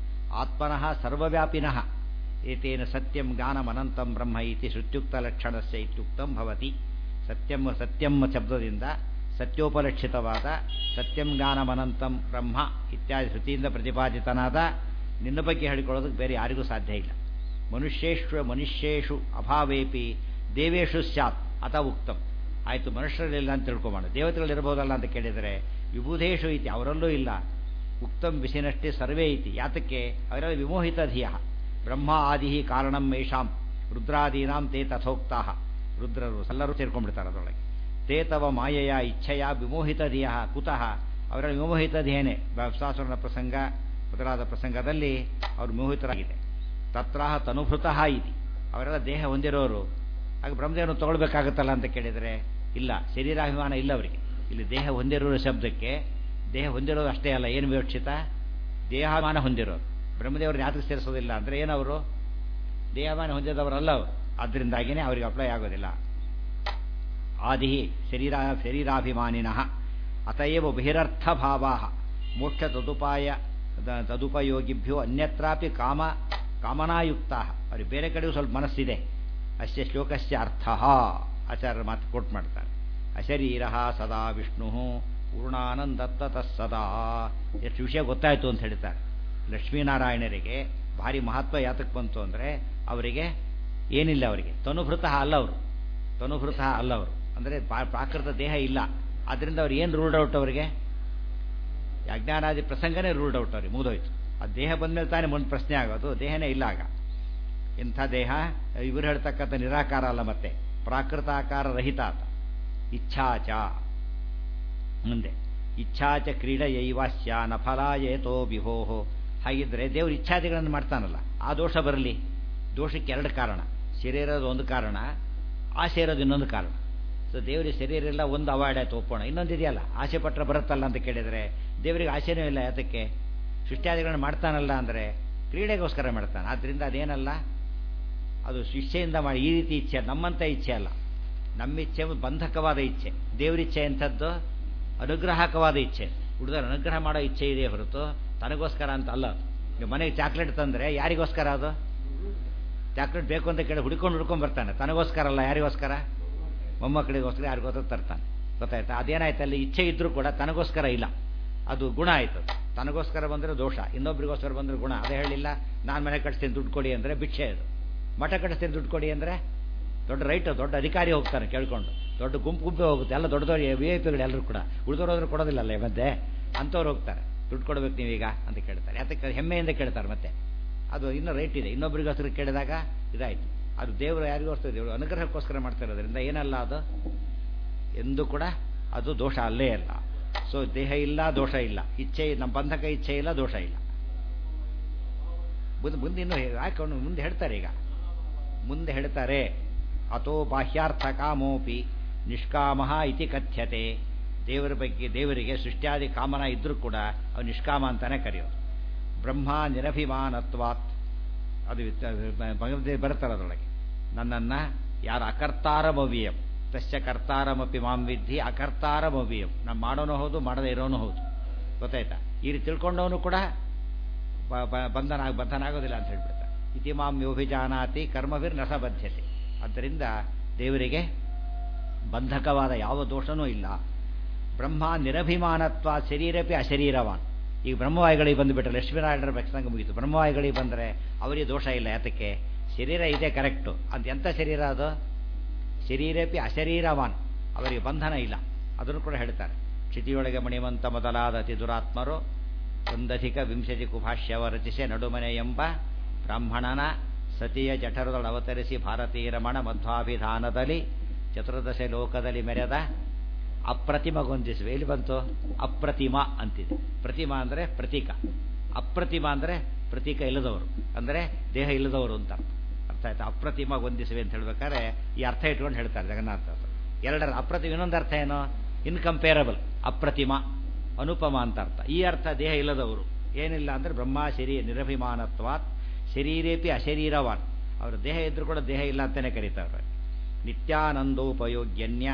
ಆತ್ಮನಃ ಸರ್ವವ್ಯಾಪಿನಃ ಏತೇನ ಸತ್ಯಂ ಜ್ಞಾನಮನಂತಂ ಬ್ರಹ್ಮ ಇತಿ ಶ್ರುತ್ಯುಕ್ತಲಕ್ಷಣಸ್ಯ ಇತ್ಯುಕ್ತಂ ಭವತಿ ಸತ್ಯಂ ಸತ್ಯಂ ಶಬ್ದದಿಂದ ಸತ್ಯೋಪಲಕ್ಷಿತವಾದ ಸತ್ಯಂ ಜ್ಞಾನಮನಂತಂ ಬ್ರಹ್ಮ ಇತ್ಯಾದಿ ಶ್ರುತಿಯಿಂದ ಪ್ರತಿಪಾದಿತನಾದ ನಿನ್ನ ಬಗ್ಗೆ ಹೇಳಿಕೊಳ್ಳೋದಕ್ಕೆ ಬೇರೆ ಯಾರಿಗೂ ಸಾಧ್ಯ ಇಲ್ಲ ಮನುಷ್ಯೇಶ್ವ ಮನುಷ್ಯೇಷು ಅಭಾವೇಪಿ ದೇವೇಶು ಸ್ಯಾತ್ ಅಥ ಉಕ್ತಂ ಆಯಿತು ಮನುಷ್ಯರಲ್ಲಿಲ್ಲ ಅಂತ ತಿಳ್ಕೊಬೋಣ ದೇವತೆಗಳಿರ್ಬೋದಲ್ಲ ಅಂತ ಕೇಳಿದರೆ ವಿಭೂಧೇಶು ಐತಿ ಅವರಲ್ಲೂ ಇಲ್ಲ ಉಕ್ತಂ ಬಿಸಿನಷ್ಟೇ ಸರ್ವೇ ಐತಿ ಯಾತಕ್ಕೆ ಅವರೆಲ್ಲ ವಿಮೋಹಿತ ಧಿಯ ಬ್ರಹ್ಮ ಆದಿ ಕಾರಣಂ ಮೇಷಾಂ ರುದ್ರಾದೀನಾಂ ತೇ ತಥೋಕ್ತಾ ರುದ್ರರು ಎಲ್ಲರೂ ಸೇರ್ಕೊಂಡ್ಬಿಡ್ತಾರೆ ಅದರೊಳಗೆ ತೇ ತವ ಮಾಯೆಯ ಇಚ್ಛೆಯ ವಿಮೋಹಿತ ಧಿಯ ಕುತಃ ಅವರ ವಿಮೋಹಿತ ಧಿಯನೇ ವ್ಯವಸಾಸುರನ ಪ್ರಸಂಗ ಮೊದಲಾದ ಪ್ರಸಂಗದಲ್ಲಿ ಅವರು ಮೋಹಿತರಾಗಿದೆ ತತ್ರಾಹ ತನುಭೃತಃ ಇತಿ ಅವರೆಲ್ಲ ದೇಹ ಹೊಂದಿರೋರು ಆಗ ಬ್ರಹ್ಮದೇವನು ತಗೊಳ್ಬೇಕಾಗುತ್ತಲ್ಲ ಅಂತ ಕೇಳಿದರೆ ಇಲ್ಲ ಶರೀರಾಭಿಮಾನ ಇಲ್ಲ ಅವರಿಗೆ ಇಲ್ಲಿ ದೇಹ ಹೊಂದಿರೋ ಶಬ್ದಕ್ಕೆ ದೇಹ ಹೊಂದಿರೋದು ಅಷ್ಟೇ ಅಲ್ಲ ಏನು ವಿವಕ್ಷಿತ ದೇಹಾಭಿಮಾನ ಹೊಂದಿರೋರು ಬ್ರಹ್ಮದೇವರು ಯಾತಕ್ಕೆ ಸೇರಿಸೋದಿಲ್ಲ ಅಂದರೆ ಏನವರು ದೇಹಾಭಿಮಾನ ಹೊಂದಿದವರಲ್ಲ ಅವರು ಆದ್ದರಿಂದಾಗಿಯೇ ಅವರಿಗೆ ಅಪ್ಲೈ ಆಗೋದಿಲ್ಲ ಆದಿ ಶರೀರ ಶರೀರಾಭಿಮಾನಿನಃ ಅತಯವ ಬಹಿರರ್ಥಭಾವಾ ಮೋಕ್ಷ ತದುಪಾಯ ತದುಪಯೋಗಿಭ್ಯೋ ಅನ್ಯತ್ರಾಪಿ ಕಾಮ ಕಾಮನಾಯುಕ್ತ ಅವ್ರಿಗೆ ಬೇರೆ ಕಡೆಯೂ ಸ್ವಲ್ಪ ಮನಸ್ಸಿದೆ ಅಸ್ಯ ಶ್ಲೋಕಸ್ಯ ಅರ್ಥ ಆಚಾರ್ಯರ ಮಾತು ಕೋಟ್ ಮಾಡ್ತಾರೆ ಅಶರೀರ ಸದಾ ವಿಷ್ಣು ಪೂರ್ಣಾನಂದತ್ತ ಸದಾ ಎಷ್ಟು ವಿಷಯ ಗೊತ್ತಾಯಿತು ಅಂತ ಹೇಳ್ತಾರೆ ಲಕ್ಷ್ಮೀನಾರಾಯಣರಿಗೆ ಭಾರಿ ಮಹತ್ವ ಯಾತಕ್ಕೆ ಬಂತು ಅಂದರೆ ಅವರಿಗೆ ಏನಿಲ್ಲ ಅವರಿಗೆ ತನುಭೃತ ಅಲ್ಲ ಅವರು ತನುಭೃತ ಅಲ್ಲ ಅವರು ಅಂದರೆ ಪ್ರಾಕೃತ ದೇಹ ಇಲ್ಲ ಆದ್ದರಿಂದ ಅವ್ರು ಏನು ರೂಲ್ಡ್ ಔಟ್ ಅವರಿಗೆ ಅಜ್ಞಾನಾದಿ ಪ್ರಸಂಗನೇ ರೂಲ್ಡ್ ಔಟ್ ಅವ್ರಿಗೆ ಮುಗಿದೋಯ್ತು ಆ ದೇಹ ಬಂದಮೇಲೆ ತಾನೇ ಮುಂದೆ ಪ್ರಶ್ನೆ ಆಗೋದು ದೇಹನೇ ಇಲ್ಲ ಆಗ ಇಂಥ ದೇಹ ಇವರು ಹೇಳ್ತಕ್ಕಂಥ ನಿರಾಕಾರ ಅಲ್ಲ ಮತ್ತೆ ಪ್ರಾಕೃತಾಕಾರ ರಹಿತ ಆತ ಇಚ್ಛಾಚ ಮುಂದೆ ಇಚ್ಛಾಚ ಕ್ರೀಡೆಯೈವಾಸ್ಯ ನಫಲಾಯೇತೋ ವಿಭೋಹೋ ಹಾಗಿದ್ರೆ ದೇವರು ಇಚ್ಛಾದಿಗಳನ್ನು ಮಾಡ್ತಾನಲ್ಲ ಆ ದೋಷ ಬರಲಿ ದೋಷಕ್ಕೆ ಎರಡು ಕಾರಣ ಶರೀರದ ಒಂದು ಕಾರಣ ಆಸೆ ಇರೋದು ಇನ್ನೊಂದು ಕಾರಣ ಸೊ ದೇವರಿಗೆ ಶರೀರ ಇಲ್ಲ ಒಂದು ಅವಾರ್ಡ್ ಆಯ್ತು ಒಪ್ಪೋಣ ಇನ್ನೊಂದು ಇದೆಯಲ್ಲ ಆಸೆ ಪಟ್ಟರೆ ಬರುತ್ತಲ್ಲ ಅಂತ ಕೇಳಿದರೆ ದೇವರಿಗೆ ಆಸೆನೂ ಇಲ್ಲ ಯಾತಕ್ಕೆ ಸೃಷ್ಟಿಯಾದಿಗಳನ್ನು ಮಾಡ್ತಾನಲ್ಲ ಅಂದರೆ ಕ್ರೀಡೆಗೋಸ್ಕರ ಮಾಡ್ತಾನೆ ಆದ್ದರಿಂದ ಅದೇನಲ್ಲ ಅದು ಇಚ್ಛೆಯಿಂದ ಮಾಡಿ ಈ ರೀತಿ ಇಚ್ಛೆ ನಮ್ಮಂಥ ಇಚ್ಛೆ ಅಲ್ಲ ನಮ್ಮ ಇಚ್ಛೆ ಬಂಧಕವಾದ ಇಚ್ಛೆ ದೇವರಿಚ್ಛೆ ಎಂಥದ್ದು ಅನುಗ್ರಹಕವಾದ ಇಚ್ಛೆ ಹುಡುಗರು ಅನುಗ್ರಹ ಮಾಡೋ ಇಚ್ಛೆ ಇದೆ ಹೊರತು ತನಗೋಸ್ಕರ ಅಂತ ಅಲ್ಲ ನೀವು ಮನೆಗೆ ಚಾಕ್ಲೇಟ್ ತಂದರೆ ಯಾರಿಗೋಸ್ಕರ ಅದು ಚಾಕ್ಲೇಟ್ ಬೇಕು ಅಂತ ಕೇಳಿ ಹುಡ್ಕೊಂಡು ಹುಡ್ಕೊಂಡು ಬರ್ತಾನೆ ತನಗೋಸ್ಕರ ಅಲ್ಲ ಯಾರಿಗೋಸ್ಕರ ಮೊಮ್ಮಕ್ಕಳಿಗೋಸ್ಕರ ಯಾರಿಗೋಸ್ಕರ ತರ್ತಾನೆ ಗೊತ್ತಾಯ್ತಾ ಅದೇನಾಯ್ತು ಅಲ್ಲಿ ಇಚ್ಛೆ ಇದ್ರೂ ಕೂಡ ತನಗೋಸ್ಕರ ಇಲ್ಲ ಅದು ಗುಣ ಆಯಿತು ತನಗೋಸ್ಕರ ಬಂದರೆ ದೋಷ ಇನ್ನೊಬ್ರಿಗೋಸ್ಕರ ಬಂದರೆ ಗುಣ ಅದೇ ಹೇಳಿಲ್ಲ ನಾನು ಮನೆ ಕಟ್ಸ್ತೀನಿ ದುಡ್ಡು ಕೊಡಿ ಅಂದರೆ ಭಿಕ್ಷೆ ಅದು ಮಠ ಕಟ್ಟಿಸ್ತೀನಿ ದುಡ್ಡು ಕೊಡಿ ಅಂದರೆ ದೊಡ್ಡ ರೈಟ್ ದೊಡ್ಡ ಅಧಿಕಾರಿ ಹೋಗ್ತಾನೆ ಕೇಳ್ಕೊಂಡು ದೊಡ್ಡ ಗುಂಪು ಗುಂಪೆ ಹೋಗುತ್ತೆ ಎಲ್ಲ ದೊಡ್ಡ ದೊಡ್ಡ ವಿ ಐ ಪಿಗಳು ಎಲ್ಲರೂ ಕೂಡ ಉಳಿದೋರಾದ್ರೂ ಕೊಡೋದಿಲ್ಲಲ್ಲ ಮಧ್ಯೆ ಅಂಥವ್ರು ಹೋಗ್ತಾರೆ ದುಡ್ಡು ಕೊಡಬೇಕು ನೀವೀಗ ಅಂತ ಕೇಳ್ತಾರೆ ಯಾತಕ್ಕೆ ಹೆಮ್ಮೆಯಿಂದ ಕೇಳ್ತಾರೆ ಮತ್ತೆ ಅದು ಇನ್ನೂ ರೈಟ್ ಇದೆ ಇನ್ನೊಬ್ರಿಗೋಸ್ಕರ ಕೇಳಿದಾಗ ಇದಾಯಿತು ಅದು ದೇವರು ಯಾರಿಗೋಸ್ಕರ ದೇವರು ಅನುಗ್ರಹಕ್ಕೋಸ್ಕರ ಮಾಡ್ತಾ ಇರೋದ್ರಿಂದ ಏನಲ್ಲ ಅದು ಎಂದು ಕೂಡ ಅದು ದೋಷ ಅಲ್ಲೇ ಅಲ್ಲ ಸೊ ದೇಹ ಇಲ್ಲ ದೋಷ ಇಲ್ಲ ಇಚ್ಛೆ ನಮ್ಮ ಬಂಧಕ ಇಚ್ಛೆ ಇಲ್ಲ ದೋಷ ಇಲ್ಲ ಮುಂದೆ ಮುಂದೆ ಇನ್ನೂ ಯಾಕೆ ಮುಂದೆ ಹೇಳ್ತಾರೆ ಈಗ ಮುಂದೆ ಹೇಳ್ತಾರೆ ಅಥೋ ಬಾಹ್ಯಾರ್ಥ ಕಾಮೋಪಿ ನಿಷ್ಕಾಮ ಇತಿ ಕಥ್ಯತೆ ದೇವರ ಬಗ್ಗೆ ದೇವರಿಗೆ ಸೃಷ್ಟ್ಯಾದಿ ಕಾಮನ ಇದ್ರೂ ಕೂಡ ಅವು ನಿಷ್ಕಾಮ ಅಂತಾನೆ ಕರೆಯೋದು ಬ್ರಹ್ಮ ನಿರಭಿಮಾನತ್ವಾತ್ ಅದು ಭಗವದ್ಗೀತೆ ಬರುತ್ತಲ್ಲ ಅದರೊಳಗೆ ನನ್ನನ್ನು ಯಾರು ಅಕರ್ತಾರಮವ್ಯಯಂ ತಸ್ಯ ಕರ್ತಾರಮಪಿ ಮಾಂ ವಿದ್ಧಿ ಅಕರ್ತಾರಮವ್ಯಯಂ ನಾವು ಮಾಡೋನು ಹೌದು ಮಾಡದೇ ಇರೋನು ಹೌದು ಗೊತ್ತಾಯ್ತಾ ಈ ರೀತಿ ತಿಳ್ಕೊಂಡವನು ಕೂಡ ಬ- ಬ- ಬಂಧನ ಆಗ್- ಬಂಧನ ಆಗೋದಿಲ್ಲ ಅಂತ ಹೇಳ್ಬಿಡ್ತಾರೆ ಇತಿ ಮಾಂ ಯೋಭಿಜಾನಾತಿ ಕರ್ಮವಿರ್ ನಸಬದ್ಧತೆ ಆದ್ದರಿಂದ ದೇವರಿಗೆ ಬಂಧಕವಾದ ಯಾವ ದೋಷನೂ ಇಲ್ಲ ಬ್ರಹ್ಮ ನಿರಭಿಮಾನತ್ವ ಶರೀರಪಿ ಅಶರೀರವಾನ್ ಈಗ ಬ್ರಹ್ಮವಾಯುಗಳಿಗೆ ಬಂದುಬಿಟ್ರೆ ಲಕ್ಷ್ಮೀನಾರಾಯಣರ ಪ್ರಸಂಗ ಮುಗೀತು ಬ್ರಹ್ಮವಾಯುಗಳಿಗೆ ಬಂದರೆ ಅವರಿಗೆ ದೋಷ ಇಲ್ಲ ಯಾತಕ್ಕೆ ಶರೀರ ಇದೆ ಕರೆಕ್ಟು ಅಂತ ಎಂಥ ಶರೀರ ಅದು ಶರೀರಪಿ ಅಶರೀರವಾನ್ ಅವರಿಗೆ ಬಂಧನ ಇಲ್ಲ ಅದನ್ನು ಕೂಡ ಹೇಳ್ತಾರೆ ಕ್ಷಿತಿಯೊಳಗೆ ಮಣಿವಂತ ಮೊದಲಾದ ಅತಿ ದುರಾತ್ಮರು ಒಂದಧಿಕ ವಿಂಶತಿ ಕುಭಾಷ್ಯವ ರಚಿಸೆ ನಡುಮನೆ ಎಂಬ ಬ್ರಾಹ್ಮಣನ ಸತಿಯ ಜಠರದೊಳ ಅವತರಿಸಿ ಭಾರತೀಯ ರಮಣ ಮಧ್ವಾಭಿಧಾನದಲ್ಲಿ ಚತುರ್ದಶ ಲೋಕದಲ್ಲಿ ಮೆರೆದ ಅಪ್ರತಿಮಗೊಂದಿಸುವೆ ಎಲ್ಲಿ ಬಂತು ಅಪ್ರತಿಮ ಅಂತಿದೆ ಪ್ರತಿಮಾ ಅಂದರೆ ಪ್ರತೀಕ ಅಪ್ರತಿಮ ಅಂದರೆ ಪ್ರತೀಕ ಇಲ್ಲದವರು ಅಂದರೆ ದೇಹ ಇಲ್ಲದವರು ಅಂತ ಅರ್ಥ ಅರ್ಥ ಆಯ್ತಾ ಅಪ್ರತಿಮ ಗೊಂದಿಸುವೆ ಅಂತ ಹೇಳ್ಬೇಕಾದ್ರೆ ಈ ಅರ್ಥ ಇಟ್ಕೊಂಡು ಹೇಳ್ತಾರೆ ಜಗನ್ನಾಥ ಎರಡರ ಅಪ್ರತಿಮ ಇನ್ನೊಂದು ಅರ್ಥ ಏನು ಇನ್ಕಂಪೇರಬಲ್ ಅಪ್ರತಿಮ ಅನುಪಮ ಅಂತ ಅರ್ಥ ಈ ಅರ್ಥ ದೇಹ ಇಲ್ಲದವರು ಏನಿಲ್ಲ ಅಂದರೆ ಬ್ರಹ್ಮ ಶರೀರ ನಿರಭಿಮಾನತ್ವಾತ್ ಶರೀರೇಪಿ ಅಶರೀರವಾನ್ ಅವರ ದೇಹ ಇದ್ರೂ ಕೂಡ ದೇಹ ಇಲ್ಲ ಅಂತಲೇ ಕರೀತಾರೆ ನಿತ್ಯಾನಂದೋಪಯೋಗ್ಯನ್ಯ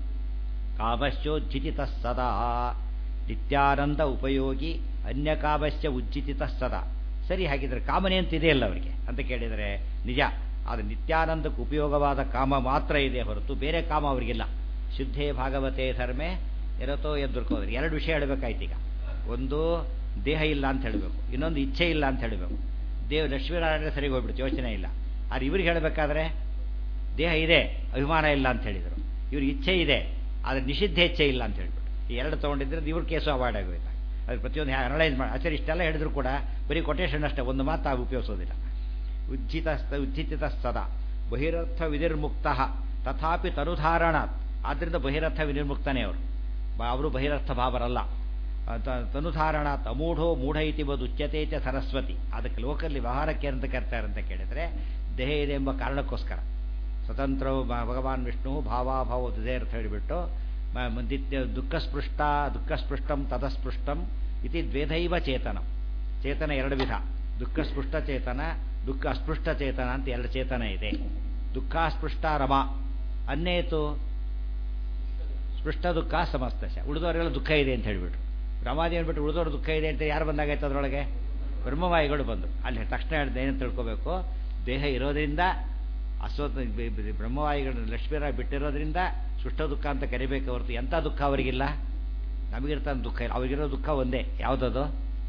ಕಾವಶ್ಯೋಜ್ಜಿತ ಸದಾ ನಿತ್ಯಾನಂದ ಉಪಯೋಗಿ ಅನ್ಯ ಕಾವಶ್ಯ ಉಜ್ಜಿತ ಸದಾ ಸರಿ ಹಾಗಿದ್ರೆ ಕಾಮನೆ ಅಂತ ಇದೆಯಲ್ಲ ಅವರಿಗೆ ಅಂತ ಕೇಳಿದರೆ ನಿಜ ಆದರೆ ನಿತ್ಯಾನಂದಕ್ಕೆ ಉಪಯೋಗವಾದ ಕಾಮ ಮಾತ್ರ ಇದೆ ಹೊರತು ಬೇರೆ ಕಾಮ ಅವರಿಗಿಲ್ಲ ಶುದ್ಧೇ ಭಾಗವತೆ ಧರ್ಮೆ ಎರತೋ ಎದುರ್ಕೋದ್ರೆ ಎರಡು ವಿಷಯ ಹೇಳಬೇಕಾಯ್ತು ಈಗ ಒಂದು ದೇಹ ಇಲ್ಲ ಅಂತ ಹೇಳಬೇಕು ಇನ್ನೊಂದು ಇಚ್ಛೆ ಇಲ್ಲ ಅಂತ ಹೇಳಬೇಕು ದೇವ ಲಕ್ಷ್ಮೀನಾರಾಯಣ ಸರಿಗೆ ಹೋಗ್ಬಿಡ್ತು ಯೋಚನೆ ಇಲ್ಲ ಆದ್ರೆ ಇವ್ರಿಗೆ ಹೇಳಬೇಕಾದ್ರೆ ದೇಹ ಇದೆ ಅಭಿಮಾನ ಇಲ್ಲ ಅಂತ ಹೇಳಿದರು ಇವ್ರಿಗೆ ಇಚ್ಛೆ ಇದೆ ಆದರೆ ನಿಷಿದ್ಧ ಇಚ್ಛೆ ಇಲ್ಲ ಅಂತ ಹೇಳ್ಬಿಟ್ಟು ಈ ಎರಡು ತೊಗೊಂಡಿದ್ರೆ ಇವ್ರ ಕೇಸು ಅವಾಯ್ಡ್ ಆಗೋಯ್ತು ಅದು ಪ್ರತಿಯೊಂದು ಅನಲೈಸ್ ಮಾಡಿ ಆಚಾರ್ಯ ಇಷ್ಟೆಲ್ಲ ಹೇಳಿದ್ರು ಕೂಡ ಬರೀ ಕೊಟೇಶನ್ ಅಷ್ಟೇ ಒಂದು ಮಾತು ಆಗ ಉಪಯೋಗಿಸೋದಿಲ್ಲ ಉಜ್ಜಿತ ಉಜ್ಜಿತ ಸದಾ ಬಹಿರರ್ಥ ವಿನಿರ್ಮುಕ್ತ ತಥಾಪಿ ತನುಧಾರಣಾತ್ ಆದ್ದರಿಂದ ಬಹಿರರ್ಥ ವಿನಿರ್ಮುಕ್ತನೇ ಅವರು ಬ- ಅವರು ಬಹಿರರ್ಥ ಭಾವರಲ್ಲ ತ- ತನುಧಾರಣಾತ್ ಅಮೂಢೋ ಮೂಢ ಇತಿ ಬದು ಉಚ್ಯತೆ ಚ ಸರಸ್ವತಿ ಅದಕ್ಕೆ ಲೋಕಲ್ಲಿ ವ್ಯವಹಾರಕ್ಕೆ ಅಂತ ಕರ್ತಾರೆ ಅಂತ ಕೇಳಿದರೆ ದೇಹ ಇದೆ ಎಂಬ ಕಾರಣಕ್ಕೋಸ್ಕರ ಸ್ವತಂತ್ರವು ಭ- ಭಗವಾನ್ ವಿಷ್ಣು ಭಾವಾಭಾವ ದುದೇ ಅಂತ ಹೇಳಿಬಿಟ್ಟು ಮ- ಮ- ನಿತ್ಯ ದುಃಖಸ್ಪೃಷ್ಟ ದುಃಖಸ್ಪೃಷ್ಟಂ ತದಸ್ಪೃಷ್ಟಂ ಇತಿ ದ್ವೇದೈವ ಚೇತನ ಚೇತನ ಎರಡು ವಿಧ ದುಃಖಸ್ಪೃಷ್ಟ ಚೇತನ ದುಃಖ ಅಸ್ಪೃಷ್ಟ ಚೇತನ ಅಂತ ಎರಡು ಚೇತನ ಇದೆ ದುಃಖಾಸ್ಪೃಷ್ಟ ರಮ ಅನ್ನೇತು ಸ್ಪೃಷ್ಟ ದುಃಖ ಸಮಸ್ತಶ ಉಳಿದವರೆಲ್ಲ ದುಃಖ ಇದೆ ಅಂತ ಹೇಳಿಬಿಟ್ರು ರಮಾದಿ ಹೇಳ್ಬಿಟ್ಟು ಉಳಿದವ್ರ ದುಃಖ ಇದೆ ಅಂತ ಯಾರು ಬಂದಾಗೈತೆ ಅದರೊಳಗೆ ಬ್ರಹ್ಮವಾಯಿಗಳು ಬಂದು ಅಲ್ಲಿ ತಕ್ಷಣ ಹೇಳಿದ ಏನು ತಿಳ್ಕೋಬೇಕು ದೇಹ ಇರೋದ್ರಿಂದ ಅಸ್ವತ ಬ- ಬ- ಬ್ರಹ್ಮವಾಯಿಗಳು ಲಕ್ಷ್ಮೀರಾಯ್ ಬಿಟ್ಟಿರೋದ್ರಿಂದ ಸುಷ್ಟ ದುಃಖ ಅಂತ ಕರಿಬೇಕು ಹೊರತು ಎಂಥ ದುಃಖ ಅವರಿಗಿಲ್ಲ ನಮಗಿರ್ತಾನೆ ದುಃಖ ಇಲ್ಲ ಅವರಿಗಿರೋ ದುಃಖ ಒಂದೇ ಯಾವುದದು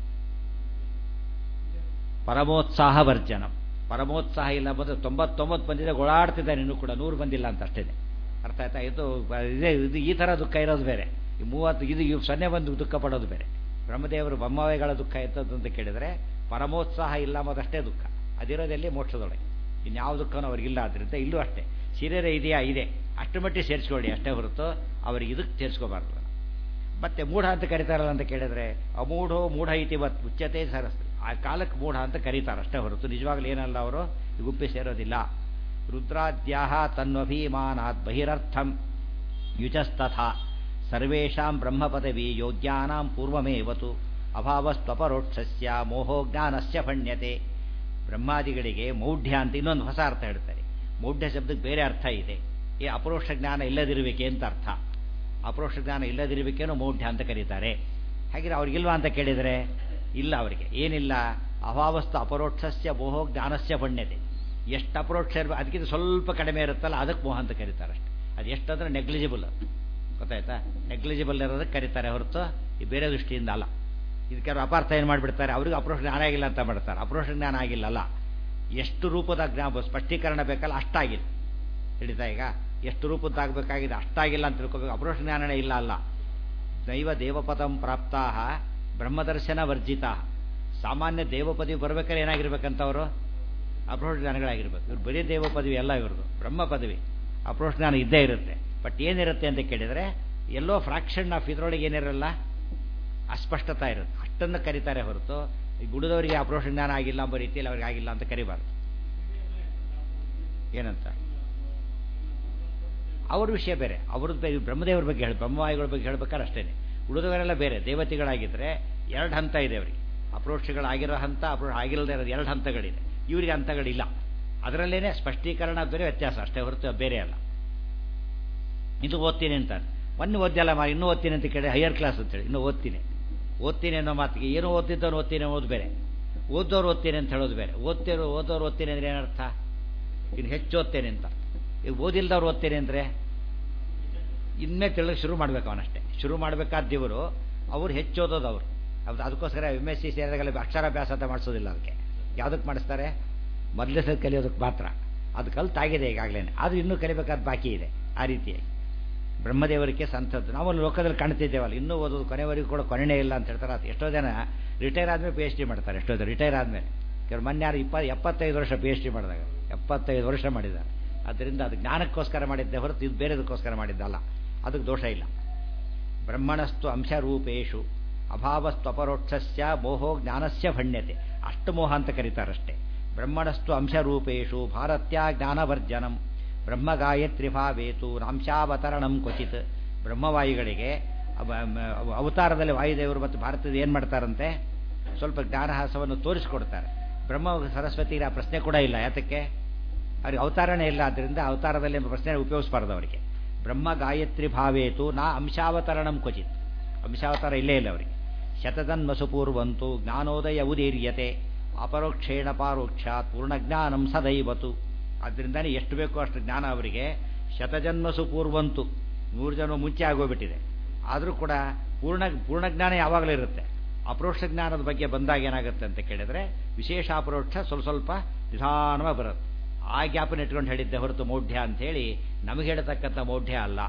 ಪರಮೋತ್ಸಾಹ ವರ್ಜನಂ ಪರಮೋತ್ಸಾಹ ಇಲ್ಲ ಬಂದು ತೊಂಬತ್ತೊಂಬತ್ತು ಬಂದಿದೆ ಓಡಾಡ್ತಿದ್ದಾನೆ ಇನ್ನೂ ಕೂಡ ನೂರು ಬಂದಿಲ್ಲ ಅಂತ ಅಷ್ಟೇ ಅರ್ಥ ಆಯ್ತಾ ಇದು ಬ- ಇದೇ ಇದು ಈ ಥರ ದುಃಖ ಇರೋದು ಬೇರೆ ಈ ಮೂವತ್ತು ಇದು ಇವು ಸೊನ್ನೆ ಬಂದು ದುಃಖ ಪಡೋದು ಬೇರೆ ಬ್ರಹ್ಮದೇವರು ಬ್ರಹ್ಮವೇಗಳ ದುಃಖ ಎತ್ತದ್ದು ಅಂತ ಕೇಳಿದರೆ ಪರಮೋತ್ಸಾಹ ಇಲ್ಲ ಅನ್ನೋದಷ್ಟೇ ದುಃಖ ಅದಿರೋದೆಲ್ಲಿ ಮೋಕ್ಷದೊಳಗೆ ಇನ್ಯಾವ ದುಃಖನೂ ಅವ್ರಿಗಿಲ್ಲ ಆದ್ದರಿಂದ ಇಲ್ಲೂ ಅಷ್ಟೇ ಶರೀರ ಇದೆಯಾ ಇದೆ ಅಷ್ಟು ಮಟ್ಟಿಗೆ ಸೇರಿಸ್ಕೊಳ್ಳಿ ಅಷ್ಟೇ ಹೊರತು ಅವ್ರಿಗೆ ಇದಕ್ಕೆ ಸೇರಿಸ್ಕೋಬಾರ್ದು ಮತ್ತೆ ಮೂಢ ಅಂತ ಕರೀತಾರಲ್ಲ ಅಂತ ಕೇಳಿದ್ರೆ ಅಮೂಢೋ ಮೂಢ ಇತಿ ಬತ್ ಉಚ್ಚತೆ ಸರಸ್ ಆ ಕಾಲಕ್ಕೆ ಮೂಢ ಅಂತ ಕರೀತಾರೆ ಅಷ್ಟೇ ಹೊರತು ನಿಜವಾಗ್ಲೂ ಏನಲ್ಲ ಅವರು ಈ ಗುಂಪಿ ಸೇರೋದಿಲ್ಲ ರುದ್ರಾದ್ಯಾಹ ತನ್ವಭಿಮಾನಾತ್ ಬಹಿರರ್ಥಂ ಯುಚಸ್ತಥಾ ಸರ್ವೇಷಾಂ ಬ್ರಹ್ಮಪದವಿ ಯೋಗ್ಯಾನಾಂ ಪೂರ್ವಮೇವತು ಅಭಾವಸ್ತ್ವಪರೋಕ್ಷಸ್ಯ ಮೋಹೋ ಜ್ಞಾನಸ್ಯ ಭಣ್ಯತೆ ಬ್ರಹ್ಮಾದಿಗಳಿಗೆ ಮೌಢ್ಯ ಅಂತ ಇನ್ನೊಂದು ಹೊಸ ಅರ್ಥ ಹೇಳ್ತಾರೆ ಮೌಢ್ಯ ಶಬ್ದಕ್ಕೆ ಬೇರೆ ಅರ್ಥ ಇದೆ ಈ ಅಪರೋಕ್ಷ ಜ್ಞಾನ ಇಲ್ಲದಿರುವಿಕೆ ಅಂತ ಅರ್ಥ ಅಪರೋಕ್ಷ ಜ್ಞಾನ ಇಲ್ಲದಿರುವಿಕೆನೂ ಮೌಢ್ಯ ಅಂತ ಕರೀತಾರೆ ಹಾಗೆ ಅವ್ರಿಗಿಲ್ವಾ ಅಂತ ಕೇಳಿದರೆ ಇಲ್ಲ ಅವರಿಗೆ ಏನಿಲ್ಲ ಅಭಾವಸ್ತು ಅಪರೋಕ್ಷಸ್ಯ ಮೋಹೋ ಜ್ಞಾನಸ್ಯ ಭಣ್ಯತೆ ಎಷ್ಟು ಅಪರೋಕ್ಷ ಇರಬೇಕು ಅದಕ್ಕಿಂತ ಸ್ವಲ್ಪ ಕಡಿಮೆ ಇರುತ್ತಲ್ಲ ಅದಕ್ಕೆ ಮೋಹ ಅಂತ ಕರೀತಾರೆ ಅಷ್ಟೇ ಅದು ಎಷ್ಟಂದ್ರೆ ನೆಗ್ಲಿಜಿಬಲ್ ಗೊತ್ತಾಯ್ತಾ ನೆಗ್ಲಿಜಿಬಲ್ ಇರೋದಕ್ಕೆ ಕರೀತಾರೆ ಹೊರತು ಈ ಬೇರೆ ದೃಷ್ಟಿಯಿಂದ ಅಲ್ಲ ಇದಕ್ಕೆ ಅವ್ರು ಅಪಾರ್ಥ ಏನು ಮಾಡಿಬಿಡ್ತಾರೆ ಅವ್ರಿಗೆ ಅಪರೋಕ್ಷ ಜ್ಞಾನ ಆಗಿಲ್ಲ ಅಂತ ಮಾಡ್ತಾರೆ ಅಪರೋಕ್ಷ ಜ್ಞಾನ ಆಗಿಲ್ಲಲ್ಲ ಎಷ್ಟು ರೂಪದ ಜ್ಞಾನ ಸ್ಪಷ್ಟೀಕರಣ ಬೇಕಲ್ಲ ಅಷ್ಟಾಗಿಲ್ಲ ಹಿಡಿತಾ ಈಗ ಎಷ್ಟು ರೂಪದ್ದಾಗಬೇಕಾಗಿದೆ ಅಷ್ಟಾಗಿಲ್ಲ ಅಂತ ತಿಳ್ಕೋಬೇಕು ಅಪರೋಕ್ಷ ಜ್ಞಾನನೇ ಇಲ್ಲ ಅಲ್ಲ ದೈವ ದೇವಪದಂ ಪ್ರಾಪ್ತಾ ಬ್ರಹ್ಮದರ್ಶನ ವರ್ಜಿತ ಸಾಮಾನ್ಯ ದೇವಪದವಿ ಬರ್ಬೇಕಾದ್ರೆ ಏನಾಗಿರ್ಬೇಕಂತ ಅವರು ಅಪ್ರೋಷ್ ಜ್ಞಾನಗಳಾಗಿರ್ಬೇಕು ಇವ್ರು ಬರೀ ದೇವ ಪದವಿ ಎಲ್ಲ ಇವ್ರದ್ದು ಬ್ರಹ್ಮ ಪದವಿ ಅಪ್ರೋಷ್ ಜ್ಞಾನ ಇದ್ದೇ ಇರುತ್ತೆ ಬಟ್ ಏನಿರುತ್ತೆ ಅಂತ ಕೇಳಿದರೆ ಎಲ್ಲೋ ಫ್ರಾಕ್ಷನ್ ಆಫ್ ಇದರೊಳಗೆ ಏನಿರಲ್ಲ ಅಸ್ಪಷ್ಟತಾ ಇರುತ್ತೆ ಅಷ್ಟನ್ನು ಕರೀತಾರೆ ಹೊರತು ಈ ಗುಡದವರಿಗೆ ಅಪ್ರೋಷ ಜ್ಞಾನ ಆಗಿಲ್ಲ ಎಂಬ ರೀತಿಯಲ್ಲಿ ಅವ್ರಿಗೆ ಆಗಿಲ್ಲ ಅಂತ ಕರಿಬಾರ್ದು ಏನಂತ ಅವ್ರ ವಿಷಯ ಬೇರೆ ಅವ್ರದ್ದು ಬೇರೆ ಬ್ರಹ್ಮದೇವ್ರ ಬಗ್ಗೆ ಹೇಳಿ ಬ್ರಹ್ಮವಾಯುಗಳ ಬಗ್ಗೆ ಹೇಳ್ಬೇಕಾದ್ರೆ ಅಷ್ಟೇ ಉಳಿದವರೆಲ್ಲ ಬೇರೆ ದೇವತೆಗಳಾಗಿದ್ದರೆ ಎರಡು ಹಂತ ಇದೆ ಅವರಿಗೆ ಅಪ್ರೋಕ್ಷಗಳಾಗಿರೋ ಹಂತ ಅಪ್ರೋ ಆಗಿಲ್ಲದೆ ಇರೋದು ಎರಡು ಹಂತಗಳಿದೆ ಇವರಿಗೆ ಹಂತಗಳಿಲ್ಲ ಅದರಲ್ಲೇನೆ ಸ್ಪಷ್ಟೀಕರಣ ಬೇರೆ ವ್ಯತ್ಯಾಸ ಅಷ್ಟೇ ಹೊರತು ಬೇರೆ ಅಲ್ಲ ಇದು ಓದ್ತೀನಿ ಅಂತಾರೆ ಒಂದು ಓದ್ಯಲ್ಲ ಮಾ ಇನ್ನೂ ಓದ್ತೀನಿ ಅಂತ ಕೇಳಿ ಹೈಯರ್ ಕ್ಲಾಸ್ ಅಂತೇಳಿ ಇನ್ನೂ ಓದ್ತೀನಿ ಓದ್ತೀನಿ ಅನ್ನೋ ಮಾತಿಗೆ ಏನು ಓದಿದ್ದವ್ರು ಓದ್ತೀನಿ ಅನ್ನೋದು ಬೇರೆ ಓದೋರು ಓದ್ತೀನಿ ಅಂತ ಹೇಳೋದು ಬೇರೆ ಓದ್ತಿರೋ ಓದೋರು ಓದ್ತೀನಿ ಅಂದರೆ ಏನರ್ಥ ಇನ್ನು ಹೆಚ್ಚು ಓದ್ತೇನೆ ಅಂತ ಈಗ ಓದಿಲ್ದವ್ರು ಓದ್ತೇನೆ ಅಂದರೆ ಇನ್ನೇ ತಿಳಿದು ಶುರು ಮಾಡ್ಬೇಕು ಅವನಷ್ಟೇ ಶುರು ಮಾಡಬೇಕಾದ ಇವರು ಅವ್ರು ಹೆಚ್ಚು ಓದೋದು ಅವರು ಅದು ಅದಕ್ಕೋಸ್ಕರ ಎಮ್ ಎಸ್ ಸಿ ಸೇರಿದಾಗಲೇ ಅಕ್ಷರಾಭ್ಯಾಸ ಅಂತ ಮಾಡಿಸೋದಿಲ್ಲ ಅದಕ್ಕೆ ಯಾವುದಕ್ಕೆ ಮಾಡಿಸ್ತಾರೆ ಮೊದಲೇ ಸಲ ಕಲಿಯೋದಕ್ಕೆ ಮಾತ್ರ ಅದು ಕಲ್ತಾಗಿದೆ ಈಗಾಗಲೇ ಅದು ಇನ್ನೂ ಕಲಿಬೇಕಾದ ಬಾಕಿ ಇದೆ ಆ ರೀತಿಯಾಗಿ ಬ್ರಹ್ಮದೇವರಿಗೆ ಸಂಥದ್ದು ನಾವು ಲೋಕದಲ್ಲಿ ಕಾಣ್ತಿದ್ದೇವಲ್ಲ ಇನ್ನೂ ಓದೋದು ಕೊನೆವರೆಗೂ ಕೂಡ ಕೊನೆಯೇ ಇಲ್ಲ ಅಂತ ಹೇಳ್ತಾರೆ ಅದು ಎಷ್ಟೋ ಜನ ರಿಟೈರ್ ಆದಮೇಲೆ ಪಿ ಎಚ್ ಡಿ ಮಾಡ್ತಾರೆ ಎಷ್ಟೋ ಜನ ರಿಟೈರ್ ಆದಮೇಲೆ ಕೆಲವು ಮೊನ್ನೆ ಯಾರು ಇಪ್ಪ ಎಪ್ಪತ್ತೈದು ವರ್ಷ ಪಿ ಎಚ್ ಡಿ ಮಾಡಿದಾಗ ಎಪ್ಪತ್ತೈದು ವರ್ಷ ಮಾಡಿದ್ದಾರೆ ಅದರಿಂದ ಅದು ಜ್ಞಾನಕ್ಕೋಸ್ಕರ ಮಾಡಿದ್ದೆ ಹೊರತು ಇದು ಬೇರೆದಕ್ಕೋಸ್ಕರ ಮಾಡಿದ್ದಲ್ಲ ಅದಕ್ಕೆ ದೋಷ ಇಲ್ಲ ಬ್ರಹ್ಮಣಸ್ತು ಅಂಶರೂಪೇಶು ಅಭಾವಸ್ತ್ವಪರೋಕ್ಷಸ್ಯ ಮೋಹೋ ಜ್ಞಾನಸ್ಯ ಭಣ್ಯತೆ ಅಷ್ಟು ಮೋಹ ಅಂತ ಕರೀತಾರಷ್ಟೇ ಬ್ರಹ್ಮಣಸ್ತು ಅಂಶರೂಪೇಶು ಭಾರತ್ಯ ಜ್ಞಾನವರ್ಜನಂ ಬ್ರಹ್ಮ ಗಾಯತ್ರಿ ಭಾವೇತು ನಾಂಶಾವತರಣಂ ಕ್ವಚಿತ್ ಬ್ರಹ್ಮವಾಯುಗಳಿಗೆ ಅವತಾರದಲ್ಲಿ ವಾಯುದೇವರು ಮತ್ತು ಭಾರತದ ಏನು ಮಾಡ್ತಾರಂತೆ ಸ್ವಲ್ಪ ಜ್ಞಾನಹಾಸವನ್ನು ತೋರಿಸಿಕೊಡ್ತಾರೆ ಬ್ರಹ್ಮ ಸರಸ್ವತಿ ಆ ಪ್ರಶ್ನೆ ಕೂಡ ಇಲ್ಲ ಯಾತಕ್ಕೆ ಅವ್ರಿಗೆ ಅವತಾರನೇ ಇಲ್ಲ ಆದ್ದರಿಂದ ಅವತಾರದಲ್ಲಿ ಪ್ರಶ್ನೆ ಉಪಯೋಗಿಸಬಾರ್ದು ಅವರಿಗೆ ಬ್ರಹ್ಮ ಗಾಯತ್ರಿ ಭಾವೇತು ನಾ ಅಂಶಾವತರಣಂ ಕ್ವಚಿತ್ ಅಂಶಾವತಾರ ಇಲ್ಲೇ ಇಲ್ಲ ಅವರಿಗೆ ಶತದನ್ಮಸುಪೂರ್ವಂತು ಜ್ಞಾನೋದಯ ಉದೀರ್ಯತೆ ಅಪರೋಕ್ಷೇಣ ಪಾರೋಕ್ಷಾತ್ ಪೂರ್ಣಜ್ಞಾನಂ ಸದೈವತು ಅದರಿಂದನೇ ಎಷ್ಟು ಬೇಕೋ ಅಷ್ಟು ಜ್ಞಾನ ಅವರಿಗೆ ಶತಜನ್ಮಸು ಪೂರ್ವಂತು ನೂರು ಜನ್ಮ ಮುಂಚೆ ಆಗೋಗ್ಬಿಟ್ಟಿದೆ ಆದರೂ ಕೂಡ ಪೂರ್ಣ ಪೂರ್ಣಜ್ಞಾನ ಯಾವಾಗಲೂ ಇರುತ್ತೆ ಅಪರೋಕ್ಷ ಜ್ಞಾನದ ಬಗ್ಗೆ ಬಂದಾಗ ಏನಾಗುತ್ತೆ ಅಂತ ಕೇಳಿದರೆ ವಿಶೇಷ ಅಪರೋಕ್ಷ ಸ್ವಲ್ಪ ಸ್ವಲ್ಪ ನಿಧಾನವಾಗಿ ಬರುತ್ತೆ ಆ ಗ್ಯಾಪನ್ನು ಇಟ್ಕೊಂಡು ಹೇಳಿದ್ದೆ ಹೊರತು ಮೌಢ್ಯ ಅಂಥೇಳಿ ನಮಗೆ ಹೇಳತಕ್ಕಂಥ ಮೌಢ್ಯ ಅಲ್ಲ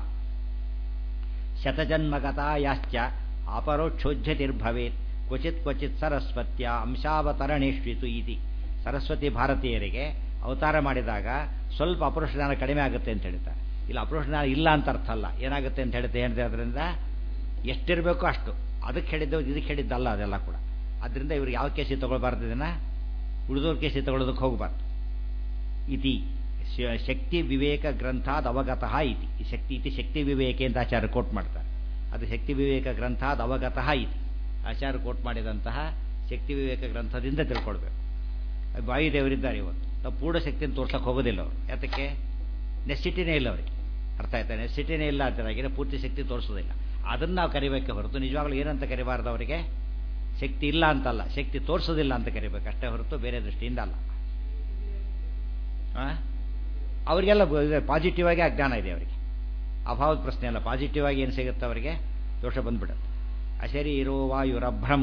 ಶತಜನ್ಮಗತಾಯಾಶ್ಚ ಅಪರೋಕ್ಷೋಜ್ಯತಿರ್ಭವೇತ್ ಕ್ವಚಿತ್ ಕ್ವಚಿತ್ ಸರಸ್ವತ್ಯ ಅಂಶಾವತರಣೇಶ್ವಿತು ಇತಿ ಸರಸ್ವತಿ ಭಾರತೀಯರಿಗೆ ಅವತಾರ ಮಾಡಿದಾಗ ಸ್ವಲ್ಪ ಅಪರೋಕ್ಷ ಜ್ಞಾನ ಕಡಿಮೆ ಆಗುತ್ತೆ ಅಂತ ಹೇಳ್ತಾರೆ ಇಲ್ಲ ಅಪರೋಕ್ಷ ಜ್ಞಾನ ಇಲ್ಲ ಅಂತ ಅರ್ಥ ಅಲ್ಲ ಏನಾಗುತ್ತೆ ಅಂತ ಹೇಳುತ್ತೆ ಹೇಳಿದೆ ಅದರಿಂದ ಎಷ್ಟಿರಬೇಕು ಅಷ್ಟು ಅದಕ್ಕೆ ಹೇಳಿದ್ದು ಇದಕ್ಕೆ ಹೇಳಿದ್ದಲ್ಲ ಅದೆಲ್ಲ ಕೂಡ ಅದರಿಂದ ಇವ್ರಿಗೆ ಯಾವ ಕೇಸಿ ತಗೊಳ್ಬಾರ್ದು ಇದನ್ನು ಉಳಿದೋರ್ ಕೇಸಿ ತಗೊಳ್ಳೋದಕ್ಕೆ ಹೋಗಬಾರ್ದು ಇತಿ ಶಕ್ತಿ ವಿವೇಕ ಗ್ರಂಥಾದ ಅವಗತಃ ಇತಿ ಈ ಶಕ್ತಿ ಇತಿ ಶಕ್ತಿ ವಿವೇಕೆ ಅಂತ ಆಚಾರ್ಯ ಕೋಟ್ ಮಾಡ್ತಾರೆ ಅದು ಶಕ್ತಿ ವಿವೇಕ ಗ್ರಂಥಾದ ಅವಗತಃ ಇತಿ ಆಚಾರ್ಯ ಕೋಟ್ ಮಾಡಿದಂತಹ ಶಕ್ತಿ ವಿವೇಕ ಗ್ರಂಥದಿಂದ ತಿಳ್ಕೊಳ್ಬೇಕು ವಾಯುದೇವರಿದ್ದಾರೆ ಇವತ್ತು ನಾವು ಪೂರ್ಣ ಶಕ್ತಿಯನ್ನು ತೋರ್ಸಕ್ಕೆ ಹೋಗೋದಿಲ್ಲ ಅವರು ಯಾತಕ್ಕೆ ನೆಸಿಟಿನೇ ಇಲ್ಲ ಅವರಿಗೆ ಅರ್ಥ ಆಯ್ತಾ ನೆಸಿಟಿನೇ ಇಲ್ಲ ಅಂತರಾಗಿರೋ ಪೂರ್ತಿ ಶಕ್ತಿ ತೋರಿಸೋದಿಲ್ಲ ಅದನ್ನು ನಾವು ಕರಿಬೇಕೆ ಹೊರತು ನಿಜವಾಗ್ಲೂ ಏನಂತ ಕರಿಬಾರ್ದು ಅವರಿಗೆ ಶಕ್ತಿ ಇಲ್ಲ ಅಂತಲ್ಲ ಶಕ್ತಿ ತೋರಿಸೋದಿಲ್ಲ ಅಂತ ಕರಿಬೇಕು ಅಷ್ಟೇ ಹೊರತು ಬೇರೆ ದೃಷ್ಟಿಯಿಂದ ಅಲ್ಲ ಅವರಿಗೆಲ್ಲ ಪಾಸಿಟಿವ್ ಆಗಿ ಅಜ್ಞಾನ ಇದೆ ಅವರಿಗೆ ಅಭಾವದ ಪ್ರಶ್ನೆ ಅಲ್ಲ ಪಾಸಿಟಿವ್ ಆಗಿ ಏನು ಸಿಗುತ್ತೆ ಅವರಿಗೆ ದೋಷ ಬಂದ್ಬಿಡುತ್ತೆ ಅಶರೀರೋ ವಾಯುರಭ್ರಂ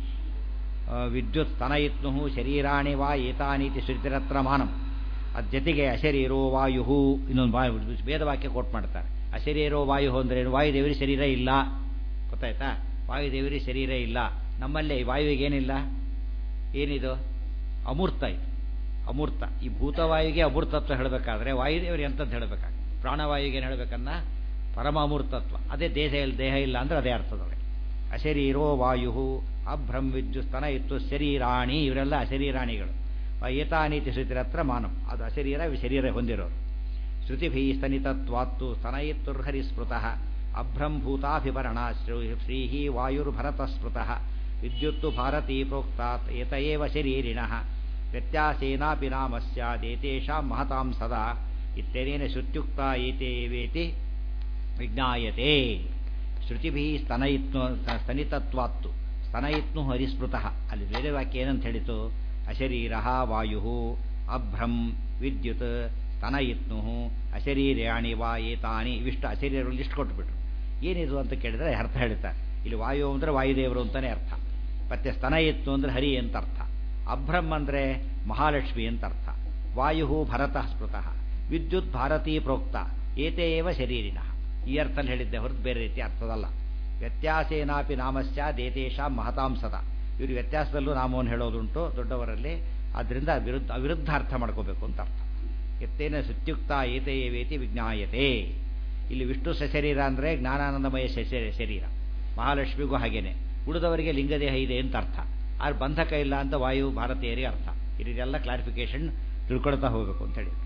ವಿದ್ಯುತ್ ತನಯಿತ್ನು ಶರೀರಾಣಿ ವಾ ಏತಾನೀತಿ ಶ್ರುತಿರತ್ರ ಮಾನಂ ಅದ್ ಜೊತೆಗೆ ಅಶರೀರೋ ವಾಯು ಇನ್ನೊಂದು ವಾಯು ವೇದವಾಕ್ಯ ಕೋಟ್ ಮಾಡ್ತಾರೆ ಅಶರೀರೋ ವಾಯು ಅಂದ್ರೆ ವಾಯುದೇವರಿ ಶರೀರ ಇಲ್ಲ ಗೊತ್ತಾಯ್ತಾ ವಾಯುದೇವರಿ ಶರೀರ ಇಲ್ಲ ನಮ್ಮಲ್ಲಿ ವಾಯುವಿಗೆ ಏನಿಲ್ಲ ಏನಿದು ಅಮೂರ್ತ ಇದು ಅಮೂರ್ತ ಈ ಭೂತವಾಯುಗೆ ಅಮೂರ್ತತ್ವ ಹೇಳಬೇಕಾದ್ರೆ ವಾಯುದೇವರಿ ಅಂತಂದು ಹೇಳಬೇಕಾಗ ಪ್ರಾಣವಾಯುಗೆ ಏನು ಹೇಳಬೇಕನ್ನ ಪರಮ ಅಮೂರ್ತತ್ವ ಅದೇ ದೇಹ ಇಲ್ಲ ದೇಹ ಇಲ್ಲ ಅಂದ್ರೆ ಅದೇ ಅರ್ಥದೊಳಗೆ ಅಶರೀರೋ ವಾಯು ಅಭ್ರಂ ವಿದ್ಯುತ್ ಸ್ತನ ಇತ್ತು ಶರೀರಾಣಿ ಇವರೆಲ್ಲ ಅಶರೀರಾಣಿಗಳು ಏತಾನೀತಿ ಶ್ರುತಿರತ್ರ ಮಾನಂ ಅದು ಅಶರೀರ ಶರೀರ ಹೊಂದಿರೋರು ಶ್ರುತಿಭಿ ಸ್ತನಿತತ್ವಾತ್ತು ಸ್ತನಯಿತ್ತುರ್ಹರಿ ಸ್ಮೃತಃ ಅಭ್ರಂ ಭೂತಾಭಿಭರಣ ಶ್ರೀಹಿ ವಾಯುರ್ಭರತ ಸ್ಮೃತಃ ವಿದ್ಯುತ್ತು ಭಾರತೀ ಪ್ರೋಕ್ತಾತ್ ಏತ ಏವ ಶರೀರಿಣಃ ವ್ಯತ್ಯಾಸೇನಾಪಿ ನಾಮ ಸ್ಯಾದೇತೇಷಾಂ ಮಹತಾಂ ಸದಾ ಇತ್ಯನೇನ ಶ್ರುತ್ಯುಕ್ತ ಏತೇವೇತಿ ವಿಜ್ಞಾಯತೆ ಶ್ರುತಿಭಿ ಸ್ತನಯಿತ್ನು ಸ್ತನಿತತ್ವಾತ್ತು ಸ್ತನಯಿತ್ನು ಹರಿಸ್ಮೃತಃ ಅಲ್ಲಿ ಬೇರೆ ವಾಕ್ಯ ಏನಂತ ಹೇಳಿತು ಅಶರೀರ ವಾಯು ಅಭ್ರಂ ವಿದ್ಯುತ್ ಸ್ತನಯಿತ್ನು ಅಶರೀರ್ಯಾಣಿ ವಾ ಏತಾನಿ ಇವಿಷ್ಟು ಅಶರೀರಗಳು ಲಿಸ್ಟ್ ಕೊಟ್ಬಿಟ್ರು ಏನಿದು ಅಂತ ಕೇಳಿದ್ರೆ ಅರ್ಥ ಹೇಳ್ತಾರೆ ಇಲ್ಲಿ ವಾಯು ಅಂದರೆ ವಾಯುದೇವರು ಅಂತಲೇ ಅರ್ಥ ಮತ್ತೆ ಸ್ತನಯಿತ್ನು ಅಂದರೆ ಹರಿ ಅಂತ ಅರ್ಥ ಅಭ್ರಂ ಅಂದರೆ ಮಹಾಲಕ್ಷ್ಮಿ ಅಂತ ಅರ್ಥ ವಾಯು ಭರತಃ ಸ್ಮೃತಃ ವಿದ್ಯುತ್ ಭಾರತೀ ಪ್ರೋಕ್ತ ಏತೇ ಏವ ಶರೀರಿನಃ ಈ ಅರ್ಥದಲ್ಲಿ ಹೇಳಿದ್ದೆ ಹೊರತು ಬೇರೆ ರೀತಿ ಅರ್ಥದಲ್ಲ ವ್ಯತ್ಯಾಸೇನಾಪಿ ನಾಮಸ್ಯ ದೇತೇಶಾಂ ಮಹತಾಂಸದ ಇವರು ವ್ಯತ್ಯಾಸದಲ್ಲೂ ನಾಮವನ್ನು ಹೇಳೋದುಂಟು ದೊಡ್ಡವರಲ್ಲಿ ಆದ್ದರಿಂದ ವಿರುದ್ಧ ಅವಿರುದ್ಧ ಅರ್ಥ ಮಾಡ್ಕೋಬೇಕು ಅಂತ ಅರ್ಥ ಎತ್ತೇನ ಸುತ್ಯುಕ್ತ ಏತೇವೇತಿ ವಿಜ್ಞಾಯತೆ ಇಲ್ಲಿ ವಿಷ್ಣು ಸಶರೀರ ಅಂದರೆ ಜ್ಞಾನಾನಂದಮಯ ಶರೀರ ಮಹಾಲಕ್ಷ್ಮಿಗೂ ಹಾಗೇನೆ ಉಳಿದವರಿಗೆ ಲಿಂಗದೇಹ ಇದೆ ಅಂತ ಅರ್ಥ ಆದ್ರೆ ಬಂಧಕ ಇಲ್ಲ ಅಂತ ವಾಯು ಭಾರತೀಯರಿಗೆ ಅರ್ಥ ಇದೆಲ್ಲ ಕ್ಲಾರಿಫಿಕೇಶನ್ ತಿಳ್ಕೊಳ್ತಾ ಹೋಗಬೇಕು ಅಂತ ಹೇಳಿ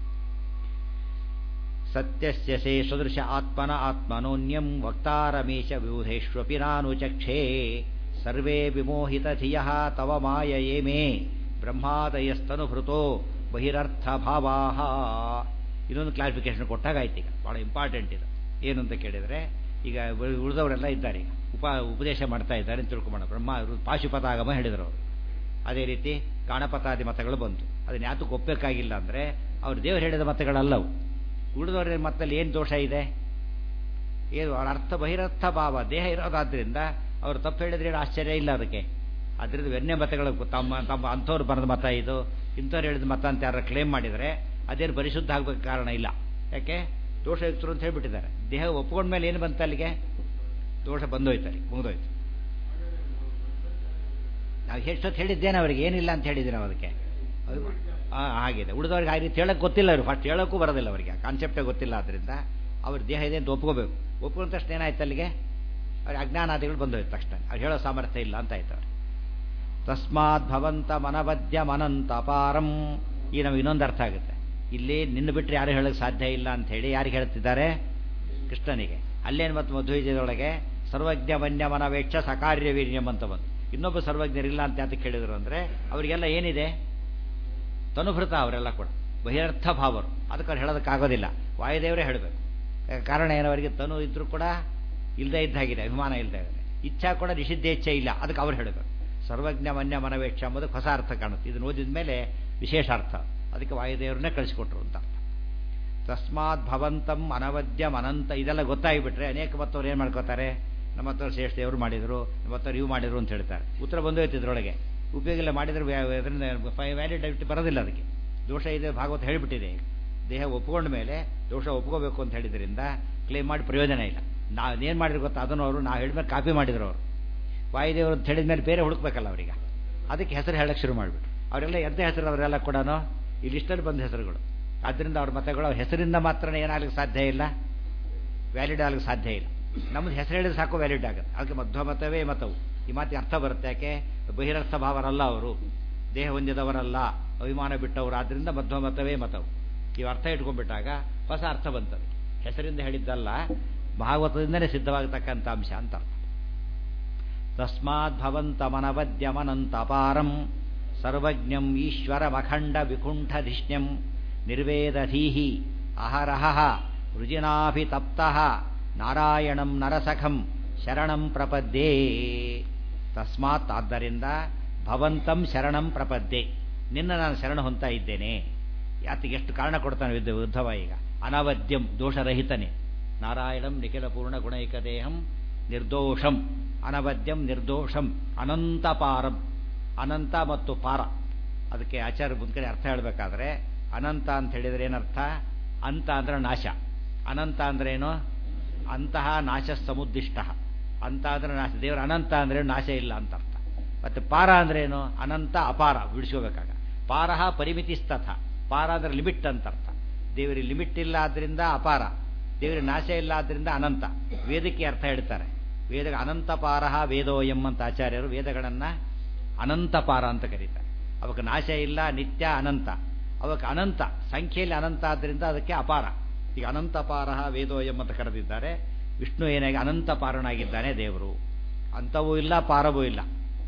ಸತ್ಯಸ್ಯ ಸೇ ಸದೃಶ ಆತ್ಮನ ಆತ್ಮನೋನ್ಯಂ ವಕ್ತಾರಮೇಶ ವಿಬುಧೇಷ್ವಪಿ ನಾನು ಚಕ್ಷೇ ಸರ್ವೇ ವಿಮೋಹಿತ ಧಿಯ ತವ ಮಾಯಯೇ ಮೇ ಬ್ರಹ್ಮಾದಯಸ್ತನುಭೃತೋ ಬಹಿರರ್ಥ ಭಾವಾಹ ಇನ್ನೊಂದು ಕ್ಲಾರಿಫಿಕೇಶನ್ ಕೊಟ್ಟಾಗ ಆಯ್ತು ಈಗ ಭಾಳ ಇಂಪಾರ್ಟೆಂಟ್ ಇದು ಏನು ಅಂತ ಕೇಳಿದರೆ ಈಗ ಉಳಿದವರೆಲ್ಲ ಇದ್ದಾರೆ ಈಗ ಉಪ ಉಪದೇಶ ಮಾಡ್ತಾ ಇದ್ದಾರೆ ಅಂತ ತಿಳ್ಕೊಂಬೋಣ ಬ್ರಹ್ಮ ಪಾಶುಪತಾಗಮ ಹೇಳಿದರು ಅವರು ಅದೇ ರೀತಿ ಗಾಣಪತಾದಿ ಮತಗಳು ಬಂತು ಅದನ್ನ ಯಾತಕ್ಕೆ ಒಪ್ಪಬೇಕಾಗಿಲ್ಲ ಅಂದರೆ ಅವ್ರು ದೇವರು ಹೇಳಿದ ಮತಗಳಲ್ಲವು ಉಳಿದವರ ಮತ್ತಲ್ಲಿ ಏನು ದೋಷ ಇದೆ ಏನು ಅವ್ರ ಅರ್ಥ ಬಹಿರರ್ಥ ಭಾವ ದೇಹ ಇರೋದಾದ್ರಿಂದ ಅವರು ತಪ್ಪು ಹೇಳಿದ್ರೆ ಏನು ಆಶ್ಚರ್ಯ ಇಲ್ಲ ಅದಕ್ಕೆ ಅದರಿಂದ ವ್ಯನ್ಯ ಮತಗಳು ತಮ್ಮ ತಮ್ಮ ಅಂಥವ್ರು ಬರೆದ ಮತ ಇದು ಇಂಥವ್ರು ಹೇಳಿದ ಮತ ಅಂತ ಯಾರು ಕ್ಲೇಮ್ ಮಾಡಿದರೆ ಅದೇನು ಪರಿಶುದ್ಧ ಆಗಬೇಕು ಕಾರಣ ಇಲ್ಲ ಯಾಕೆ ದೋಷ ಯುಕ್ತರು ಅಂತ ಹೇಳ್ಬಿಟ್ಟಿದ್ದಾರೆ ದೇಹ ಒಪ್ಕೊಂಡ ಮೇಲೆ ಏನು ಬಂತ ಅಲ್ಲಿಗೆ ದೋಷ ಬಂದೋಯ್ತಾರೆ ಮುಗಿದೋಯ್ತು ನಾವು ಎಷ್ಟೊತ್ತು ಹೇಳಿದ್ದೇನೆ ಅವರಿಗೆ ಏನಿಲ್ಲ ಅಂತ ಹೇಳಿದ್ದೀವಿ ನಾವು ಅದಕ್ಕೆ ಅದು ಹಾಂ ಆಗಿದೆ ಉಳಿದವ್ರಿಗೆ ಆ ರೀತಿ ಹೇಳೋಕ್ಕೆ ಗೊತ್ತಿಲ್ಲ ಅವರು ಫಸ್ಟ್ ಹೇಳೋಕ್ಕೂ ಬರೋದಿಲ್ಲ ಅವರಿಗೆ ಕಾನ್ಸೆಪ್ಟೇ ಗೊತ್ತಿಲ್ಲ ಆದ್ದರಿಂದ ಅವ್ರ ದೇಹ ಇದೆ ಅಂತ ಒಪ್ಕೋಬೇಕು ಒಪ್ಕೊಂಡ ತಕ್ಷಣ ಏನಾಯ್ತು ಅಲ್ಲಿಗೆ ಅವ್ರಿಗೆ ಅಜ್ಞಾನಾದಿಗಳು ಬಂದೋಯ್ತು ತಕ್ಷಣ ಅವ್ರು ಹೇಳೋ ಸಾಮರ್ಥ್ಯ ಇಲ್ಲ ಅಂತ ಆಯ್ತು ಅವ್ರಿಗೆ ತಸ್ಮಾತ್ ಭವಂತ ಮನವದ್ಯ ಮನಂತ ಅಪಾರಂ ಈ ನಮಗೆ ಇನ್ನೊಂದು ಅರ್ಥ ಆಗುತ್ತೆ ಇಲ್ಲಿ ನಿನ್ನ ಬಿಟ್ಟರೆ ಯಾರು ಹೇಳೋಕ್ಕೆ ಸಾಧ್ಯ ಇಲ್ಲ ಅಂತ ಹೇಳಿ ಯಾರಿಗೆ ಹೇಳ್ತಿದ್ದಾರೆ ಕೃಷ್ಣನಿಗೆ ಅಲ್ಲೇನು ಮತ್ತು ಮಧ್ವೈದ್ಯದೊಳಗೆ ಸರ್ವಜ್ಞ ವನ್ಯ ಮನವೇಕ್ಷ ಸಕಾರ್ಯ ವೀರ್ಯಂ ಅಂತ ಬಂತು ಇನ್ನೊಬ್ಬ ಸರ್ವಜ್ಞರಿಲ್ಲ ಅಂತ ಯಾತಕ್ಕೆ ಕೇಳಿದ್ರು ಅಂದರೆ ಅವರಿಗೆಲ್ಲ ಏನಿದೆ ತನುಭೃತ ಅವರೆಲ್ಲ ಕೂಡ ಬಹಿರರ್ಥ ಭಾವರು ಅದಕ್ಕೆ ಅವ್ರು ಹೇಳೋದಕ್ಕಾಗೋದಿಲ್ಲ ವಾಯುದೇವರೇ ಹೇಳಬೇಕು ಕಾರಣ ಏನವರಿಗೆ ತನು ಇದ್ರೂ ಕೂಡ ಇಲ್ಲದೇ ಇದ್ದಾಗಿದೆ ಅಭಿಮಾನ ಇಲ್ಲದೆ ಇದೆ ಇಚ್ಛಾ ಕೂಡ ನಿಷಿದ್ಧ ಇಚ್ಛೆ ಇಲ್ಲ ಅದಕ್ಕೆ ಅವ್ರು ಹೇಳಬೇಕು ಸರ್ವಜ್ಞ ಮನ್ಯ ಮನವೇಕ್ಷ ಎಂಬುದಕ್ಕೆ ಹೊಸ ಅರ್ಥ ಕಾಣುತ್ತೆ ಇದನ್ನು ಓದಿದ ಮೇಲೆ ವಿಶೇಷ ಅರ್ಥ ಅದಕ್ಕೆ ವಾಯುದೇವರನ್ನೇ ಕಳಿಸಿಕೊಟ್ರು ಅಂತ ಅರ್ಥ ತಸ್ಮಾತ್ ಭವಂತಂ ಅನವದ್ಯಂ ಅನಂತ ಇದೆಲ್ಲ ಗೊತ್ತಾಗಿಬಿಟ್ರೆ ಅನೇಕ ಮತ್ತವ್ರು ಏನು ಮಾಡ್ಕೋತಾರೆ ನಮ್ಮ ಹತ್ರ ಶ್ರೇಷ್ಠ ದೇವರು ಮಾಡಿದರು ನಮ್ಮ ಹತ್ರ ಇವು ಮಾಡಿದರು ಅಂತ ಹೇಳ್ತಾರೆ ಉತ್ತರ ಬಂದು ಇದ್ರೊಳಗೆ ಉಪಯೋಗ ಇಲ್ಲ ಮಾಡಿದ್ರೆ ಅದರಿಂದ ವ್ಯಾಲಿಡಿಟಿ ಬರೋದಿಲ್ಲ ಅದಕ್ಕೆ ದೋಷ ಇದೆ ಭಾಗವತ ಹೇಳಿಬಿಟ್ಟಿದೆ ದೇಹ ಒಪ್ಕೊಂಡ ಮೇಲೆ ದೋಷ ಒಪ್ಕೋಬೇಕು ಅಂತ ಹೇಳಿದ್ರಿಂದ ಕ್ಲೇಮ್ ಮಾಡಿ ಪ್ರಯೋಜನ ಇಲ್ಲ ನಾವು ಏನು ಮಾಡಿದ್ರು ಗೊತ್ತಾ ಅದನ್ನು ಅವರು ನಾವು ಹೇಳಿದ್ಮೇಲೆ ಕಾಪಿ ಮಾಡಿದ್ರು ಅವರು ವಾಯುದೇವರು ಅಂತ ಹೇಳಿದ ಮೇಲೆ ಬೇರೆ ಹುಡುಕ್ಬೇಕಲ್ಲ ಅವರಿಗೆ ಅದಕ್ಕೆ ಹೆಸರು ಹೇಳಕ್ಕೆ ಶುರು ಮಾಡಿಬಿಟ್ಟು ಅವರೆಲ್ಲ ಎಂಥ ಹೆಸರು ಅವರೆಲ್ಲ ಕೂಡ ಈ ಲಿಸ್ಟಲ್ಲಿ ಬಂದ ಹೆಸರುಗಳು ಆದ್ದರಿಂದ ಅವ್ರ ಮತಗಳು ಅವ್ರ ಹೆಸರಿಂದ ಮಾತ್ರ ಏನಾಗಲಿಕ್ಕೆ ಸಾಧ್ಯ ಇಲ್ಲ ವ್ಯಾಲಿಡ್ ಆಗಲಿಕ್ಕೆ ಸಾಧ್ಯ ಇಲ್ಲ ನಮ್ಮದು ಹೆಸರು ಹೇಳಿದ್ರೆ ಸಾಕು ವ್ಯಾಲಿಡ್ ಆಗುತ್ತೆ ಅದಕ್ಕೆ ಮಧ್ವ ಮತವೇ ಮತವು ಈ ಮಾತಿಗೆ ಅರ್ಥ ಬರುತ್ತೆ ಯಾಕೆ ಬಹಿರರ್ಥ ಭಾವರಲ್ಲ ಅವರು ದೇಹ ಹೊಂದಿದವರಲ್ಲ ಅಭಿಮಾನ ಬಿಟ್ಟವರು ಆದ್ದರಿಂದ ಮಧ್ವ ಮತವೇ ಮತವು ಇವು ಅರ್ಥ ಇಟ್ಕೊಂಡ್ಬಿಟ್ಟಾಗ ಹೊಸ ಅರ್ಥ ಬಂತದೆ ಹೆಸರಿಂದ ಹೇಳಿದ್ದಲ್ಲ ಭಾಗವತದಿಂದಲೇ ಸಿದ್ಧವಾಗತಕ್ಕಂಥ ಅಂಶ ಅಂತ ಅರ್ಥ ತಸ್ಮಾತ್ ಭವಂತ ಮನವದ್ಯಮನಂತ ಅಪಾರಂ ಸರ್ವಜ್ಞಂ ಈಶ್ವರಮಖಂಡ ವಿಕುಂಠಧಿಷ್ಣ್ಯಂ ನಿರ್ವೇದಧೀಹಿ ಅಹರಹ ವೃಜಿನಾಭಿತಪ್ತಃ ನಾರಾಯಣಂ ನರಸಖಂ ಶರಣಂ ಪ್ರಪದ್ಯೇ ತಸ್ಮಾತ್ ಆದ್ದರಿಂದ ಭವಂತಂ ಶರಣಂ ಪ್ರಪದ್ಯೆ ನಿನ್ನ ನಾನು ಶರಣ ಹೊಂತಾ ಇದ್ದೇನೆ ಯಾತಿಗೆ ಎಷ್ಟು ಕಾರಣ ಕೊಡ್ತಾನೆ ವಿದ್ಯ ಉದ್ಧವ ಈಗ ಅನವದ್ಯಂ ದೋಷರಹಿತನೇ ನಾರಾಯಣಂ ನಿಖಿಲ ಪೂರ್ಣ ಗುಣೈಕ ದೇಹಂ ನಿರ್ದೋಷಂ ಅನವದ್ಯಂ ನಿರ್ದೋಷಂ ಅನಂತಪಾರಂ ಅನಂತ ಮತ್ತು ಪಾರ ಅದಕ್ಕೆ ಆಚಾರ್ಯ ಮುಂದ್ಕಡೆ ಅರ್ಥ ಹೇಳಬೇಕಾದ್ರೆ ಅನಂತ ಅಂತ ಹೇಳಿದ್ರೆ ಏನರ್ಥ ಅಂತ ಅಂದ್ರೆ ನಾಶ ಅನಂತ ಅಂದ್ರೆ ಏನು ಅಂತಹ ನಾಶ ಸಮುದ್ದಿಷ್ಟ ಅಂತ ಅಂದ್ರೆ ನಾಶ ದೇವರ ಅನಂತ ಅಂದ್ರೆ ನಾಶ ಇಲ್ಲ ಅಂತ ಅರ್ಥ ಮತ್ತೆ ಪಾರ ಅಂದ್ರೆ ಏನು ಅನಂತ ಅಪಾರ ಬಿಡಿಸ್ಕೋಬೇಕಾಗ ಪಾರಹ ಪರಿಮಿತಿಸ್ತಥ ಪಾರ ಅಂದ್ರೆ ಲಿಮಿಟ್ ಅಂತ ಅರ್ಥ ದೇವರಿಗೆ ಲಿಮಿಟ್ ಇಲ್ಲ ಆದ್ರಿಂದ ಅಪಾರ ದೇವರಿಗೆ ನಾಶ ಇಲ್ಲ ಆದ್ರಿಂದ ಅನಂತ ವೇದಕ್ಕೆ ಅರ್ಥ ಹೇಳ್ತಾರೆ ವೇದ ಅನಂತ ಪಾರಹ ವೇದೋಯಂ ಅಂತ ಆಚಾರ್ಯರು ವೇದಗಳನ್ನ ಅನಂತ ಪಾರ ಅಂತ ಕರೀತಾರೆ ಅವಕ್ಕೆ ನಾಶ ಇಲ್ಲ ನಿತ್ಯ ಅನಂತ ಅವಕ್ಕೆ ಅನಂತ ಸಂಖ್ಯೆಯಲ್ಲಿ ಅನಂತ ಆದ್ದರಿಂದ ಅದಕ್ಕೆ ಅಪಾರ ಈಗ ಅನಂತ ಪಾರಹ ವೇದೋಯಂ ಅಂತ ಕರೆದಿದ್ದಾರೆ ವಿಷ್ಣು ಏನಾಗಿ ಅನಂತ ಪಾರನಾಗಿದ್ದಾನೆ ದೇವರು ಅಂತವೂ ಇಲ್ಲ ಪಾರವೂ ಇಲ್ಲ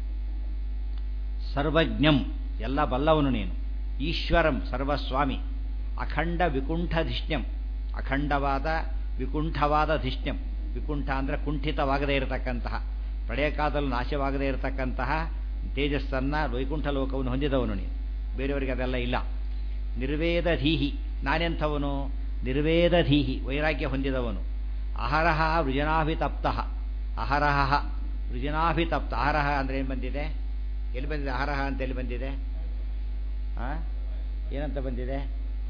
ಸರ್ವಜ್ಞಂ ಎಲ್ಲ ಬಲ್ಲವನು ನೀನು ಈಶ್ವರಂ ಸರ್ವಸ್ವಾಮಿ ಅಖಂಡ ವಿಕುಂಠಧಿಷ್ಣ್ಯಂ ಅಖಂಡವಾದ ವಿಕುಂಠವಾದ ಧಿಷ್ಣ್ಯಂ ವಿಕುಂಠ ಅಂದರೆ ಕುಂಠಿತವಾಗದೇ ಇರತಕ್ಕಂತಹ ಪ್ರಳಯ ಕಾಲದಲ್ಲಿ ನಾಶವಾಗದೇ ಇರತಕ್ಕಂತಹ ತೇಜಸ್ಸನ್ನ ವೈಕುಂಠ ಲೋಕವನ್ನು ಹೊಂದಿದವನು ನೀನು ಬೇರೆಯವರಿಗೆ ಅದೆಲ್ಲ ಇಲ್ಲ ನಿರ್ವೇದಧೀಹಿ ನಾನೆಂಥವನು ನಿರ್ವೇದಧೀಹಿ ವೈರಾಗ್ಯ ಹೊಂದಿದವನು ಅಹರಹ ವೃಜನಾಭಿತಪ್ತ ಅಹರಹ ವೃಜನಾಭಿತಪ್ತ ಅಹರಹ ಅಂದರೆ ಏನು ಬಂದಿದೆ ಎಲ್ಲಿ ಬಂದಿದೆ ಅಹರಹ ಅಂತ ಎಲ್ಲಿ ಬಂದಿದೆ ಆ ಏನಂತ ಬಂದಿದೆ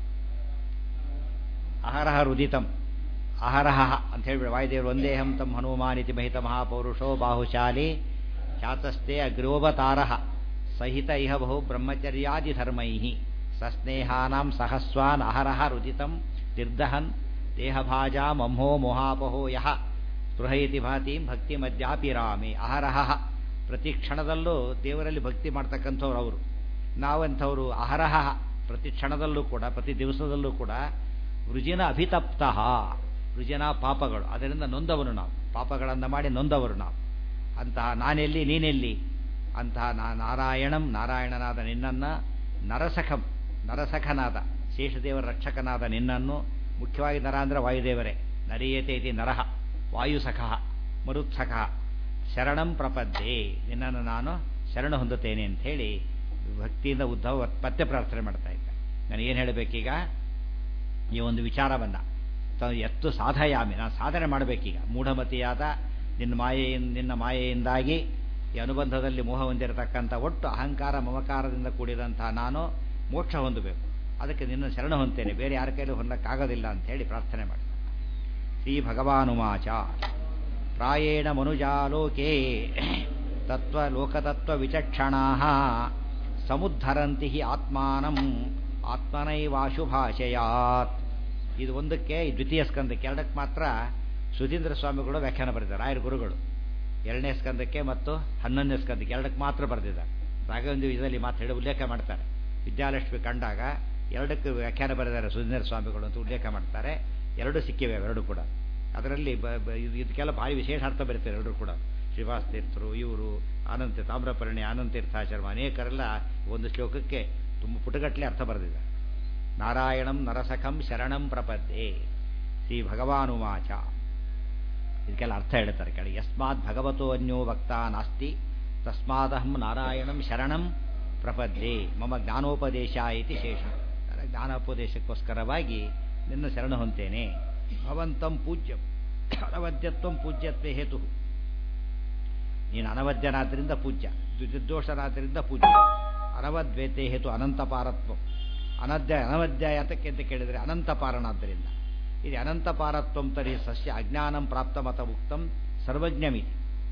ಅಹರಹ ರುದಿತಂ ಅಹರಹ ಅಂತ ಹೇಳ್ಬಿಡಿ ವಾಯುದೇವರು ಒಂದೇಹಂ ತಮ್ಮ ಹನುಮಾನಿತಿ ಮಹಿತ ಮಹಾಪೌರುಷೋ ಬಾಹುಶಾಲಿ ಖ್ಯಾತಸ್ಥೆ ಅಗ್ರೋವತಾರಃ ಸಹಿತ ಇಹ ಬಹು ಬ್ರಹ್ಮಚರ್ಯಾದಿ ಧರ್ಮೈ ಸಸ್ನೇಹಾನಾಂ ಸಹಸ್ವಾನ್ ಅಹರಹ ರುದಿತಂ ನಿರ್ದಹನ್ ದೇಹಭಾಜಾಂ ಅಂಹೋ ಮೊಹಾಪಹೋ ಯಹ ಸ್ಪೃಹಯತಿ ಭಾತೀಂ ಭಕ್ತಿ ಮಧ್ಯಾಪಿ ರಾಮೆ ಅಹರಹ ಪ್ರತಿ ಕ್ಷಣದಲ್ಲೂ ದೇವರಲ್ಲಿ ಭಕ್ತಿ ಮಾಡ್ತಕ್ಕಂಥವ್ರು ಅವರು ನಾವಂಥವರು ಅಹರಹ ಪ್ರತಿ ಕ್ಷಣದಲ್ಲೂ ಕೂಡ ಪ್ರತಿ ದಿವಸದಲ್ಲೂ ಕೂಡ ವೃಜಿನ ಅಭಿತಪ್ತ ವೃಜನ ಪಾಪಗಳು ಅದರಿಂದ ನೊಂದವನು ನಾವು ಪಾಪಗಳನ್ನು ಮಾಡಿ ನೊಂದವರು ನಾವು ಅಂತಹ ನಾನೆಲ್ಲಿ ನೀನೆಲ್ಲಿ ಅಂತಹ ನಾ ನಾರಾಯಣಂ ನಾರಾಯಣನಾದ ನಿನ್ನನ್ನು ನರಸಖಂ ನರಸಖನಾದ ಶೇಷದೇವರ ರಕ್ಷಕನಾದ ನಿನ್ನನ್ನು ಮುಖ್ಯವಾಗಿ ನರ ಅಂದರೆ ವಾಯುದೇವರೇ ನರಿಯತೆ ಇತಿ ನರಹ ವಾಯುಸಖಃ ಮರುತ್ಸಖಃ ಶರಣಂ ಪ್ರಪದ್ಯೆ ನಿನ್ನನ್ನು ನಾನು ಶರಣ ಹೊಂದುತ್ತೇನೆ ಅಂತ ಹೇಳಿ ಭಕ್ತಿಯಿಂದ ಉದ್ಧವ ಮತ್ತೆ ಪ್ರಾರ್ಥನೆ ಮಾಡ್ತಾ ಇದ್ದ ನಾನು ಏನು ಹೇಳಬೇಕೀಗ ಈ ಒಂದು ವಿಚಾರವನ್ನು ಎತ್ತು ಸಾಧಯಾಮಿ ನಾನು ಸಾಧನೆ ಮಾಡಬೇಕೀಗ ಮೂಢಮತಿಯಾದ ನಿನ್ನ ಮಾಯೆಯಿಂದ ನಿನ್ನ ಮಾಯೆಯಿಂದಾಗಿ ಈ ಅನುಬಂಧದಲ್ಲಿ ಮೋಹ ಹೊಂದಿರತಕ್ಕಂಥ ಒಟ್ಟು ಅಹಂಕಾರ ಮಮಕಾರದಿಂದ ಕೂಡಿದಂಥ ನಾನು ಮೋಕ್ಷ ಹೊಂದಬೇಕು ಅದಕ್ಕೆ ನಿನ್ನ ಶರಣ ಹೊಂತೇನೆ ಬೇರೆ ಯಾರ ಕೈಲೂ ಹೊಂದಕ್ಕಾಗೋದಿಲ್ಲ ಅಂತ ಹೇಳಿ ಪ್ರಾರ್ಥನೆ ಮಾಡ್ತಾನೆ ಶ್ರೀ ಭಗವಾನುಮಾಚ ಪ್ರಾಯೇಣ ಮನುಜಾಲೋಕೆ ತತ್ವ ಲೋಕತತ್ವ ವಿಚಕ್ಷಣಾ ಸಮುದ್ಧರಂತಿ ಆತ್ಮಾನಂ ಆತ್ಮನೈವಾಶುಭಾಷಯಾತ್ ಇದು ಒಂದಕ್ಕೆ ಈ ದ್ವಿತೀಯ ಸ್ಕಂದಕ್ಕೆ ಎರಡಕ್ಕೆ ಮಾತ್ರ ಸುಧೀಂದ್ರ ಸ್ವಾಮಿಗಳು ವ್ಯಾಖ್ಯಾನ ಬರೆದಿದ್ದಾರೆ ರಾಯರ ಗುರುಗಳು ಎರಡನೇ ಸ್ಕಂದಕ್ಕೆ ಮತ್ತು ಹನ್ನೊಂದನೇ ಸ್ಕಂದಕ್ಕೆ ಎರಡಕ್ಕೆ ಮಾತ್ರ ಬರೆದಿದ್ದಾರೆ ರಾಘವೇಂದ್ರ ಇದರಲ್ಲಿ ಮಾತು ಹೇಳಿ ಉಲ್ಲೇಖ ಮಾಡ್ತಾರೆ ವಿದ್ಯಾಲಕ್ಷ್ಮಿ ಕಂಡಾಗ ಎರಡಕ್ಕೆ ವ್ಯಾಖ್ಯಾನ ಬರೆದಿದ್ದಾರೆ ಸುಧೀಂದ್ರ ಸ್ವಾಮಿಗಳು ಅಂತ ಉಲ್ಲೇಖ ಮಾಡ್ತಾರೆ ಎರಡು ಸಿಕ್ಕಿವೆ ಎರಡು ಕೂಡ ಅದರಲ್ಲಿ ಬ ಇದಕ್ಕೆಲ್ಲ ಭಾರಿ ವಿಶೇಷ ಅರ್ಥ ಬರೀತಾರೆ ಎಲ್ಲರೂ ಕೂಡ ಶ್ರೀವಾಸ ತೀರ್ಥರು ಇವರು ಆನಂದ ತಾಮ್ರಪರ್ಣಿ ಆನಂದ ತೀರ್ಥಾಚರ್ಮ ಅನೇಕರೆಲ್ಲ ಒಂದು ಶ್ಲೋಕಕ್ಕೆ ತುಂಬ ಪುಟಗಟ್ಟಲೆ ಅರ್ಥ ಬರೆದಿದ್ದಾರೆ ನಾರಾಯಣಂ ನರಸಖಂ ಶರಣಂ ಪ್ರಪದ್ಯೆ ಶ್ರೀ ಭಗವಾನುವಾಚ ಇದಕ್ಕೆಲ್ಲ ಅರ್ಥ ಹೇಳ್ತಾರೆ ಕೆಳಗೆ ಯಸ್ಮಾತ್ ಭಗವತೋ ಅನ್ಯೋ ಭಕ್ತ ನಾಸ್ತಿ ತಸ್ಮಾದಹಂ ನಾರಾಯಣಂ ಶರಣಂ ಪ್ರಪದ್ಯೆ ಮಮ ಜ್ಞಾನೋಪದೇಶ ಇತಿ ಶೇಷ ಜ್ಞಾನೋಪದೇಶಕ್ಕೋಸ್ಕರವಾಗಿ ನಿನ್ನ ಶರಣ ಹೊಂತೇನೆ ಭವಂತಂ ಪೂಜ್ಯಂ ಅನವದ್ಯತ್ವಂ ಪೂಜ್ಯತ್ವೇ ಹೇತು ನೀನು ಅನವದ್ಯನಾದ್ದರಿಂದ ಪೂಜ್ಯ ನಿರ್ದೋಷನಾದ್ದರಿಂದ ಪೂಜ್ಯ ಅನವದ್ವೇತೆ ಹೇತು ಅನಂತಪಾರತ್ವ ಅನದ್ಯ ಅನವದ್ಯ ಯಾತಕ್ಕೆ ಅಂತ ಕೇಳಿದರೆ ಅನಂತಪಾರನಾದ್ದರಿಂದ ಇದು ಅನಂತಪಾರತ್ವಂ ತರಿ ಸಸ್ಯ ಅಜ್ಞಾನಂ ಪ್ರಾಪ್ತ ಮತ ಉಕ್ತಂ ಸರ್ವಜ್ಞಮಿತಿ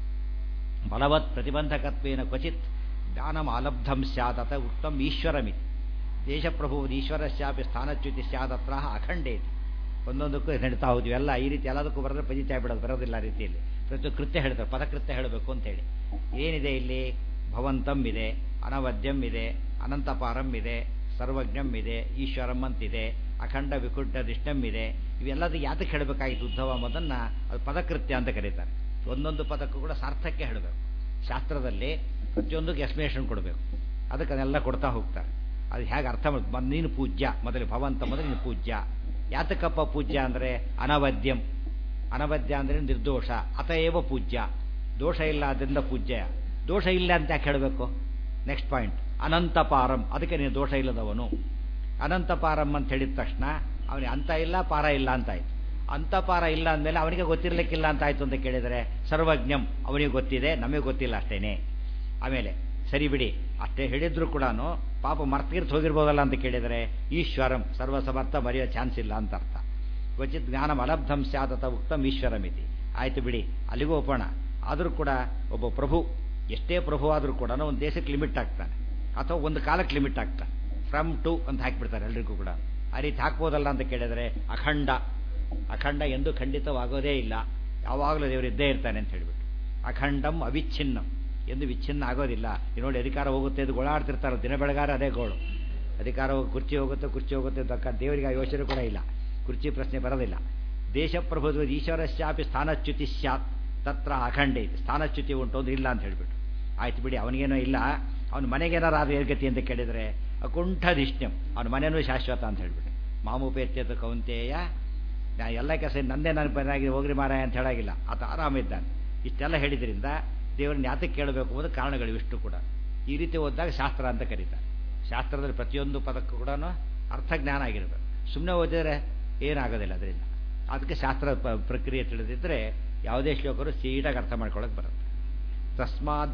ಬಲವತ್ ಪ್ರತಿಬಂಧಕತ್ವೇನ ಕ್ವಚಿತ್ ಜ್ಞಾನಂ ಆಲಬ್ಧಂ ಸ್ಯಾತ್ ಅತ ಉಕ್ತಂ ಈಶ್ವರಮಿತಿ ದೇಶಪ್ರಭು ಈಶ್ವರಸ್ಯಾಪಿ ಸ್ಥಾನಚ್ಯುತಿ ಸ್ಯಾದತ್ರ ಅಖಂಡೇತಿ ಒಂದೊಂದಕ್ಕೂ ನಡೀತಾ ಹೋದ್ವಿ ಎಲ್ಲ ಈ ರೀತಿ ಎಲ್ಲದಕ್ಕೂ ಬರೆದ್ರೆ ಪಜಿತಾ ಬಿಡೋದು ಬರೋದಿಲ್ಲ ರೀತಿಯಲ್ಲಿ ಪ್ರತಿ ಕೃತ್ಯ ಹೇಳ್ತಾರೆ ಪದಕೃತ್ಯ ಹೇಳಬೇಕು ಅಂತ ಹೇಳಿ ಏನಿದೆ ಇಲ್ಲಿ ಭವಂತಂ ಇದೆ ಅನವದ್ಯಂ ಇದೆ ಅನಂತಪಾರಂ ಇದೆ ಸರ್ವಜ್ಞಂ ಇದೆ ಈಶ್ವರಂ ಅಂತಿದೆ ಅಖಂಡ ವಿಕುಂಠ ದಿಷ್ಟಂ ಇದೆ ಇವೆಲ್ಲದಕ್ಕೆ ಯಾತಕ್ಕೆ ಹೇಳಬೇಕಾಗಿತ್ತು ಉದ್ಧವ ಮೊದನ್ನ ಅದು ಪದಕೃತ್ಯ ಅಂತ ಕರೀತಾರೆ ಒಂದೊಂದು ಪದಕ್ಕೂ ಕೂಡ ಸಾರ್ಥಕ್ಕೆ ಹೇಳಬೇಕು ಶಾಸ್ತ್ರದಲ್ಲಿ ಪ್ರತಿಯೊಂದಕ್ಕೆ ಎಕ್ಸ್ಪ್ಲೇಷನ್ ಕೊಡಬೇಕು ಅದಕ್ಕೆ ಅದನ್ನೆಲ್ಲ ಕೊಡ್ತಾ ಹೋಗ್ತಾರೆ ಅದು ಹೇಗೆ ಅರ್ಥ ಮಾಡಿ ನೀನು ಪೂಜ್ಯ ಮೊದಲು ಭವಂತ ಮೊದಲು ನೀನು ಪೂಜ್ಯ ಯಾತಕಪ್ಪ ಪೂಜ್ಯ ಅಂದರೆ ಅನವದ್ಯಂ ಅನವದ್ಯ ಅಂದರೆ ನಿರ್ದೋಷ ಅತಏವ ಪೂಜ್ಯ ದೋಷ ಇಲ್ಲ ಅದರಿಂದ ಪೂಜ್ಯ ದೋಷ ಇಲ್ಲ ಅಂತ ಯಾಕೆ ಹೇಳಬೇಕು ನೆಕ್ಸ್ಟ್ ಪಾಯಿಂಟ್ ಅನಂತಪಾರಂ ಅದಕ್ಕೆ ನೀನು ದೋಷ ಇಲ್ಲದವನು ಅನಂತಪಾರಂ ಅಂತ ಹೇಳಿದ ತಕ್ಷಣ ಅವನಿಗೆ ಅಂತ ಇಲ್ಲ ಪಾರ ಇಲ್ಲ ಅಂತಾಯ್ತು ಅಂತಪಾರ ಇಲ್ಲ ಅಂದಮೇಲೆ ಅವನಿಗೆ ಗೊತ್ತಿರಲಿಕ್ಕಿಲ್ಲ ಅಂತ ಆಯ್ತು ಅಂತ ಕೇಳಿದರೆ ಸರ್ವಜ್ಞಂ ಅವನಿಗೆ ಗೊತ್ತಿದೆ ನಮಗೆ ಗೊತ್ತಿಲ್ಲ ಅಷ್ಟೇನೆ ಆಮೇಲೆ ಸರಿ ಬಿಡಿ ಅಷ್ಟೇ ಹೇಳಿದ್ರು ಕೂಡ ಪಾಪ ಮರ್ತೀರ್ಥ ಹೋಗಿರ್ಬೋದಲ್ಲ ಅಂತ ಕೇಳಿದರೆ ಈಶ್ವರಂ ಸರ್ವಸಮರ್ಥ ಮರೆಯೋ ಚಾನ್ಸ್ ಇಲ್ಲ ಅಂತ ಅರ್ಥ ಕ್ವಚಿತ್ ಜ್ಞಾನಂ ಅಲಬ್ಧಂ ಸ್ಯಾದತ ಉಕ್ತಂ ಈಶ್ವರಮಿತಿ ಆಯ್ತು ಬಿಡಿ ಅಲ್ಲಿಗೂ ಒಪ್ಪೋಣ ಆದರೂ ಕೂಡ ಒಬ್ಬ ಪ್ರಭು ಎಷ್ಟೇ ಪ್ರಭು ಆದರೂ ಕೂಡ ಒಂದು ದೇಶಕ್ಕೆ ಲಿಮಿಟ್ ಆಗ್ತಾನೆ ಅಥವಾ ಒಂದು ಕಾಲಕ್ಕೆ ಲಿಮಿಟ್ ಆಗ್ತಾನೆ ಫ್ರಮ್ ಟು ಅಂತ ಹಾಕಿಬಿಡ್ತಾರೆ ಎಲ್ರಿಗೂ ಕೂಡ ಆ ರೀತಿ ಹಾಕ್ಬೋದಲ್ಲ ಅಂತ ಕೇಳಿದರೆ ಅಖಂಡ ಅಖಂಡ ಎಂದು ಖಂಡಿತವಾಗೋದೇ ಇಲ್ಲ ಯಾವಾಗಲೂ ದೇವರು ಇದ್ದೇ ಇರ್ತಾನೆ ಅಂತ ಹೇಳಿಬಿಟ್ಟು ಅಖಂಡಂ ಅವಿಚ್ಛಿನ್ನಂ ಎಂದು ವಿಚ್ಛಿನ್ನ ಆಗೋದಿಲ್ಲ ಈ ನೋಡಿ ಅಧಿಕಾರ ಹೋಗುತ್ತೆ ಅದು ಗೋಳಾಡ್ತಿರ್ತಾರೆ ದಿನ ಬೆಳಗಾರ ಅದೇ ಗೋಳು ಅಧಿಕಾರ ಹೋಗಿ ಕುರ್ಚಿ ಹೋಗುತ್ತೆ ಕುರ್ಚಿ ಹೋಗುತ್ತೆ ಅಂತ ದೇವರಿಗೆ ಆ ಯೋಚನೆ ಕೂಡ ಇಲ್ಲ ಕುರ್ಚಿ ಪ್ರಶ್ನೆ ಬರೋದಿಲ್ಲ ದೇಶಪ್ರಭುತ್ವ ಈಶ್ವರಶ್ಚಾಪಿ ಸ್ಥಾನಚ್ಯುತಿ ಸ್ಯಾತ್ ತತ್ರ ಅಖಂಡ ಐತಿ ಸ್ಥಾನಚ್ಯುತಿ ಉಂಟು ಅಂದ್ರೆ ಇಲ್ಲ ಅಂತ ಹೇಳಿಬಿಟ್ಟು ಆಯ್ತು ಬಿಡಿ ಅವನಿಗೇನೋ ಇಲ್ಲ ಅವನ ಮನೆಗೇನಾರು ಆದ ಏರ್ಗತಿ ಅಂತ ಕೇಳಿದರೆ ಅಕುಂಠಧಿಷ್ಣ್ಯಂ ಅವನ ಮನೆಯೂ ಶಾಶ್ವತ ಅಂತ ಹೇಳ್ಬಿಟ್ಟು ಮಾಮುಪೇತ್ಯದ ಕೌಂತೆಯ ನಾ ಎಲ್ಲ ಕೆಲಸ ನಂದೇ ನಾನು ಬನಾಗಿ ಹೋಗ್ರಿ ಮಾರಾಯ ಅಂತ ಹೇಳಾಗಿಲ್ಲ ಆತ ಆರಾಮಿದ್ದಾನೆ ಇಷ್ಟೆಲ್ಲ ಹೇಳಿದ್ರಿಂದ ದೇವರನ್ನ ಯಾತಕ್ಕೆ ಕೇಳಬೇಕು ಅನ್ನೋದು ಕಾರಣಗಳು ಇಷ್ಟು ಕೂಡ ಈ ರೀತಿ ಓದಿದಾಗ ಶಾಸ್ತ್ರ ಅಂತ ಕರೀತಾರೆ ಶಾಸ್ತ್ರದಲ್ಲಿ ಪ್ರತಿಯೊಂದು ಪದಕ್ಕೂ ಕೂಡ ಅರ್ಥಜ್ಞಾನ ಆಗಿರಬೇಕು ಸುಮ್ಮನೆ ಓದಿದರೆ ಏನಾಗೋದಿಲ್ಲ ಅದರಿಂದ ಅದಕ್ಕೆ ಶಾಸ್ತ್ರ ಪ್ರಕ್ರಿಯೆ ತಿಳಿದಿದ್ದರೆ ಯಾವುದೇ ಶ್ಲೋಕರು ಸೀಟಾಗಿ ಅರ್ಥ ಮಾಡ್ಕೊಳ್ಳೋಕೆ ಬರುತ್ತೆ ತಸ್ಮಾತ್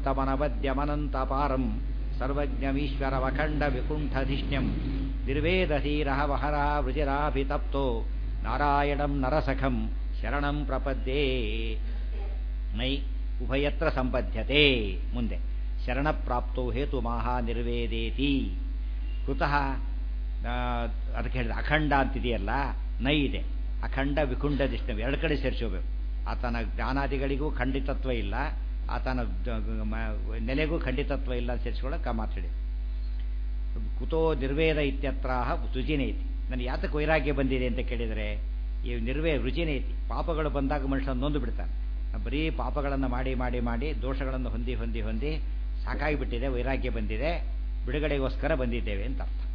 ಭವಂತಮನವದ್ಯಮನಂತಪಾರಂ ಸರ್ವಜ್ಞಮೀಶ್ವರವಖಂಡ ವಿಕುಂಠಧಿಷ್ಣ್ಯಂ ನಿರ್ವೇದಧೀರ ವಹರ ವೃಜಿರಾಭಿತಪ್ತೋ ನಾರಾಯಣಂ ನರಸಖಂ ಶರಣಂ ಪ್ರಪದ್ಯೇ ನೈ ಉಭಯತ್ರ ಸಂಬದ್ಧತೆ ಮುಂದೆ ಶರಣಪ್ರಾಪ್ತೋ ಹೇತು ಮಾಹ ನಿರ್ವೇದೇತಿ ಕೃತಃ ಅದಕ್ಕೆ ಹೇಳಿದ ಅಖಂಡ ಅಂತಿದೆಯಲ್ಲ ನೈ ಇದೆ ಅಖಂಡ ವಿಕುಂಡ ದಿಷ್ಟ ಎರಡು ಕಡೆ ಸೇರಿಸೋಬೇಕು ಆತನ ಜ್ಞಾನಾದಿಗಳಿಗೂ ಖಂಡಿತತ್ವ ಇಲ್ಲ ಆತನ ನೆಲೆಗೂ ಖಂಡಿತತ್ವ ಇಲ್ಲ ಸೇರಿಸ್ಕೊಳ್ಳೋಕೆ ಮಾತಾಡಿ ಕುತೋ ನಿರ್ವೇದ ಇತ್ಯತ್ರ ರುಚಿನೇತಿ ನನಗೆ ಯಾತಕ್ಕೆ ವೈರಾಗ್ಯ ಬಂದಿದೆ ಅಂತ ಕೇಳಿದರೆ ಈ ನಿರ್ವೇ ರುಚಿನೇತಿ ಪಾಪಗಳು ಬಂದಾಗ ಮನುಷ್ಯ ನೊಂದು ಬಿಡ್ತಾನೆ ಬರೀ ಪಾಪಗಳನ್ನು ಮಾಡಿ ಮಾಡಿ ಮಾಡಿ ದೋಷಗಳನ್ನು ಹೊಂದಿ ಹೊಂದಿ ಹೊಂದಿ ಸಾಕಾಗಿಬಿಟ್ಟಿದೆ ವೈರಾಗ್ಯ ಬಂದಿದೆ ಬಿಡುಗಡೆಗೋಸ್ಕರ ಬಂದಿದ್ದೇವೆ ಅಂತ ಅರ್ಥ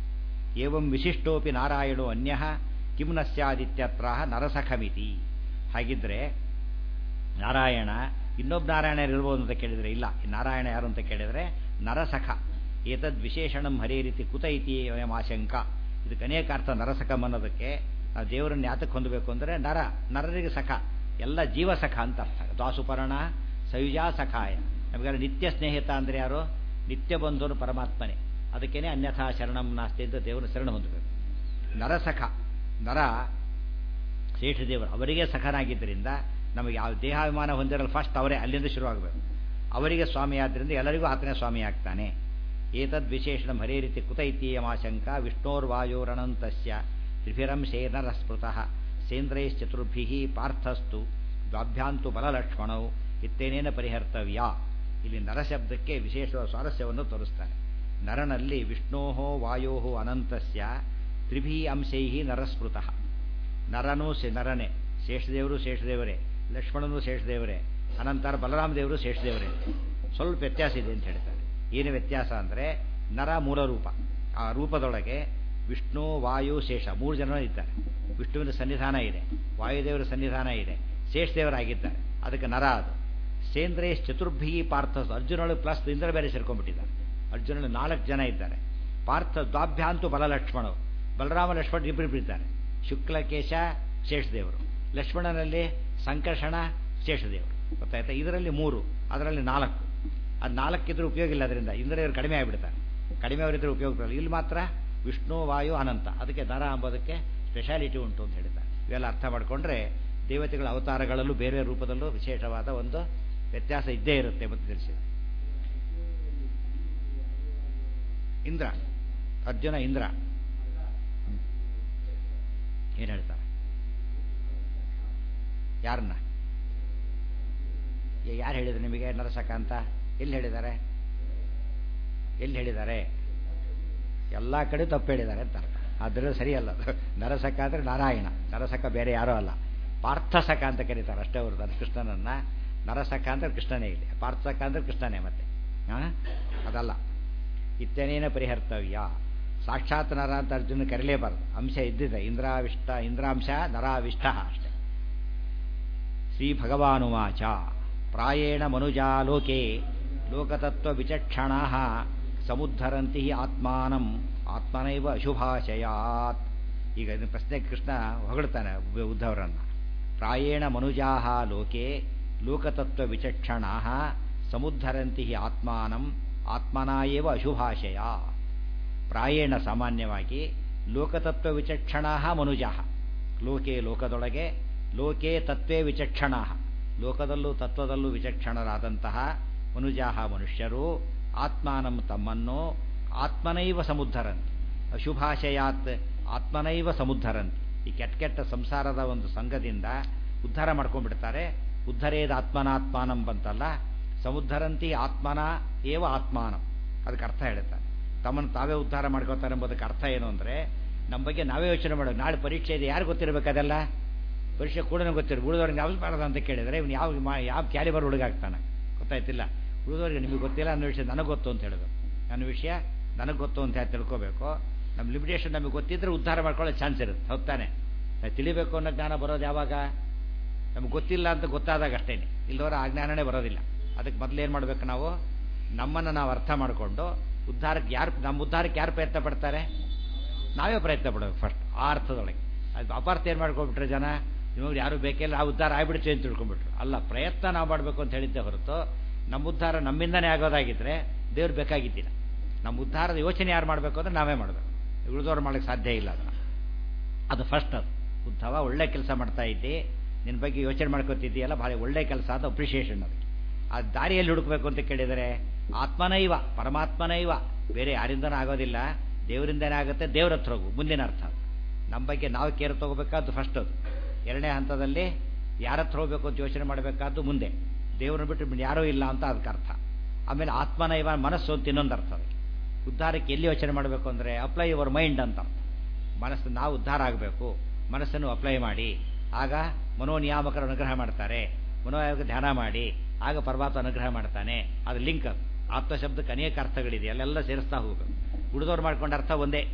ಏವಂ ವಿಶಿಷ್ಟೋಪಿ ನಾರಾಯಣೋ ಅನ್ಯ ಕಿಂ ನ ಸ್ಯಾದಿತ್ಯತ್ರ ನರಸಖಮಿತಿ ಹಾಗಿದ್ರೆ ನಾರಾಯಣ ಇನ್ನೊಬ್ಬ ನಾರಾಯಣ ಇರ್ಬೋದು ಅಂತ ಕೇಳಿದರೆ ಇಲ್ಲ ಈ ನಾರಾಯಣ ಯಾರು ಅಂತ ಕೇಳಿದರೆ ನರಸಖ ಏತದ್ ವಿಶೇಷಣಂ ಹರೇ ರೀತಿ ಕುತ ಇತಿ ಆಶಂಕ ಇದಕ್ಕೆ ಅನೇಕ ಅರ್ಥ ನರಸಖಂ ಅನ್ನೋದಕ್ಕೆ ನಾವು ದೇವರನ್ನು ಯಾತಕ್ಕೆ ಹೊಂದಬೇಕು ಅಂದರೆ ನರ ನರರಿಗೆ ಸಖ ಎಲ್ಲ ಜೀವ ಸಖ ಅಂತ ಅರ್ಥ ದ್ವಾಸುಪರ್ಣ ಸಯುಜಾ ಸಖಾಯ ನಮಗೆಲ್ಲ ನಿತ್ಯ ಸ್ನೇಹಿತ ಅಂದರೆ ಯಾರು ನಿತ್ಯ ಬಂಧುನು ಪರಮಾತ್ಮನೇ ಅದಕ್ಕೇನೆ ಅನ್ಯಥಾ ಶರಣಂ ನಾಸ್ತಿ ಅಂತ ದೇವರ ಶರಣ ಹೊಂದಬೇಕು ನರಸಖ ನರ ಶೇಷದೇವರು ಅವರಿಗೆ ಸಖನಾಗಿದ್ದರಿಂದ ನಮಗೆ ಯಾವ ದೇಹಾಭಿಮಾನ ಹೊಂದಿರಲು ಫಸ್ಟ್ ಅವರೇ ಅಲ್ಲಿಂದ ಶುರುವಾಗಬೇಕು ಅವರಿಗೆ ಸ್ವಾಮಿ ಆದ್ದರಿಂದ ಎಲ್ಲರಿಗೂ ಆತನೇ ಸ್ವಾಮಿ ಆಗ್ತಾನೆ ಏತದ್ ವಿಶೇಷಣ ಹರೇ ರೀತಿ ಕುತ ಇತ್ಯಯಮಾಶಂಕ ವಿಷ್ಣೋರ್ವಾಯೋರಣಂತಸ್ಯ ತ್ರಿಭಿರಂ ಶೇನರಸ್ಮೃತಃ ಸೇಂದ್ರೈಶ್ಚತುರ್ಭಿ ಪಾರ್ಥಸ್ತು ದ್ವಾಭ್ಯಾಂತು ಬಲಲಕ್ಷ್ಮಣೌ ಇತ್ತೇನೇನ ಪರಿಹರ್ತವ್ಯ ಇಲ್ಲಿ ನರಶಬ್ದಕ್ಕೆ ವಿಶೇಷವಾದ ಸ್ವಾರಸ್ಯವನ್ನು ತೋರಿಸ್ತಾರೆ ನರನಲ್ಲಿ ವಿಷ್ಣೋ ವಾಯೋ ಅನಂತಸ್ಯ ತ್ರಿಭಿ ಅಂಶೈ ನರಸ್ಮೃತಃ ನರನೂ ಸೆ ನರನೇ ಶೇಷದೇವರು ಶೇಷದೇವರೇ ಲಕ್ಷ್ಮಣನು ಶೇಷದೇವರೇ ಅನಂತರ ಬಲರಾಮ ದೇವರು ಶೇಷದೇವರೇ ಸ್ವಲ್ಪ ವ್ಯತ್ಯಾಸ ಇದೆ ಅಂತ ಹೇಳ್ತಾರೆ ಏನು ವ್ಯತ್ಯಾಸ ಅಂದರೆ ನರ ಮೂಲ ರೂಪ ಆ ರೂಪದೊಳಗೆ ವಿಷ್ಣು ವಾಯು ಶೇಷ ಮೂರು ಜನ ಇದ್ದಾರೆ ವಿಷ್ಣುವಿನ ಸನ್ನಿಧಾನ ಇದೆ ವಾಯುದೇವರ ಸನ್ನಿಧಾನ ಇದೆ ಶೇಷದೇವರಾಗಿದ್ದಾರೆ ಅದಕ್ಕೆ ನರ ಅದು ಸೇಂದ್ರೇಶ್ ಚತುರ್ಭಿ ಪಾರ್ಥ ಅರ್ಜುನಳು ಪ್ಲಸ್ ಇಂದ್ರ ಬೇರೆ ಸೇರ್ಕೊಂಡ್ಬಿಟ್ಟಿದ್ದಾರೆ ಅರ್ಜುನಳು ನಾಲ್ಕು ಜನ ಇದ್ದಾರೆ ಪಾರ್ಥ ದ್ವಾಭ್ಯಾಂತು ಬಲ ಲಕ್ಷ್ಮಣರು ಬಲರಾಮ ಲಕ್ಷ್ಮಣ ಇಬ್ಬರು ಇದ್ದಾರೆ ಶುಕ್ಲಕೇಶ ಶೇಷದೇವರು ಲಕ್ಷ್ಮಣನಲ್ಲಿ ಸಂಕರ್ಷಣ ಶೇಷದೇವರು ಗೊತ್ತಾಯ್ತಾ ಇದರಲ್ಲಿ ಮೂರು ಅದರಲ್ಲಿ ನಾಲ್ಕು ಅದು ನಾಲ್ಕಿದ್ರೆ ಉಪಯೋಗ ಇಲ್ಲ ಅದರಿಂದ ಇಂದ್ರಿಯವರು ಕಡಿಮೆ ಆಗಿಬಿಡ್ತಾರೆ ಕಡಿಮೆ ಅವರಿದ್ರೆ ಉಪಯೋಗ ಬರಲ್ಲ ಇಲ್ಲಿ ಮಾತ್ರ ವಿಷ್ಣು ವಾಯು ಅನಂತ ಅದಕ್ಕೆ ನರ ಎಂಬುದಕ್ಕೆ ಸ್ಪೆಷಾಲಿಟಿ ಉಂಟು ಅಂತ ಹೇಳಿದ್ದಾರೆ ಇವೆಲ್ಲ ಅರ್ಥ ಮಾಡಿಕೊಂಡ್ರೆ ದೇವತೆಗಳ ಅವತಾರಗಳಲ್ಲೂ ಬೇರೆ ರೂಪದಲ್ಲೂ ವಿಶೇಷವಾದ ಒಂದು ವ್ಯತ್ಯಾಸ ಇದ್ದೇ ಇರುತ್ತೆ ಮತ್ತು ತಿಳಿಸಿದೆ ಇಂದ್ರ ಅರ್ಜುನ ಇಂದ್ರ ಏನು ಹೇಳ್ತಾರೆ ಯಾರನ್ನ ಯಾರು ಹೇಳಿದ್ರು ನಿಮಗೆ ನರಸಕ ಅಂತ ಎಲ್ಲಿ ಹೇಳಿದ್ದಾರೆ ಎಲ್ಲಿ ಹೇಳಿದ್ದಾರೆ ಎಲ್ಲ ಕಡೆ ತಪ್ಪು ಹೇಳಿದ್ದಾರೆ ಅಂತ ಅರ್ಥ ಆದ್ದರಿಂದ ಸರಿಯಲ್ಲ ಅದು ನರಸಕ ಅಂದರೆ ನಾರಾಯಣ ನರಸಕ ಬೇರೆ ಯಾರೂ ಅಲ್ಲ ಪಾರ್ಥಸಕ ಅಂತ ಕರೀತಾರೆ ಅಷ್ಟೇ ಅವರು ನನ್ನ ಕೃಷ್ಣನನ್ನ ನರಸಕ ಅಂದ್ರೆ ಕೃಷ್ಣನೇ ಇಲ್ಲಿ ಪಾರ್ಥಸಕ ಅಂದ್ರೆ ಕೃಷ್ಣನೇ ಮತ್ತೆ ಹಾಂ ಅದಲ್ಲ ಇತ್ಯನೇನ ಪರಿಹರ್ತವ್ಯ ಸಾಕ್ಷಾತ್ ನರ ಅಂತ ಅರ್ಜುನ ಕರೀಲೇಬಾರದು ಅಂಶ ಇದ್ದಿದೆ ಇಂದ್ರಾವಿಷ್ಟ ಇಂದ್ರಾಂಶ ನರಾವಿಷ್ಟ ಅಷ್ಟೇ ಶ್ರೀ ಭಗವಾನುವಾಚ ಪ್ರಾಯೇಣ ಮನುಜಾ ಲೋಕೆ ಲೋಕತತ್ವ ವಿಚಕ್ಷಣ ಸಮುದ್ಧರಂತಿ ಆತ್ಮಾನಂ ಆತ್ಮನೈವ ಅಶುಭಾಶಯಾತ್ ಈಗ ಇದನ್ನ ಪ್ರಶ್ನೆ ಕೃಷ್ಣ ಹೊಗಳ್ತಾನೆ ಉದ್ಧವರನ್ನು ಪ್ರಾಯೇಣ ಮನುಜಾ ಲೋಕೆ ಲೋಕತತ್ವ ವಿಚಕ್ಷಣ ಸಮುದ್ಧರಂತಿ ಆತ್ಮಾನಂ ಆತ್ಮನಾಯೇವ ಅಶುಭಾಶಯ ಪ್ರಾಯೇಣ ಸಾಮಾನ್ಯವಾಗಿ ಲೋಕತತ್ವ ವಿಚಕ್ಷಣ ಮನುಜಾ ಲೋಕೆ ಲೋಕದೊಳಗೆ ಲೋಕೆ ತತ್ವೇ ವಿಚಕ್ಷಣ ಲೋಕದಲ್ಲೂ ತತ್ವದಲ್ಲೂ ವಿಚಕ್ಷಣರಾದಂತಹ ಮನುಜಾಹ ಮನುಷ್ಯರು ಆತ್ಮಾನಂ ತಮ್ಮನ್ನು ಆತ್ಮನೈವ ಸಮುದ್ಧರಂತಿ ಅಶುಭಾಶಯಾತ್ ಆತ್ಮನೈವ ಸಮುದ್ಧರಂತಿ ಈ ಕೆಟ್ಟ ಕೆಟ್ಟ ಸಂಸಾರದ ಒಂದು ಸಂಘದಿಂದ ಉದ್ಧಾರ ಮಾಡ್ಕೊಂಡ್ಬಿಡ್ತಾರೆ ಉದ್ಧರೇದ ಆತ್ಮನಾತ್ಮಾನಂ ಬಂತಲ್ಲ ಸಮುದ್ಧರಂತಿ ಆತ್ಮನ ಏವ ಆತ್ಮಾನಂ ಅದಕ್ಕೆ ಅರ್ಥ ಹೇಳ್ತಾರೆ ತಮ್ಮನ್ನು ತಾವೇ ಉದ್ಧಾರ ಮಾಡ್ಕೋತಾರೆ ಎಂಬುದಕ್ಕೆ ಅರ್ಥ ಏನು ಅಂದರೆ ನಮ್ಮ ಬಗ್ಗೆ ನಾವೇ ಯೋಚನೆ ಮಾಡೋದು ನಾಳೆ ಪರೀಕ್ಷೆ ಇದೆ ಯಾರು ಗೊತ್ತಿರಬೇಕು ಅದೆಲ್ಲ ಪರೀಕ್ಷೆ ಕೂಡ ಗೊತ್ತಿರೋ ಉಳಿದವ್ರಿಗೆ ಯಾವ್ದು ಮಾಡೋದು ಅಂತ ಕೇಳಿದರೆ ಇವನು ಯಾವ ಯಾವ ಕ್ಯಾಲಿಬರ್ ಹುಡುಗಾಗ್ತಾನೆ ಗೊತ್ತಾಯ್ತಿಲ್ಲ ಉಳಿದವ್ರಿಗೆ ನಿಮಗೆ ಗೊತ್ತಿಲ್ಲ ಅನ್ನೋ ವಿಷಯ ನನಗೆ ಗೊತ್ತು ಅಂತ ಹೇಳಬೇಕು ನನ್ನ ವಿಷಯ ನನಗೆ ಗೊತ್ತು ಅಂತ ಹೇಳಿ ತಿಳ್ಕೋಬೇಕು ನಮ್ಮ ಲಿಮಿಟೇಷನ್ ನಮಗೆ ಗೊತ್ತಿದ್ರೆ ಉದ್ಧಾರ ಮಾಡ್ಕೊಳ್ಳೋ ಚಾನ್ಸ್ ಇರುತ್ತೆ ಹೌದಾನೆ ನಾವು ತಿಳಿಬೇಕು ಅನ್ನೋ ಜ್ಞಾನ ಬರೋದು ಯಾವಾಗ ನಮ್ಗೆ ಗೊತ್ತಿಲ್ಲ ಅಂತ ಗೊತ್ತಾದಾಗ ಅಷ್ಟೇ ಇಲ್ಲವರ ಆ ಜ್ಞಾನನೇ ಬರೋದಿಲ್ಲ ಅದಕ್ಕೆ ಮೊದಲು ಏನು ಮಾಡಬೇಕು ನಾವು ನಮ್ಮನ್ನು ನಾವು ಅರ್ಥ ಮಾಡಿಕೊಂಡು ಉದ್ಧಾರಕ್ಕೆ ಯಾರು ನಮ್ಮ ಉದ್ಧಾರಕ್ಕೆ ಯಾರು ಪ್ರಯತ್ನ ಪಡ್ತಾರೆ ನಾವೇ ಪ್ರಯತ್ನ ಪಡಬೇಕು ಫಸ್ಟ್ ಆ ಅರ್ಥದೊಳಗೆ ಅದು ಅಪಾರ್ಥ ಏನು ಮಾಡ್ಕೊಂಡ್ಬಿಟ್ರೆ ಜನ ನಿಮಗೆ ಯಾರು ಬೇಕಿಲ್ಲ ಆ ಉದ್ಧಾರ ಆಗ್ಬಿಡುತ್ತೆ ಅಂತ ತಿಳ್ಕೊಂಡ್ಬಿಟ್ರು ಅಲ್ಲ ಪ್ರಯತ್ನ ನಾವು ಮಾಡಬೇಕು ಅಂತ ಹೇಳಿದ್ದೆ ಹೊರತು ನಮ್ಮ ಉದ್ಧಾರ ನಮ್ಮಿಂದನೇ ಆಗೋದಾಗಿದ್ದರೆ ದೇವ್ರು ಬೇಕಾಗಿದ್ದಿಲ್ಲ ನಮ್ಮ ಉದ್ಧಾರದ ಯೋಚನೆ ಯಾರು ಮಾಡಬೇಕು ಅಂದರೆ ನಾವೇ ಮಾಡಬೇಕು ಉಳಿದವ್ರು ಮಾಡೋಕ್ಕೆ ಸಾಧ್ಯ ಇಲ್ಲ ಅದನ್ನು ಅದು ಫಸ್ಟ್ ಅದು ಉದ್ಧವ ಒಳ್ಳೆ ಕೆಲಸ ಮಾಡ್ತಾ ಇದ್ದಿ ನಿನ್ನ ಬಗ್ಗೆ ಯೋಚನೆ ಮಾಡ್ಕೊತಿದ್ದೀಯಲ್ಲ ಭಾಳ ಒಳ್ಳೆ ಕೆಲಸ ಅದು ಅಪ್ರಿಷಿಯೇಷನ್ ಅದಕ್ಕೆ ಆ ದಾರಿಯಲ್ಲಿ ಹುಡುಕಬೇಕು ಅಂತ ಕೇಳಿದರೆ ಆತ್ಮನೈವ ಪರಮಾತ್ಮನೈವ ಬೇರೆ ಯಾರಿಂದನೂ ಆಗೋದಿಲ್ಲ ದೇವರಿಂದನೇ ಆಗುತ್ತೆ ದೇವ್ರ ಹತ್ರ ಹೋಗು ಮುಂದಿನ ಅರ್ಥ ನಮ್ಮ ಬಗ್ಗೆ ನಾವು ಕೇರ್ ತಗೋಬೇಕಾದ್ದು ಫಸ್ಟ್ ಅದು ಎರಡನೇ ಹಂತದಲ್ಲಿ ಯಾರ ಹತ್ರ ಹೋಗ್ಬೇಕು ಅಂತ ಯೋಚನೆ ಮಾಡಬೇಕಾದ್ದು ಮುಂದೆ ದೇವ್ರನ್ನ ಬಿಟ್ಟು ಯಾರೂ ಇಲ್ಲ ಅಂತ ಅದಕ್ಕೆ ಅರ್ಥ ಆಮೇಲೆ ಆತ್ಮನೈವ ಮನಸ್ಸು ಅಂತ ಇನ್ನೊಂದು ಅರ್ಥ ಅದಕ್ಕೆ ಉದ್ಧಾರಕ್ಕೆ ಎಲ್ಲಿ ಯೋಚನೆ ಮಾಡಬೇಕು ಅಂದರೆ ಅಪ್ಲೈ ಯುವರ್ ಮೈಂಡ್ ಅಂತ ಮನಸ್ಸು ನಾವು ಉದ್ಧಾರ ಆಗಬೇಕು ಮನಸ್ಸನ್ನು ಅಪ್ಲೈ ಮಾಡಿ ಆಗ ಮನೋನಿಯಾಮಕರು ಅನುಗ್ರಹ ಮಾಡ್ತಾರೆ ಮನೋಯಾಮಕ ಧ್ಯಾನ ಮಾಡಿ ಆಗ ಪರಮಾತ್ಮ ಅನುಗ್ರಹ ಮಾಡ್ತಾನೆ ಅದು ಲಿಂಕ್ ಅದು ಆತ್ಮ ಶಬ್ದಕ್ಕೆ ಅನೇಕ ಅರ್ಥಗಳಿದೆ ಅಲ್ಲೆಲ್ಲ ಸೇರಿಸ್ತಾ ಹೋಗಬೇಕು ಉಳಿದವ್ರು ಮಾಡ್ಕೊಂಡ ಅರ್ಥ ಒಂದೇ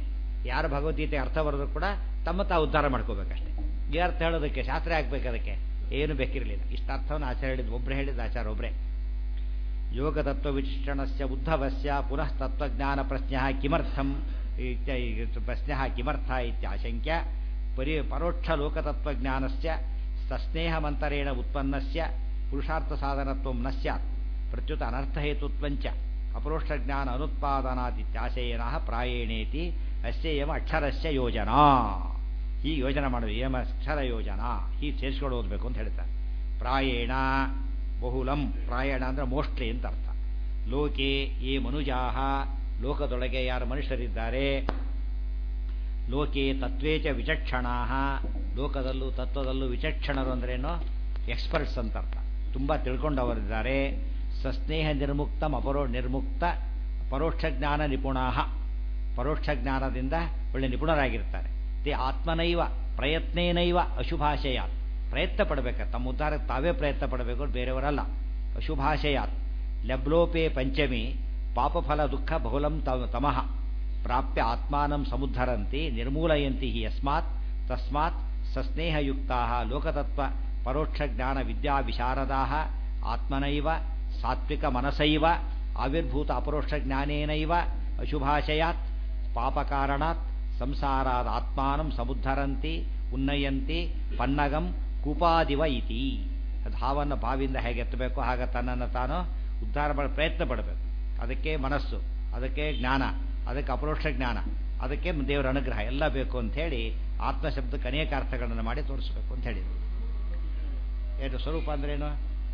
ಯಾರು ಭಗವದ್ಗೀತೆ ಅರ್ಥ ಬರೋದು ಕೂಡ ತಮ್ಮ ತಾವು ಉದ್ಧಾರ ಮಾಡ್ಕೋಬೇಕಷ್ಟೆ ಈ ಅರ್ಥ ಹೇಳೋದಕ್ಕೆ ಶಾಸ್ತ್ರ ಹಾಕ್ಬೇಕು ಅದಕ್ಕೆ ಏನು ಬೇಕಿರಲಿಲ್ಲ ಇಷ್ಟ ಅರ್ಥವನ್ನು ಆಚಾರ್ಯ ಹೇಳಿದ್ದು ಒಬ್ಬರೇ ಹೇಳಿದ್ದು ಆಚಾರ ಒಬ್ಬರೇ ಯೋಗ ತತ್ವ ವಿಚಿಷ್ಟಣಸ್ಯ ಉದ್ಧವಸ್ಯ ಪುನಃ ತತ್ವಜ್ಞಾನ ಪ್ರಶ್ನ ಕಿಮರ್ಥಂ ಪ್ರಶ್ನ ಕಿಮರ್ಥ ಇತ್ಯಾಶಂಕ್ಯ ಪರಿ ಪರೋಕ್ಷ ಲೋಕತತ್ವಜ್ಞಾನಸ್ಯ ಸಸ್ನೇಹಮಂತರೇಣ ಉತ್ಪನ್ನಸ್ಯ ಪುರುಷಾರ್ಥ ಸಾಧನತ್ವ ನ ಸ್ಯಾತ್ ಪ್ರತ್ಯುತ ಅನರ್ಥಹೇತುತ್ವಂಚ ಅಪರೋಕ್ಷಜ್ಞಾನ ಅನುತ್ಪಾದನಾದಿತ್ಯಾಶಯನ ಪ್ರಾಯೇಣೇತಿ ಅಸ್ಯೇಯಮ ಅಕ್ಷರಸ್ಯ ಯೋಜನಾ ಈ ಯೋಜನೆ ಮಾಡೋದು ಏಮ ಅಕ್ಷರ ಯೋಜನಾ ಹೀಗೆ ಸೇರಿಸ್ಕೊಂಡು ಓದಬೇಕು ಅಂತ ಹೇಳ್ತಾರೆ ಪ್ರಾಯೇಣ ಬಹುಲಂ ಪ್ರಾಯಣ ಅಂದ್ರೆ ಮೋಸ್ಟ್ಲಿ ಅಂತ ಅರ್ಥ ಲೋಕೆ ಈ ಮನುಜಾಹ ಲೋಕದೊಳಗೆ ಯಾರು ಮನುಷ್ಯರಿದ್ದಾರೆ ಲೋಕೆ ತತ್ವೇಚ ವಿಚಕ್ಷಣಾ ಲೋಕದಲ್ಲೂ ತತ್ವದಲ್ಲೂ ವಿಚಕ್ಷಣರು ಅಂದ್ರೇನು ಎಕ್ಸ್ಪರ್ಟ್ಸ್ ಅಂತ ಅರ್ಥ ತುಂಬ ತಿಳ್ಕೊಂಡವರಿದ್ದಾರೆ ಸಸ್ನೇಹ ನಿರ್ಮುಕ್ತಂ ಅಪರೋ ನಿರ್ಮುಕ್ತ ಪರೋಕ್ಷ ಜ್ಞಾನ ನಿಪುಣಾ ಪರೋಕ್ಷ ಜ್ಞಾನದಿಂದ ಒಳ್ಳೆ ನಿಪುಣರಾಗಿರ್ತಾರೆ ತೇ ಆತ್ಮನೈವ ಪ್ರಯತ್ನೇನೈವ ಅಶುಭಾಶಯಾತ್ ಪ್ರಯತ್ನ ಪಡಬೇಕು ತಮ್ಮ ಉದ್ಧಾರಕ್ಕೆ ತಾವೇ ಪ್ರಯತ್ನ ಪಡಬೇಕು ಬೇರೆಯವರಲ್ಲ ಅಶುಭಾಶಯಾತ್ ಲಬ್ಲೋಪೆ ಪಂಚಮಿ ಪಾಪಫಲ ದುಃಖ ಬಹುಲಂ ತಮಃ ಪ್ರಾಪ್ಯ ಆತ್ಮಾನಂ ಸಮುದ್ಧರಂತಿ ನಿರ್ಮೂಲಯಂತಿ ಹಿ ಯಸ್ಮಾತ್ ತಸ್ಮಾತ್ ಸಸ್ನೇಹಯುಕ್ತಾ ಲೋಕತತ್ವ ಪರೋಕ್ಷ ಜ್ಞಾನ ವಿದ್ಯಾ ವಿಶಾರದಾ ಆತ್ಮನೈವ ಸಾತ್ವಿಕ ಮನಸೈವ ಆವಿರ್ಭೂತ ಅಪರೋಕ್ಷ ಜ್ಞಾನೇನೈವ ಅಶುಭಾಶಯಾತ್ ಪಾಪಕಾರಣಾತ್ ಸಂಸಾರಾದ ಆತ್ಮಾನಂ ಸಮುದ್ಧರಂತಿ ಉನ್ನಯಂತಿ ಪನ್ನಗಂ ಕೂಪಾದಿವ ಇತಿ ಅದು ಹಾವನ್ನು ಬಾವಿಯಿಂದ ಹೇಗೆ ಎತ್ತಬೇಕು ಹಾಗೆ ತನ್ನನ್ನು ತಾನು ಉದ್ಧಾರ ಮಾಡೋ ಪ್ರಯತ್ನ ಪಡಬೇಕು ಅದಕ್ಕೆ ಮನಸ್ಸು ಅದಕ್ಕೆ ಜ್ಞಾನ ಅದಕ್ಕೆ ಅಪರೋಕ್ಷ ಜ್ಞಾನ ಅದಕ್ಕೆ ದೇವರ ಅನುಗ್ರಹ ಎಲ್ಲ ಬೇಕು ಅಂತ ಹೇಳಿ ಆತ್ಮಶಬ್ದಕ್ಕೆ ಅನೇಕ ಅರ್ಥಗಳನ್ನು ಮಾಡಿ ತೋರಿಸಬೇಕು ಅಂತ ಹೇಳಿದ್ರು ಏನು ಸ್ವರೂಪ ಅಂದ್ರೇನು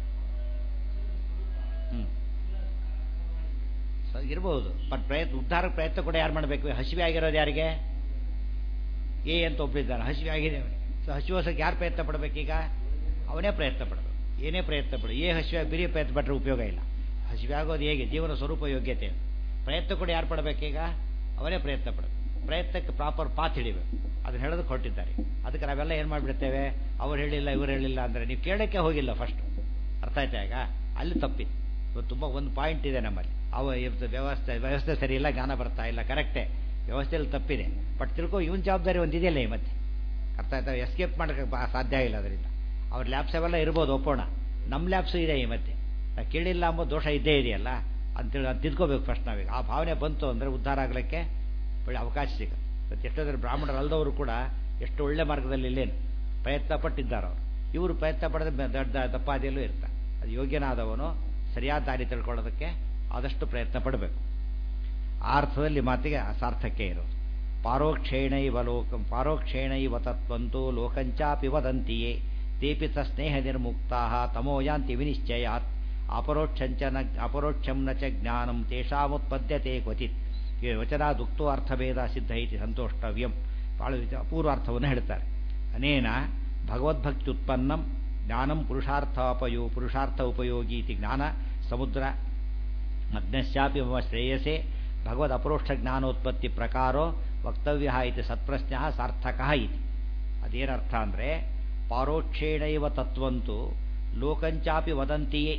ಹ್ಮ್ ಇರ್ಬೋದು ಬಟ್ ಪ್ರಯತ್ನ ಉದ್ಧಾರಕ್ಕೆ ಪ್ರಯತ್ನ ಕೂಡ ಯಾರು ಮಾಡಬೇಕು ಹಸಿವೆ ಆಗಿರೋದು ಯಾರಿಗೆ ಏ ಅಂತ ಒಬ್ಬರಿದ್ದಾನೆ ಹಸಿವೆ ಆಗಿದೆ ಅವನಿಗೆ ಸೊ ಹಸಿವೋಸಕ್ಕೆ ಯಾರು ಪ್ರಯತ್ನ ಪಡಬೇಕೀಗ ಅವನೇ ಪ್ರಯತ್ನ ಪಡಬೇಕು ಏನೇ ಪ್ರಯತ್ನ ಪಡು ಏ ಹಸಿವೆ ಬಿರಿ ಪ್ರಯತ್ನ ಪಟ್ಟರೆ ಉಪಯೋಗ ಇಲ್ಲ ಹಸಿವೆ ಆಗೋದು ಹೇಗೆ ಜೀವನ ಸ್ವರೂಪ ಯೋಗ್ಯತೆ ಪ್ರಯತ್ನ ಕೂಡ ಯಾರು ಪಡಬೇಕೀಗ ಅವನೇ ಪ್ರಯತ್ನ ಪಡಬೇಕು ಪ್ರಯತ್ನಕ್ಕೆ ಪ್ರಾಪರ್ ಪಾತ್ ಹಿಡಿಬೇಕು ಅದನ್ನ ಹೇಳೋದಕ್ಕೆ ಹೊರಟಿದ್ದಾರೆ ಅದಕ್ಕೆ ನಾವೆಲ್ಲ ಏನು ಮಾಡಿಬಿಡ್ತೇವೆ ಅವ್ರು ಹೇಳಿಲ್ಲ ಇವ್ರು ಹೇಳಿಲ್ಲ ಅಂದರೆ ನೀವು ಕೇಳೋಕ್ಕೆ ಹೋಗಿಲ್ಲ ಫಸ್ಟ್ ಅರ್ಥ ಆಯ್ತಾ ಈಗ ಅಲ್ಲಿ ತಪ್ಪಿ ಇವತ್ತು ತುಂಬ ಒಂದು ಪಾಯಿಂಟ್ ಇದೆ ನಮ್ಮಲ್ಲಿ ಅವ ಇವತ್ತು ವ್ಯವಸ್ಥೆ ವ್ಯವಸ್ಥೆ ಸರಿ ಇಲ್ಲ ಜ್ಞಾನ ಬರ್ತಾ ಇಲ್ಲ ಕರೆಕ್ಟೇ ವ್ಯವಸ್ಥೆಯಲ್ಲಿ ತಪ್ಪಿದೆ ಬಟ್ ತಿಳ್ಕೊ ಇವನ್ ಜವಾಬ್ದಾರಿ ಒಂದು ಇದೆಯಲ್ಲ ಈ ಮತ್ತೆ ಅರ್ಥ ಆಯ್ತಾ ಎಸ್ಕೇಪ್ ಮಾಡೋಕ್ಕೆ ಸಾಧ್ಯ ಇಲ್ಲ ಅದರಿಂದ ಅವ್ರ ಲ್ಯಾಬ್ಸ್ ಅವೆಲ್ಲ ಇರ್ಬೋದು ಒಪ್ಪೋಣ ನಮ್ಮ ಲ್ಯಾಬ್ಸು ಇದೆ ಈ ಮತ್ತೆ ನಾ ಕೇಳಿಲ್ಲ ಅಂಬೋ ದೋಷ ಇದ್ದೇ ಇದೆಯಲ್ಲ ಅಂತೇಳಿ ಅದು ತಿದ್ಕೋಬೇಕು ಫಸ್ಟ್ ನಾವೀಗ ಆ ಭಾವನೆ ಬಂತು ಅಂದರೆ ಉದ್ಧಾರ ಆಗಲಿಕ್ಕೆ ಒಳ್ಳೆ ಅವಕಾಶ ಸಿಗುತ್ತೆ ಮತ್ತು ಎಷ್ಟೋದ್ರೆ ಬ್ರಾಹ್ಮಣರಲ್ಲದವರು ಕೂಡ ಎಷ್ಟು ಒಳ್ಳೆ ಮಾರ್ಗದಲ್ಲಿ ಇಲ್ಲೇನು ಪ್ರಯತ್ನ ಪಟ್ಟಿದ್ದಾರೆ ಅವರು ಇವರು ಪ್ರಯತ್ನ ಪಡೆದ ದೊಡ್ಡ ತಪ್ಪಾದಿಯಲ್ಲೂ ಇರ್ತಾರೆ ಅದು ಯೋಗ್ಯನಾದವನು ಸರಿಯಾದ ದಾರಿ ತಿಳ್ಕೊಳ್ಳೋದಕ್ಕೆ ಆದಷ್ಟು ಪ್ರಯತ್ನ ಪಡಬೇಕು ಆ ಅರ್ಥದಲ್ಲಿ ಮಾತಿಗೆ ಸಾರ್ಥಕ್ಕೆ ಇರೋದು ಪಾರೋಕ್ಷೇಣೈವ ಲೋಕ ಪಾರೋಕ್ಷೇಣೈವ ತತ್ವಂತೂ ಲೋಕಂಚಾಪಿ ವದಂತಿಯೇ ತೇಪಿ ಸ್ನೇಹ ನಿರ್ಮುಕ್ತಾ ತಮೋಯಾಂತಿ ವಿನಿಶ್ಚಯಾತ್ ಅಪರೋಕ್ಷಂಚ ನ ಅಪರೋಕ್ಷಂ ನ ಚ ಜ್ಞಾನಂ ತೇಷಾಮುತ್ಪದ್ಯತೆ ಕ್ವಚಿತ್ ಈ ವಚನಾದುಕ್ತೋ ಅರ್ಥಭೇದ ಸಿದ್ಧ ಇತಿ ಸಂತೋಷ್ಟವ್ಯಂ ಭಾಳ ಅಪೂರ್ವ ಅರ್ಥವನ್ನು ಹೇಳ್ತಾರೆ ಅನೇನ ಭಗವದ್ಭಕ್ತಿ ಉತ್ಪನ್ನಂ ಜ್ಞಾನಂ ಪುರುಷಾರ್ಥೋಪಯೋ ಪುರುಷಾರ್ಥ ಉಪಯೋಗಿ ಇತಿ ಜ್ಞಾನ ಸಮುದ್ರ ಮಗ್ನಶ್ಯಾಪಿ ಮಮ ಶ್ರೇಯಸೆ ಭಗವದ್ ಅಪರೋಕ್ಷ ಜ್ಞಾನೋತ್ಪತ್ತಿ ಪ್ರಕಾರೋ ವಕ್ತವ್ಯ ಇತಿ ಸತ್ಪ್ರಶ್ನ ಸಾರ್ಥಕ ಇತಿ ಅದೇನರ್ಥ ಅಂದರೆ ಪಾರೋಕ್ಷೇಣೈವ ತತ್ವಂತು ಲೋಕಂಚಾಪಿ ವದಂತಿಯೇ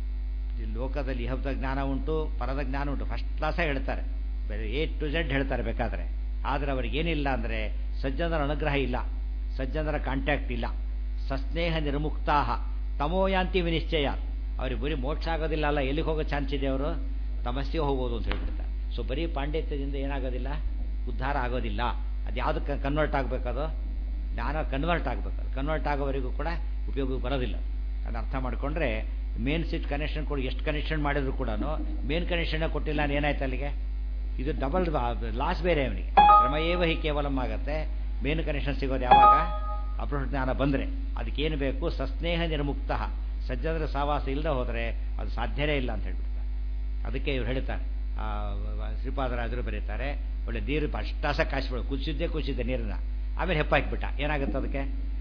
ಲೋಕದಲ್ಲಿ ಇಹದ ಜ್ಞಾನ ಉಂಟು ಪರದ ಜ್ಞಾನ ಉಂಟು ಫಸ್ಟ್ ಕ್ಲಾಸಾಗಿ ಹೇಳ್ತಾರೆ ಬೇರೆ ಎ ಟು ಝೆಡ್ ಹೇಳ್ತಾರೆ ಬೇಕಾದರೆ ಆದರೆ ಅವರಿಗೇನಿಲ್ಲ ಅಂದರೆ ಸಜ್ಜನರ ಅನುಗ್ರಹ ಇಲ್ಲ ಸಜ್ಜನರ ಕಾಂಟ್ಯಾಕ್ಟ್ ಇಲ್ಲ ಸಸ್ನೇಹ ನಿರ್ಮುಕ್ತಾಹ ತಮೋಯಾಂತಿ ವಿನಿಶ್ಚಯ ಅವ್ರಿಗೆ ಬರೀ ಮೋಕ್ಷ ಆಗೋದಿಲ್ಲ ಅಲ್ಲ ಎಲ್ಲಿಗೆ ಹೋಗೋ ಚಾನ್ಸ್ ಇದೆ ಅವರು ತಮಸ್ಸಿಗೆ ಹೋಗ್ಬೋದು ಅಂತ ಹೇಳ್ಬಿಡ್ತಾರೆ ಸೊ ಬರೀ ಪಾಂಡಿತ್ಯದಿಂದ ಏನಾಗೋದಿಲ್ಲ ಉದ್ಧಾರ ಆಗೋದಿಲ್ಲ ಅದು ಯಾವುದಕ್ಕೆ ಕನ್ವರ್ಟ್ ಆಗಬೇಕದು ಜ್ಞಾನ ಕನ್ವರ್ಟ್ ಆಗಬೇಕು ಕನ್ವರ್ಟ್ ಆಗೋವರೆಗೂ ಕೂಡ ಉಪಯೋಗ ಬರೋದಿಲ್ಲ ಅದನ್ನು ಅರ್ಥ ಮಾಡಿಕೊಂಡ್ರೆ ಮೇನ್ ಸಿಟ್ ಕನೆಕ್ಷನ್ ಕೊಡಿ ಎಷ್ಟು ಕನೆಕ್ಷನ್ ಮಾಡಿದ್ರು ಕೂಡ ಮೇನ್ ಕನೆಕ್ಷನ್ ಕೊಟ್ಟಿಲ್ಲ ನಾನು ಏನಾಯ್ತು ಅಲ್ಲಿಗೆ ಇದು ಡಬಲ್ ಲಾಸ್ ಬೇರೆ ಅವನಿಗೆ ಶ್ರಮಯೇವ ಹಿ ಕೇವಲಂ ಆಗುತ್ತೆ ಮೇನ್ ಕನೆಕ್ಷನ್ ಸಿಗೋದು ಯಾವಾಗ ಅಪರೋಕ್ಷ ಜ್ಞಾನ ಬಂದರೆ ಅದಕ್ಕೇನು ಬೇಕು ಸಸ್ನೇಹ ನಿರ್ಮುಕ್ತ ಸಜ್ಜನರ ಸಹವಾಸ ಇಲ್ಲದೆ ಹೋದರೆ ಅದು ಸಾಧ್ಯನೇ ಇಲ್ಲ ಅಂತ ಹೇಳ್ಬಿಡ್ತಾರೆ ಅದಕ್ಕೆ ಇವ್ರು ಹೇಳ್ತಾರೆ ಶ್ರೀಪಾದರಾಜರು ಬರೀತಾರೆ ಒಳ್ಳೆ ನೀರು ಅಷ್ಟಾಸ ಕಾಯಿಸ್ಬಿಡು ಕುದಿಸಿದ್ದೇ ಕುದಿಸಿದ್ದೆ ನೀರನ್ನ ಆಮೇಲೆ ಹೆಪ್ಪಾಕಿಬಿಟ್ಟ ಏನಾಗುತ್ತೆ ಅದಕ್ಕೆ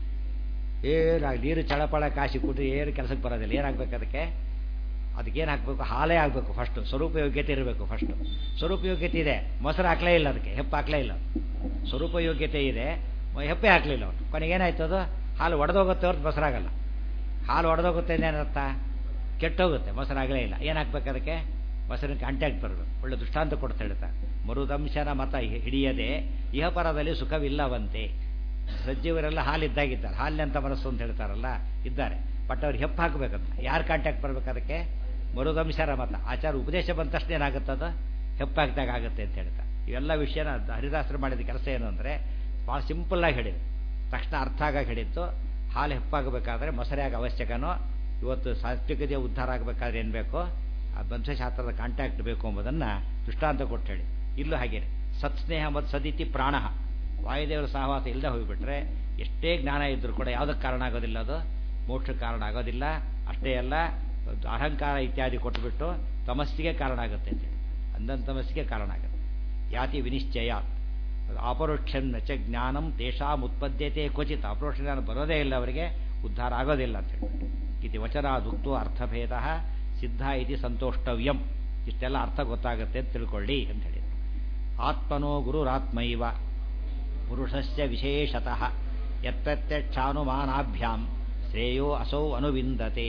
ಏನಾಗ ನೀರು ಚಳಪಳ ಕಾಶಿ ಕುಡಿ ಏನು ಕೆಲಸಕ್ಕೆ ಬರೋದಿಲ್ಲ ಏನಾಗಬೇಕು ಅದಕ್ಕೆ ಅದಕ್ಕೇನು ಹಾಕಬೇಕು ಹಾಲೇ ಆಗಬೇಕು ಫಸ್ಟು ಸ್ವರೂಪ ಯೋಗ್ಯತೆ ಇರಬೇಕು ಫಸ್ಟು ಸ್ವರೂಪ ಯೋಗ್ಯತೆ ಇದೆ ಮೊಸರು ಹಾಕಲೇ ಇಲ್ಲ ಅದಕ್ಕೆ ಹೆಪ್ಪು ಹಾಕಲೇ ಇಲ್ಲ ಸ್ವರೂಪ ಯೋಗ್ಯತೆ ಇದೆ ಹೆಪ್ಪೆ ಹಾಕಲಿಲ್ಲ ಅವನು ಕೊನೆಗೆ ಏನಾಯ್ತು ಅದು ಹಾಲು ಒಡೆದೋಗುತ್ತೆ ಹೊರತು ಮೊಸರಾಗಲ್ಲ ಹಾಲು ಒಡೆದೋಗುತ್ತೆ ಏನರ್ಥ ಕೆಟ್ಟೋಗುತ್ತೆ ಮೊಸರಾಗಲೇ ಇಲ್ಲ ಏನು ಹಾಕ್ಬೇಕು ಅದಕ್ಕೆ ಮೊಸರಿನ ಕಾಂಟ್ಯಾಕ್ಟ್ ಬರಬೇಕು ಒಳ್ಳೆ ದೃಷ್ಟಾಂತ ಕೊಡ್ತಾ ಹೇಳ್ತಾರೆ ಮರುದಂಶನ ಮತ ಹಿಡಿಯದೆ ಇಹಪರದಲ್ಲಿ ಸುಖವಿಲ್ಲವಂತೆ ಸಜ್ಜೀವರೆಲ್ಲ ಹಾಲಿದ್ದಾಗಿದ್ದಾರೆ ಹಾಲಿನಂತ ಮನಸ್ಸು ಅಂತ ಹೇಳ್ತಾರಲ್ಲ ಇದ್ದಾರೆ ಬಟ್ ಅವ್ರು ಹೆಪ್ಪು ಹಾಕಬೇಕಂತ ಯಾರು ಕಾಂಟ್ಯಾಕ್ಟ್ ಬರ್ಬೇಕು ಅದಕ್ಕೆ ಮರುದಂಶರ ಮತ ಆಚಾರ ಉಪದೇಶ ಬಂದ ತಕ್ಷಣ ಏನಾಗುತ್ತದ ಹೆಪ್ಪಾಗ್ದಾಗ ಆಗುತ್ತೆ ಅಂತ ಹೇಳ್ತಾ ಇವೆಲ್ಲ ವಿಷಯನ ಹರಿದಾಸರು ಮಾಡಿದ ಕೆಲಸ ಏನು ಅಂದರೆ ಭಾಳ ಸಿಂಪಲ್ಲಾಗಿ ಹೇಳಿದ್ರು ತಕ್ಷಣ ಅರ್ಥ ಆಗಾಗ ಹೇಳಿತ್ತು ಹಾಲು ಹೆಪ್ಪಾಗಬೇಕಾದ್ರೆ ಮೊಸರೆಯಾಗ ಅವಶ್ಯಕನೋ ಇವತ್ತು ಸಾತ್ವಿಕತೆಯ ಉದ್ಧಾರ ಆಗಬೇಕಾದ್ರೆ ಏನು ಬೇಕೋ ಆ ವಂಶಶಾಸ್ತ್ರದ ಕಾಂಟ್ಯಾಕ್ಟ್ ಬೇಕು ಎಂಬುದನ್ನು ದೃಷ್ಟಾಂತ ಕೊಟ್ಟು ಹೇಳಿ ಇಲ್ಲೂ ಹಾಗೇನೆ ಸತ್ಸ್ನೇಹ ಮತ್ತು ಸದಿತಿ ಪ್ರಾಣ ವಾಯುದೇವರ ಸಹವಾಸ ಇಲ್ಲದೆ ಹೋಗಿಬಿಟ್ರೆ ಎಷ್ಟೇ ಜ್ಞಾನ ಇದ್ದರೂ ಕೂಡ ಯಾವುದಕ್ಕೆ ಕಾರಣ ಆಗೋದಿಲ್ಲ ಅದು ಮೋಕ್ಷಕ್ಕೆ ಕಾರಣ ಆಗೋದಿಲ್ಲ ಅಷ್ಟೇ ಅಲ್ಲ ಅಹಂಕಾರ ಇತ್ಯಾದಿ ಕೊಟ್ಟುಬಿಟ್ಟು ತಮಸ್ಸಿಗೆ ಕಾರಣ ಆಗುತ್ತೆ ಅಂತೇಳಿ ಅಂದಂತ ತಮಸ್ಸಿಗೆ ಕಾರಣ ಆಗುತ್ತೆ ಯಾತಿ ವಿನಿಶ್ಚಯ ಅಪರೋಕ್ಷನ್ ಚ ಜ್ಞಾನಂ ತೇಷಾಂ ಉತ್ಪದ್ಯತೆ ಕ್ವಚಿತ್ ಅಪರೋಕ್ಷ ಜ್ಞಾನ ಬರೋದೇ ಇಲ್ಲ ಅವರಿಗೆ ಉದ್ಧಾರ ಆಗೋದಿಲ್ಲ ಅಂತೇಳಿ ಇತಿ ವಚನಾದುಕ್ತು ಅರ್ಥಭೇದ ಸಿದ್ಧ ಇತಿ ಸಂತೋಷ್ಟವ್ಯಂ ಇಷ್ಟೆಲ್ಲ ಅರ್ಥ ಗೊತ್ತಾಗುತ್ತೆ ಅಂತ ತಿಳ್ಕೊಳ್ಳಿ ಅಂತ ಹೇಳಿ ಆತ್ಮನೋ ಗುರುರಾತ್ಮೈವ ಪುರುಷಸ್ಯ ವಿಶೇಷತಃ ಯತ್ತತ್ಯಕ್ಷಾನುಮಾನಾಭ್ಯಾಂ ಶ್ರೇಯೋ ಅಸೌ ಅನುವಿಂದತೆ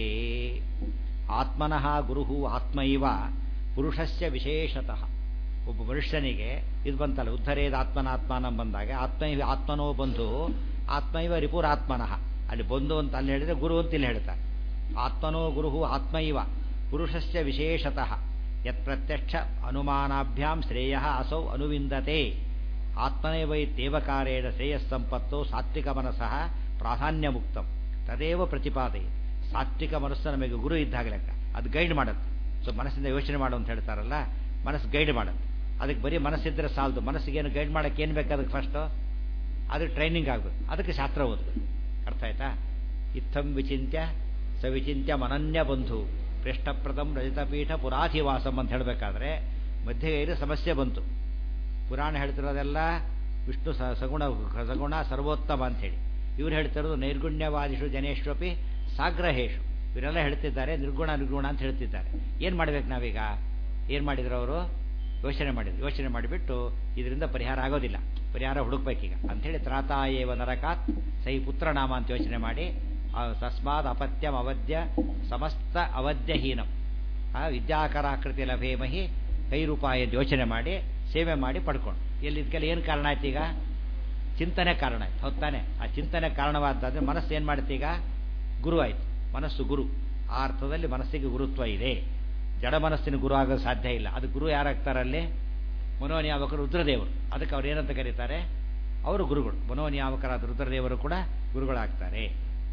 ಆತ್ಮನಃ ಗುರು ಆತ್ಮೈವ ಪುರುಷಸ್ಯ ವಿಶೇಷತಃ ಒಬ್ಬ ಮನುಷ್ಯನಿಗೆ ಇದು ಬಂತಲ್ಲ ಉದ್ಧರೇದ ಆತ್ಮನಾತ್ಮಾನಂ ಬಂದಾಗ ಆತ್ಮೈವ ಆತ್ಮನೋ ಬಂಧು ಆತ್ಮೈವ ರಿಪುರಾತ್ಮನಃ ಅಲ್ಲಿ ಬಂಧು ಅಂತ ಅಲ್ಲಿ ಹೇಳಿದ್ರೆ ಗುರು ಅಂತ ಇಲ್ಲಿ ಹೇಳ್ತಾರೆ ಆತ್ಮನೋ ಗುರು ಆತ್ಮೈವ ಪುರುಷಸ್ಯ ವಿಶೇಷತಃ ಯತ್ ಪ್ರತ್ಯಕ್ಷ ಅನುಮಾನಾಭ್ಯಾಂ ಶ್ರೇಯ ಅಸೌ ಅನುವಿಂದತೆ ಆತ್ಮನೇವ ದೇವಕಾರೇಣ ಶ್ರೇಯಸ್ಸಂಪತ್ತು ಸಾತ್ವಿಕ ಮನಸ್ಸಃ ಪ್ರಾಧಾನ್ಯ ಮುಕ್ತಂ ತದೇವ ಪ್ರತಿಪಾದನೆ ಸಾತ್ವಿಕ ಮನಸ್ಸು ನಮಗೆ ಗುರು ಇದ್ದಾಗ ಲೆಕ್ಕ ಅದು ಗೈಡ್ ಮಾಡುತ್ತೆ ಸೊ ಮನಸ್ಸಿಂದ ಯೋಚನೆ ಮಾಡು ಅಂತ ಹೇಳ್ತಾರಲ್ಲ ಮನಸ್ಸು ಗೈಡ್ ಮಾಡುತ್ತೆ ಅದಕ್ಕೆ ಬರೀ ಮನಸ್ಸಿದ್ರೆ ಸಾಲದು ಮನಸ್ಸಿಗೇನು ಗೈಡ್ ಮಾಡೋಕ್ಕೆ ಏನು ಬೇಕು ಅದಕ್ಕೆ ಫಸ್ಟು ಅದಕ್ಕೆ ಟ್ರೈನಿಂಗ್ ಆಗಬೇಕು ಅದಕ್ಕೆ ಶಾಸ್ತ್ರ ಓದಬೇಕು ಅರ್ಥ ಆಯ್ತಾ ಇತ್ತಂ ವಿಚಿಂತ್ಯ ಸವಿಚಿಂತ್ಯ ಮನನ್ಯ ಬಂಧು ಪ್ರೇಷ್ಠಪ್ರದಂ ರಜತಪೀಠ ಪುರಾಧಿವಾಸಂ ಅಂತ ಹೇಳಬೇಕಾದ್ರೆ ಮಧ್ಯಗೈರು ಸಮಸ್ಯೆ ಬಂತು ಪುರಾಣ ಹೇಳ್ತಿರೋದೆಲ್ಲ ವಿಷ್ಣು ಸಗುಣ ಸಗುಣ ಸರ್ವೋತ್ತಮ ಅಂಥೇಳಿ ಇವ್ರು ಹೇಳ್ತಿರೋದು ನೈರ್ಗುಣ್ಯವಾದಿಷು ಜನೇಶ್ವಪಿ ಸಾಗ್ರಹೇಶು ಇವರೆಲ್ಲ ಹೇಳ್ತಿದ್ದಾರೆ ನಿರ್ಗುಣ ನಿರ್ಗುಣ ಅಂತ ಹೇಳ್ತಿದ್ದಾರೆ ಏನು ಮಾಡ್ಬೇಕು ನಾವೀಗ ಏನು ಮಾಡಿದ್ರು ಅವರು ಯೋಚನೆ ಮಾಡಿದ್ರು ಯೋಚನೆ ಮಾಡಿಬಿಟ್ಟು ಇದರಿಂದ ಪರಿಹಾರ ಆಗೋದಿಲ್ಲ ಪರಿಹಾರ ಹುಡುಕ್ಬೇಕೀಗ ಅಂಥೇಳಿ ತ್ರಾತಾಯೇವ ನರಕಾತ್ ಸೈ ಪುತ್ರನಾಮ ಅಂತ ಯೋಚನೆ ಮಾಡಿ ತಸ್ಮಾತ್ ಅಪತ್ಯಂ ಅವಧ್ಯ ಸಮಸ್ತ ಅವಧ್ಯಹೀನಂ ಆ ವಿದ್ಯಾಕರಾಕೃತಿ ಲಭೇಮಹಿ ಕೈರೂಪಾಯ ಅಂತ ಯೋಚನೆ ಮಾಡಿ ಸೇವೆ ಮಾಡಿ ಪಡ್ಕೊಂಡು ಎಲ್ಲಿ ಇದಕ್ಕೆಲ್ಲ ಏನು ಕಾರಣ ಆಯ್ತು ಈಗ ಚಿಂತನೆ ಕಾರಣ ಆಯ್ತು ಹೌದಾನೆ ಆ ಚಿಂತನೆ ಕಾರಣವಾದ್ರೆ ಮನಸ್ಸು ಏನು ಮಾಡುತ್ತೆ ಈಗ ಗುರು ಆಯ್ತು ಮನಸ್ಸು ಗುರು ಆ ಅರ್ಥದಲ್ಲಿ ಮನಸ್ಸಿಗೆ ಗುರುತ್ವ ಇದೆ ಜಡ ಮನಸ್ಸಿನ ಗುರು ಆಗೋದು ಸಾಧ್ಯ ಇಲ್ಲ ಅದು ಗುರು ಯಾರಾಗ್ತಾರಲ್ಲಿ ಮನೋನಿಯಾಮಕರು ರುದ್ರದೇವರು ಅದಕ್ಕೆ ಅವ್ರು ಏನಂತ ಕರೀತಾರೆ ಅವರು ಗುರುಗಳು ಮನೋನಿಯಾಮಕರಾದ ರುದ್ರದೇವರು ಕೂಡ ಗುರುಗಳಾಗ್ತಾರೆ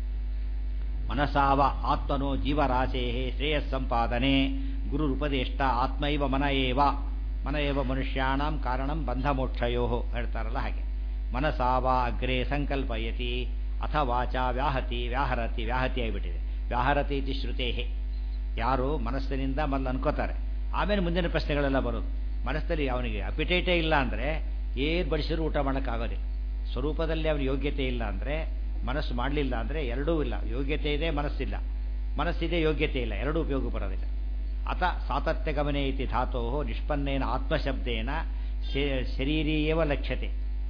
ಮನಸಾವ ಆತ್ಮನೋ ಜೀವರಾಶೇ ಶ್ರೇಯಸ್ಸಂಪಾದನೆ ಗುರುರುಪದೇಷ್ಟ ಆತ್ಮೈವ ಮನ ಏವ ಮನ ಏವ ಮನುಷ್ಯಾಣಂ ಕಾರಣಂ ಬಂಧ ಮೋಕ್ಷಯೋ ಹೇಳ್ತಾರಲ್ಲ ಹಾಗೆ ಮನಸಾವ ಅಗ್ರೆ ಸಂಕಲ್ಪಯತಿ ಅಥ ವಾಚ ವ್ಯಾಹತಿ ವ್ಯಾಹರತಿ ವ್ಯಾಹತಿ ಆಗಿಬಿಟ್ಟಿದೆ ವ್ಯಾಹರತಿ ಇತಿ ಶ್ರುತೇಹೆ ಯಾರು ಮನಸ್ಸಿನಿಂದ ಮೊದಲು ಅನ್ಕೋತಾರೆ ಆಮೇಲೆ ಮುಂದಿನ ಪ್ರಶ್ನೆಗಳೆಲ್ಲ ಬರೋದು ಮನಸ್ಸಲ್ಲಿ ಅವನಿಗೆ ಅಪಿಟೈಟೇ ಇಲ್ಲ ಅಂದರೆ ಏನು ಬಡಿಸಿದ್ರು ಊಟ ಮಾಡೋಕ್ಕಾಗೋದಿಲ್ಲ ಸ್ವರೂಪದಲ್ಲಿ ಅವನ ಯೋಗ್ಯತೆ ಇಲ್ಲ ಅಂದರೆ ಮನಸ್ಸು ಮಾಡಲಿಲ್ಲ ಅಂದರೆ ಎರಡೂ ಇಲ್ಲ ಯೋಗ್ಯತೆ ಇದೆ ಮನಸ್ಸಿಲ್ಲ ಮನಸ್ಸಿದೆ ಯೋಗ್ಯತೆ ಇಲ್ಲ ಎರಡೂ ಉಪಯೋಗ ಬರೋದಿಲ್ಲ ಅಥ ಸಾತತ್ಯ ಗಮನೆ ಇತಿ ಧಾತೋ ನಿಷ್ಪನ್ನೇನ ಆತ್ಮಶಬ್ದೇನ ಶರೀರೀಯವ ಲಕ್ಷ್ಯತೆ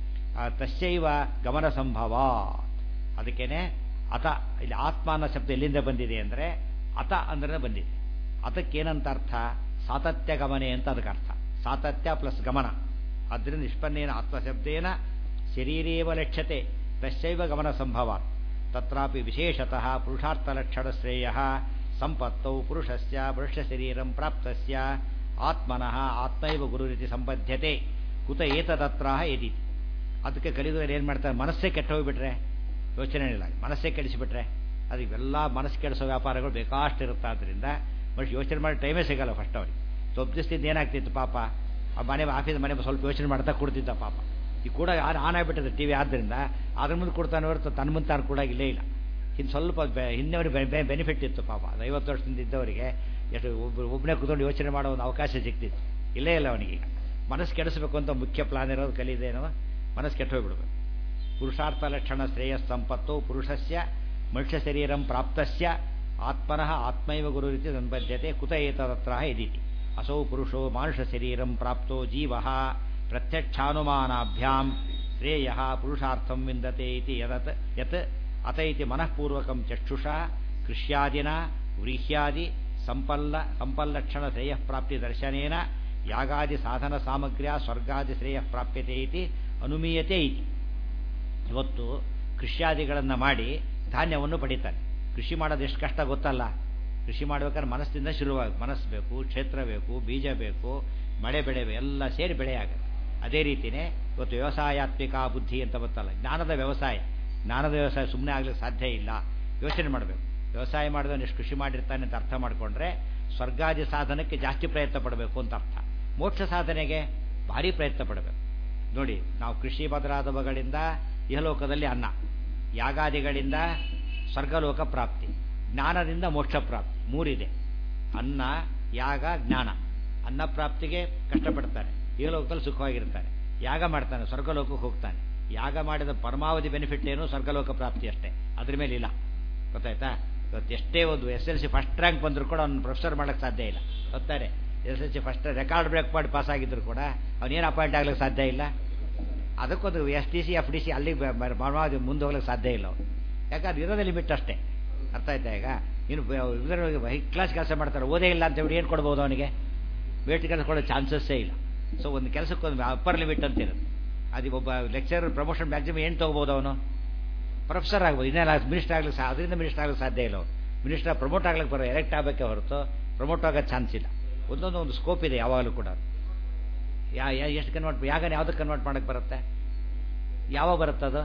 ತಸ್ಯೈವ ಗಮನ ಸಂಭವ ಅದಕ್ಕೇನೆ ಅಥ ಇಲ್ಲಿ ಆತ್ಮ ಅನ್ನೋ ಶಬ್ದ ಎಲ್ಲಿಂದ ಬಂದಿದೆ ಅಂದರೆ ಅತ ಅಂದ್ರೆ ಬಂದಿದೆ ಅದಕ್ಕೇನಂತ ಅರ್ಥ ಸಾತತ್ಯ ಗಮನೆ ಅಂತ ಅದಕ್ಕೆ ಅರ್ಥ ಸಾತತ್ಯ ಪ್ಲಸ್ ಗಮನ ಅದರಿಂದ ನಿಷ್ಪನ್ನೇನ ಆತ್ಮಶಬ್ದೇನ ಶರೀರೇವ ಲಕ್ಷ್ಯತೆ ತಸ್ಯೈವ ಗಮನ ಸಂಭವ ತತ್ರಾಪಿ ವಿಶೇಷತಃ ಪುರುಷಾರ್ಥಲಕ್ಷಣಶ್ರೇಯ ಸಂಪತ್ತೌ ಪುರುಷಸ್ಯ ಪುರುಷಶರೀರಂ ಪ್ರಾಪ್ತಸ್ಯ ಆತ್ಮನಃ ಆತ್ಮೈವ ಗುರುರೀತಿ ಸಂಬದ್ಧತೆ ಕುತ ಏತದತ್ರ ಯದಿ ಅದಕ್ಕೆ ಕಲಿದವರು ಏನು ಮಾಡ್ತಾರೆ ಮನಸ್ಸೇ ಕೆಟ್ಟ ಹೋಗ್ಬಿಟ್ರೆ ಯೋಚನೆ ಇಲ್ಲ ಮನಸ್ಸೇ ಕೆಡಿಸಿಬಿಟ್ರೆ ಅದಕ್ಕೆಲ್ಲ ಮನಸ್ಸು ಕೆಡಿಸೋ ವ್ಯಾಪಾರಗಳು ಬೇಕಾಷ್ಟು ಇರುತ್ತೆ ಆದ್ದರಿಂದ ಮನುಷ್ಯ ಯೋಚನೆ ಮಾಡಿ ಟೈಮೇ ಸಿಗಲ್ಲ ಫಸ್ಟ್ ಅವ್ರಿಗೆ ಸ್ವಲ್ಪ ದಿವಸದಿಂದ ಏನಾಗ್ತಿತ್ತು ಪಾಪ ಆ ಮನೆ ಆಫೀಸ್ ಮನೆ ಸ್ವಲ್ಪ ಯೋಚನೆ ಮಾಡ್ತಾ ಕೊಡ್ತಿದ್ದ ಪಾಪ ಈ ಕೂಡ ಆನ್ ಆಗಿಬಿಟ್ಟಿದೆ ಟಿ ವಿ ಆದ್ದರಿಂದ ಅದ್ರ ಮುಂದೆ ಕೊಡ್ತಾನೆ ಹೊರತು ತನ್ನ ಮುಂದೆ ತಾನು ಕೂಡ ಇಲ್ಲೇ ಇಲ್ಲ ಇನ್ನು ಸ್ವಲ್ಪ ಹಿಂದೆವರಿಗೆ ಬೆನಿಫಿಟ್ ಇತ್ತು ಪಾಪ ಅದು ಐವತ್ತು ವರ್ಷದಿಂದ ಇದ್ದವರಿಗೆ ಎಷ್ಟು ಒಬ್ಬ ಒಬ್ಬನೇ ಕೂತ್ಕೊಂಡು ಯೋಚನೆ ಮಾಡೋ ಒಂದು ಅವಕಾಶ ಸಿಗ್ತಿತ್ತು ಇಲ್ಲೇ ಇಲ್ಲ ಅವನಿಗೀಗ ಮನಸ್ಸು ಕೆಡಿಸ್ಬೇಕು ಅಂತ ಮುಖ್ಯ ಪ್ಲಾನ್ ಇರೋದು ಕಲಿದೇನೋ ಮನಸ್ಸು ಕೆಟ್ಟು ಹೋಗ್ಬಿಡ್ಬೇಕು ಪುರುಷಾರ್ಥ ಲಕ್ಷಣ ಶ್ರೇಯಸ್ ಸಂಪತ್ತು ಪುರುಷಸ್ಯ ಮನುಷ್ಯ ಶರೀರಂ ಪ್ರಾಪ್ತಸ್ಯ ಆತ್ಮನಃ ಆತ್ಮೈವ ಗುರು ರೀತಿ ಸಂಬದ್ಧತೆ ಕುತ ಏತದತ್ರ ಇದೀತಿ ಅಸೌ ಪುರುಷೋ ಮಾನುಷ ಶರೀರಂ ಪ್ರಾಪ್ತೋ ಜೀವ ಪ್ರತ್ಯಕ್ಷಾನುಮಾನಾಭ್ಯಾಂ ಶ್ರೇಯ ಪುರುಷಾರ್ಥಂ ವಿಂದತೆ ಇತಿ ಯದತ್ ಯತ್ ಅತ ಇತಿ ಮನಃಪೂರ್ವಕಂ ಚಕ್ಷುಷಾ ಕೃಷ್ಯಾದಿನ ವ್ರೀಹ್ಯಾದಿ ಸಂಪಲ್ಲ ಸಂಪಲ್ಲಕ್ಷಣ ಶ್ರೇಯಃ ಪ್ರಾಪ್ತಿ ದರ್ಶನೇನ ಯಾಗಾದಿ ಸಾಧನ ಸಾಮಗ್ರ್ಯ ಸ್ವರ್ಗಾದಿ ಶ್ರೇಯ ಪ್ರಾಪ್ಯತೆ ಇತಿ ಅನುಮೀಯತೆ ಇತಿ ಇವತ್ತು ಕೃಷಿಯಾದಿಗಳನ್ನು ಮಾಡಿ ಧಾನ್ಯವನ್ನು ಪಡಿತಾನೆ ಕೃಷಿ ಮಾಡೋದು ಎಷ್ಟು ಕಷ್ಟ ಗೊತ್ತಲ್ಲ ಕೃಷಿ ಮಾಡ್ಬೇಕಾದ್ರೆ ಮನಸ್ಸಿಂದ ಶುರುವಾಗಿ ಮನಸ್ಸು ಬೇಕು ಕ್ಷೇತ್ರ ಬೇಕು ಬೀಜ ಬೇಕು ಮಳೆ ಬೆಳೆ ಎಲ್ಲ ಸೇರಿ ಬೆಳೆ ಆಗುತ್ತೆ ಅದೇ ರೀತಿಯೇ ಇವತ್ತು ವ್ಯವಸಾಯಾತ್ಮಿಕ ಬುದ್ಧಿ ಅಂತ ಗೊತ್ತಲ್ಲ ಜ್ಞಾನದ ವ್ಯವಸಾಯ ಜ್ಞಾನದ ವ್ಯವಸಾಯ ಸುಮ್ಮನೆ ಆಗ್ಲಿಕ್ಕೆ ಸಾಧ್ಯ ಇಲ್ಲ ಯೋಚನೆ ಮಾಡಬೇಕು ವ್ಯವಸಾಯ ಮಾಡಿದವನು ಎಷ್ಟು ಕೃಷಿ ಮಾಡಿರ್ತಾನೆ ಅಂತ ಅರ್ಥ ಮಾಡಿಕೊಂಡ್ರೆ ಸ್ವರ್ಗಾದಿ ಸಾಧನಕ್ಕೆ ಜಾಸ್ತಿ ಪ್ರಯತ್ನ ಪಡಬೇಕು ಅಂತ ಅರ್ಥ ಮೋಕ್ಷ ಸಾಧನೆಗೆ ಭಾರಿ ಪ್ರಯತ್ನ ಪಡಬೇಕು ನೋಡಿ ನಾವು ಕೃಷಿ ಬದಲಾದವುಗಳಿಂದ ಇಹಲೋಕದಲ್ಲಿ ಅನ್ನ ಯಾಗಾದಿಗಳಿಂದ ಸ್ವರ್ಗಲೋಕ ಪ್ರಾಪ್ತಿ ಜ್ಞಾನದಿಂದ ಮೋಕ್ಷ ಪ್ರಾಪ್ತಿ ಮೂರಿದೆ ಅನ್ನ ಯಾಗ ಜ್ಞಾನ ಅನ್ನ ಪ್ರಾಪ್ತಿಗೆ ಕಷ್ಟಪಡ್ತಾನೆ ಇಹಲೋಕದಲ್ಲಿ ಸುಖವಾಗಿರ್ತಾನೆ ಯಾಗ ಮಾಡ್ತಾನೆ ಸ್ವರ್ಗಲೋಕಕ್ಕೆ ಹೋಗ್ತಾನೆ ಯಾಗ ಮಾಡಿದ ಪರಮಾವಧಿ ಬೆನಿಫಿಟ್ ಏನು ಸ್ವರ್ಗಲೋಕ ಪ್ರಾಪ್ತಿ ಅಷ್ಟೇ ಅದ್ರ ಮೇಲೆ ಇಲ್ಲ ಗೊತ್ತಾಯ್ತಾ ಇವತ್ತು ಎಷ್ಟೇ ಒಂದು S L C first rank ಬಂದರೂ ಕೂಡ ಅವ್ನು ಪ್ರೊಫೆಸರ್ ಮಾಡೋಕ್ಕೆ ಸಾಧ್ಯ ಇಲ್ಲ ಗೊತ್ತಾರೆ S L C first record break ಮಾಡಿ ಪಾಸ್ ಆಗಿದ್ರು ಕೂಡ ಅವನೇನು ಅಪಾಯಿಂಟ್ ಆಗ್ಲಿಕ್ಕೆ ಸಾಧ್ಯ ಇಲ್ಲ ಅದಕ್ಕೊಂದು S T C F D C ಅಲ್ಲಿಗೆ ಪರಮಾವಧಿ ಮುಂದೆ ಹೋಗ್ಲಿಕ್ಕೆ ಸಾಧ್ಯ ಇಲ್ಲ ಅವ್ನು ಯಾಕಂದ್ರೆ ಇರೋದೇ ಲಿಮಿಟ್ ಅಷ್ಟೇ ಅರ್ಥ ಆಯ್ತಾ ಈಗ ಇನ್ನು ಇದರೊಳಗೆ ಹೈ ಕ್ಲಾಸ್ ಕೆಲಸ ಮಾಡ್ತಾರೆ ಓದೇ ಇಲ್ಲ ಅಂತ ಹೇಳಿ ಏನು ಕೊಡ್ಬೋದು ಅವನಿಗೆ ವೇಟ್ ಕೆಲಸ ಕೊಡೋ ಚಾನ್ಸಸ್ಸೇ ಇಲ್ಲ ಸೊ ಒಂದು ಕೆಲಸಕ್ಕೆ ಒಂದು ಅಪ್ಪರ್ ಲಿಮಿಟ್ ಅಂತ ಇರುತ್ತೆ ಅದು ಒಬ್ಬ ಲೆಕ್ಚರರ್ ಪ್ರಮೋಷನ್ ಮ್ಯಾಕ್ಸಿಮಮ್ ಏನು ತೊಗೋಬೋದು ಅವನು ಪ್ರೊಫೆಸರ್ ಆಗ್ಬೋದು ಇನ್ನೆಲ್ಲ ಮಿನಿಸ್ಟರ್ ಆಗ್ಲಿಕ್ಕೆ ಸಾ ಅದರಿಂದ ಮಿನಿಸ್ಟರ್ ಆಗ್ಲಿಕ್ಕೆ ಸಾಧ್ಯ ಇಲ್ಲ ಅವ್ರು ಮಿನಿಸ್ಟರ್ ಪ್ರಮೋಟ್ ಆಗ್ಲಿಕ್ಕೆ ಬರೋ ಎಲೆಕ್ಟ್ ಆಗಬೇಕೆ ಹೊರತು ಪ್ರಮೋಟ್ ಆಗೋ ಚಾನ್ಸ್ ಇಲ್ಲ ಒಂದೊಂದು ಒಂದು ಸ್ಕೋಪ್ ಇದೆ ಯಾವಾಗಲೂ ಕೂಡ ಯಾ ಎಷ್ಟು ಕನ್ವರ್ಟ್ ಯಾಗನ ಯಾವುದಕ್ಕೆ ಕನ್ವರ್ಟ್ ಮಾಡೋಕ್ಕೆ ಬರುತ್ತೆ ಯಾವಾಗ ಬರುತ್ತೆ ಅದು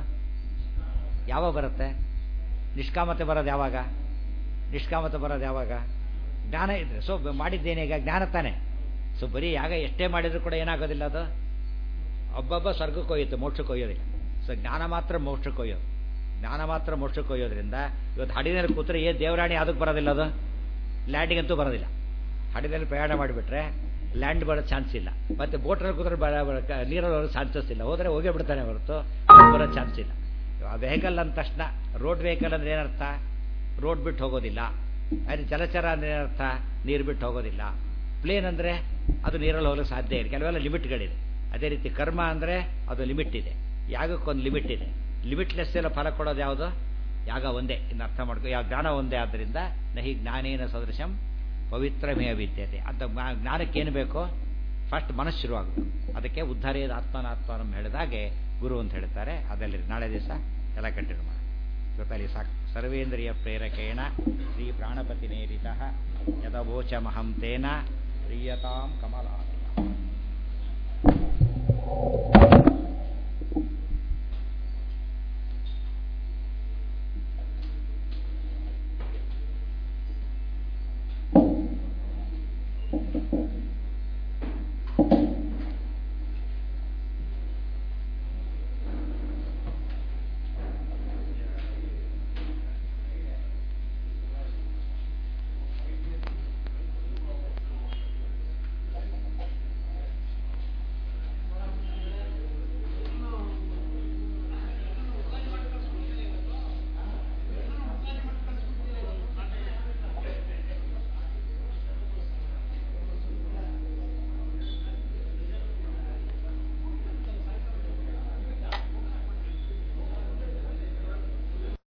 ಯಾವಾಗ ಬರುತ್ತೆ ನಿಷ್ಕಾಮತೆ ಬರೋದು ಯಾವಾಗ ನಿಷ್ಕಾಮತೆ ಬರೋದು ಯಾವಾಗ ಜ್ಞಾನ ಇದ್ರೆ ಸೊ ಮಾಡಿದ್ದೇನೆ ಈಗ ಜ್ಞಾನ ತಾನೆ ಸೊ ಬರೀ ಯಾಗ ಎಷ್ಟೇ ಮಾಡಿದ್ರು ಕೂಡ ಏನಾಗೋದಿಲ್ಲ ಅದು ಒಬ್ಬೊಬ್ಬ ಸ್ವರ್ಗಕ್ಕೆ ಒಯ್ಯುತ್ತೆ ಮೋಕ್ಷಕ್ಕೆ ಒಯ್ಯೋದಿಲ್ಲ ಸೊ ಜ್ಞಾನ ಮಾತ್ರ ಮೋಕ್ಷಕ್ಕೆ ಒಯ್ಯೋದು ಜ್ಞಾನ ಮಾತ್ರ ಮೋಕ್ಷಕ್ಕೆ ಒಯ್ಯೋದ್ರಿಂದ ಇವತ್ತು ಹಡಿನಲ್ಲಿ ಕೂತ್ರೆ ಏನು ದೇವರಾಣಿ ಅದಕ್ಕೆ ಬರೋದಿಲ್ಲ ಅದು ಲ್ಯಾಂಡಿಂಗ್ ಅಂತೂ ಬರೋದಿಲ್ಲ ಹಡಿನಲ್ಲಿ ಪ್ರಯಾಣ ಮಾಡಿಬಿಟ್ರೆ ಲ್ಯಾಂಡ್ ಬರೋ ಚಾನ್ಸ್ ಇಲ್ಲ ಮತ್ತೆ ಬೋಟ್ರಲ್ಲಿ ಕೂತ್ರೆ ನೀರಲ್ಲಿ ಬರೋ ಚಾನ್ಸಸ್ ಇಲ್ಲ ಹೋದರೆ ಹೋಗೇ ಬಿಡ್ತಾನೆ ಹೊರತು ಬರೋ ಚಾನ್ಸ್ ಇಲ್ಲ ವೆಹಿಕಲ್ ಅಂದ ತಕ್ಷಣ ರೋಡ್ ವೆಹಿಕಲ್ ಅಂದ್ರೆ ಏನರ್ಥ ರೋಡ್ ಬಿಟ್ಟು ಹೋಗೋದಿಲ್ಲ ಅದೇ ಜಲಚರ ಅಂದ್ರೆ ಏನರ್ಥ ನೀರು ಬಿಟ್ಟು ಹೋಗೋದಿಲ್ಲ ಪ್ಲೇನ್ ಅಂದರೆ ಅದು ನೀರಲ್ಲಿ ಹೋಗಲಿಕ್ಕೆ ಸಾಧ್ಯ ಇಲ್ಲ ಕೆಲವೆಲ್ಲ ಲಿಮಿಟ್ಗಳಿದೆ ಅದೇ ರೀತಿ ಕರ್ಮ ಅಂದರೆ ಅದು ಲಿಮಿಟ್ ಇದೆ ಯಾಗಕ್ಕೊಂದು ಲಿಮಿಟ್ ಇದೆ ಲಿಮಿಟ್ಲೆಸ್ ಎಲ್ಲ ಫಲ ಕೊಡೋದು ಯಾವುದು ಯಾಗ ಒಂದೇ ಇನ್ನು ಅರ್ಥ ಮಾಡ್ಕೊ ಯಾವ ಜ್ಞಾನ ಒಂದೇ ಆದ್ದರಿಂದ ನಹಿ ಜ್ಞಾನೇನ ಸದೃಶಂ ಪವಿತ್ರಮೇ ವಿದ್ಯತೆ ಅಂತ ಜ್ಞಾನಕ್ಕೆ ಏನು ಬೇಕೋ ಫಸ್ಟ್ ಮನಸ್ಸು ಶುರುವಾಗಬೇಕು ಅದಕ್ಕೆ ಉದ್ಧಾರೇದ ಆತ್ಮನಾತ್ಮನಂ ಹೇಳಿದಾಗೆ ಗುರು ಅಂತ ಹೇಳ್ತಾರೆ ಅದರಲ್ಲಿ ನಾಳೆ ದಿವಸ ಎಲ್ಲ ಕಂಟಿನ್ಯೂ ಮಾಡಿ ಗೊತ್ತಲ್ಲಿ ಸಾಕು ಸರ್ವೇಂದ್ರಿಯ ಪ್ರೇರಕೇಣ ಶ್ರೀ ಪ್ರಾಣಪತಿ ನೇರಿತ ಯದವೋಚಮಹಂ ತೇನ ಪ್ರಿಯತಾಂ ಕಮಲಾತೆ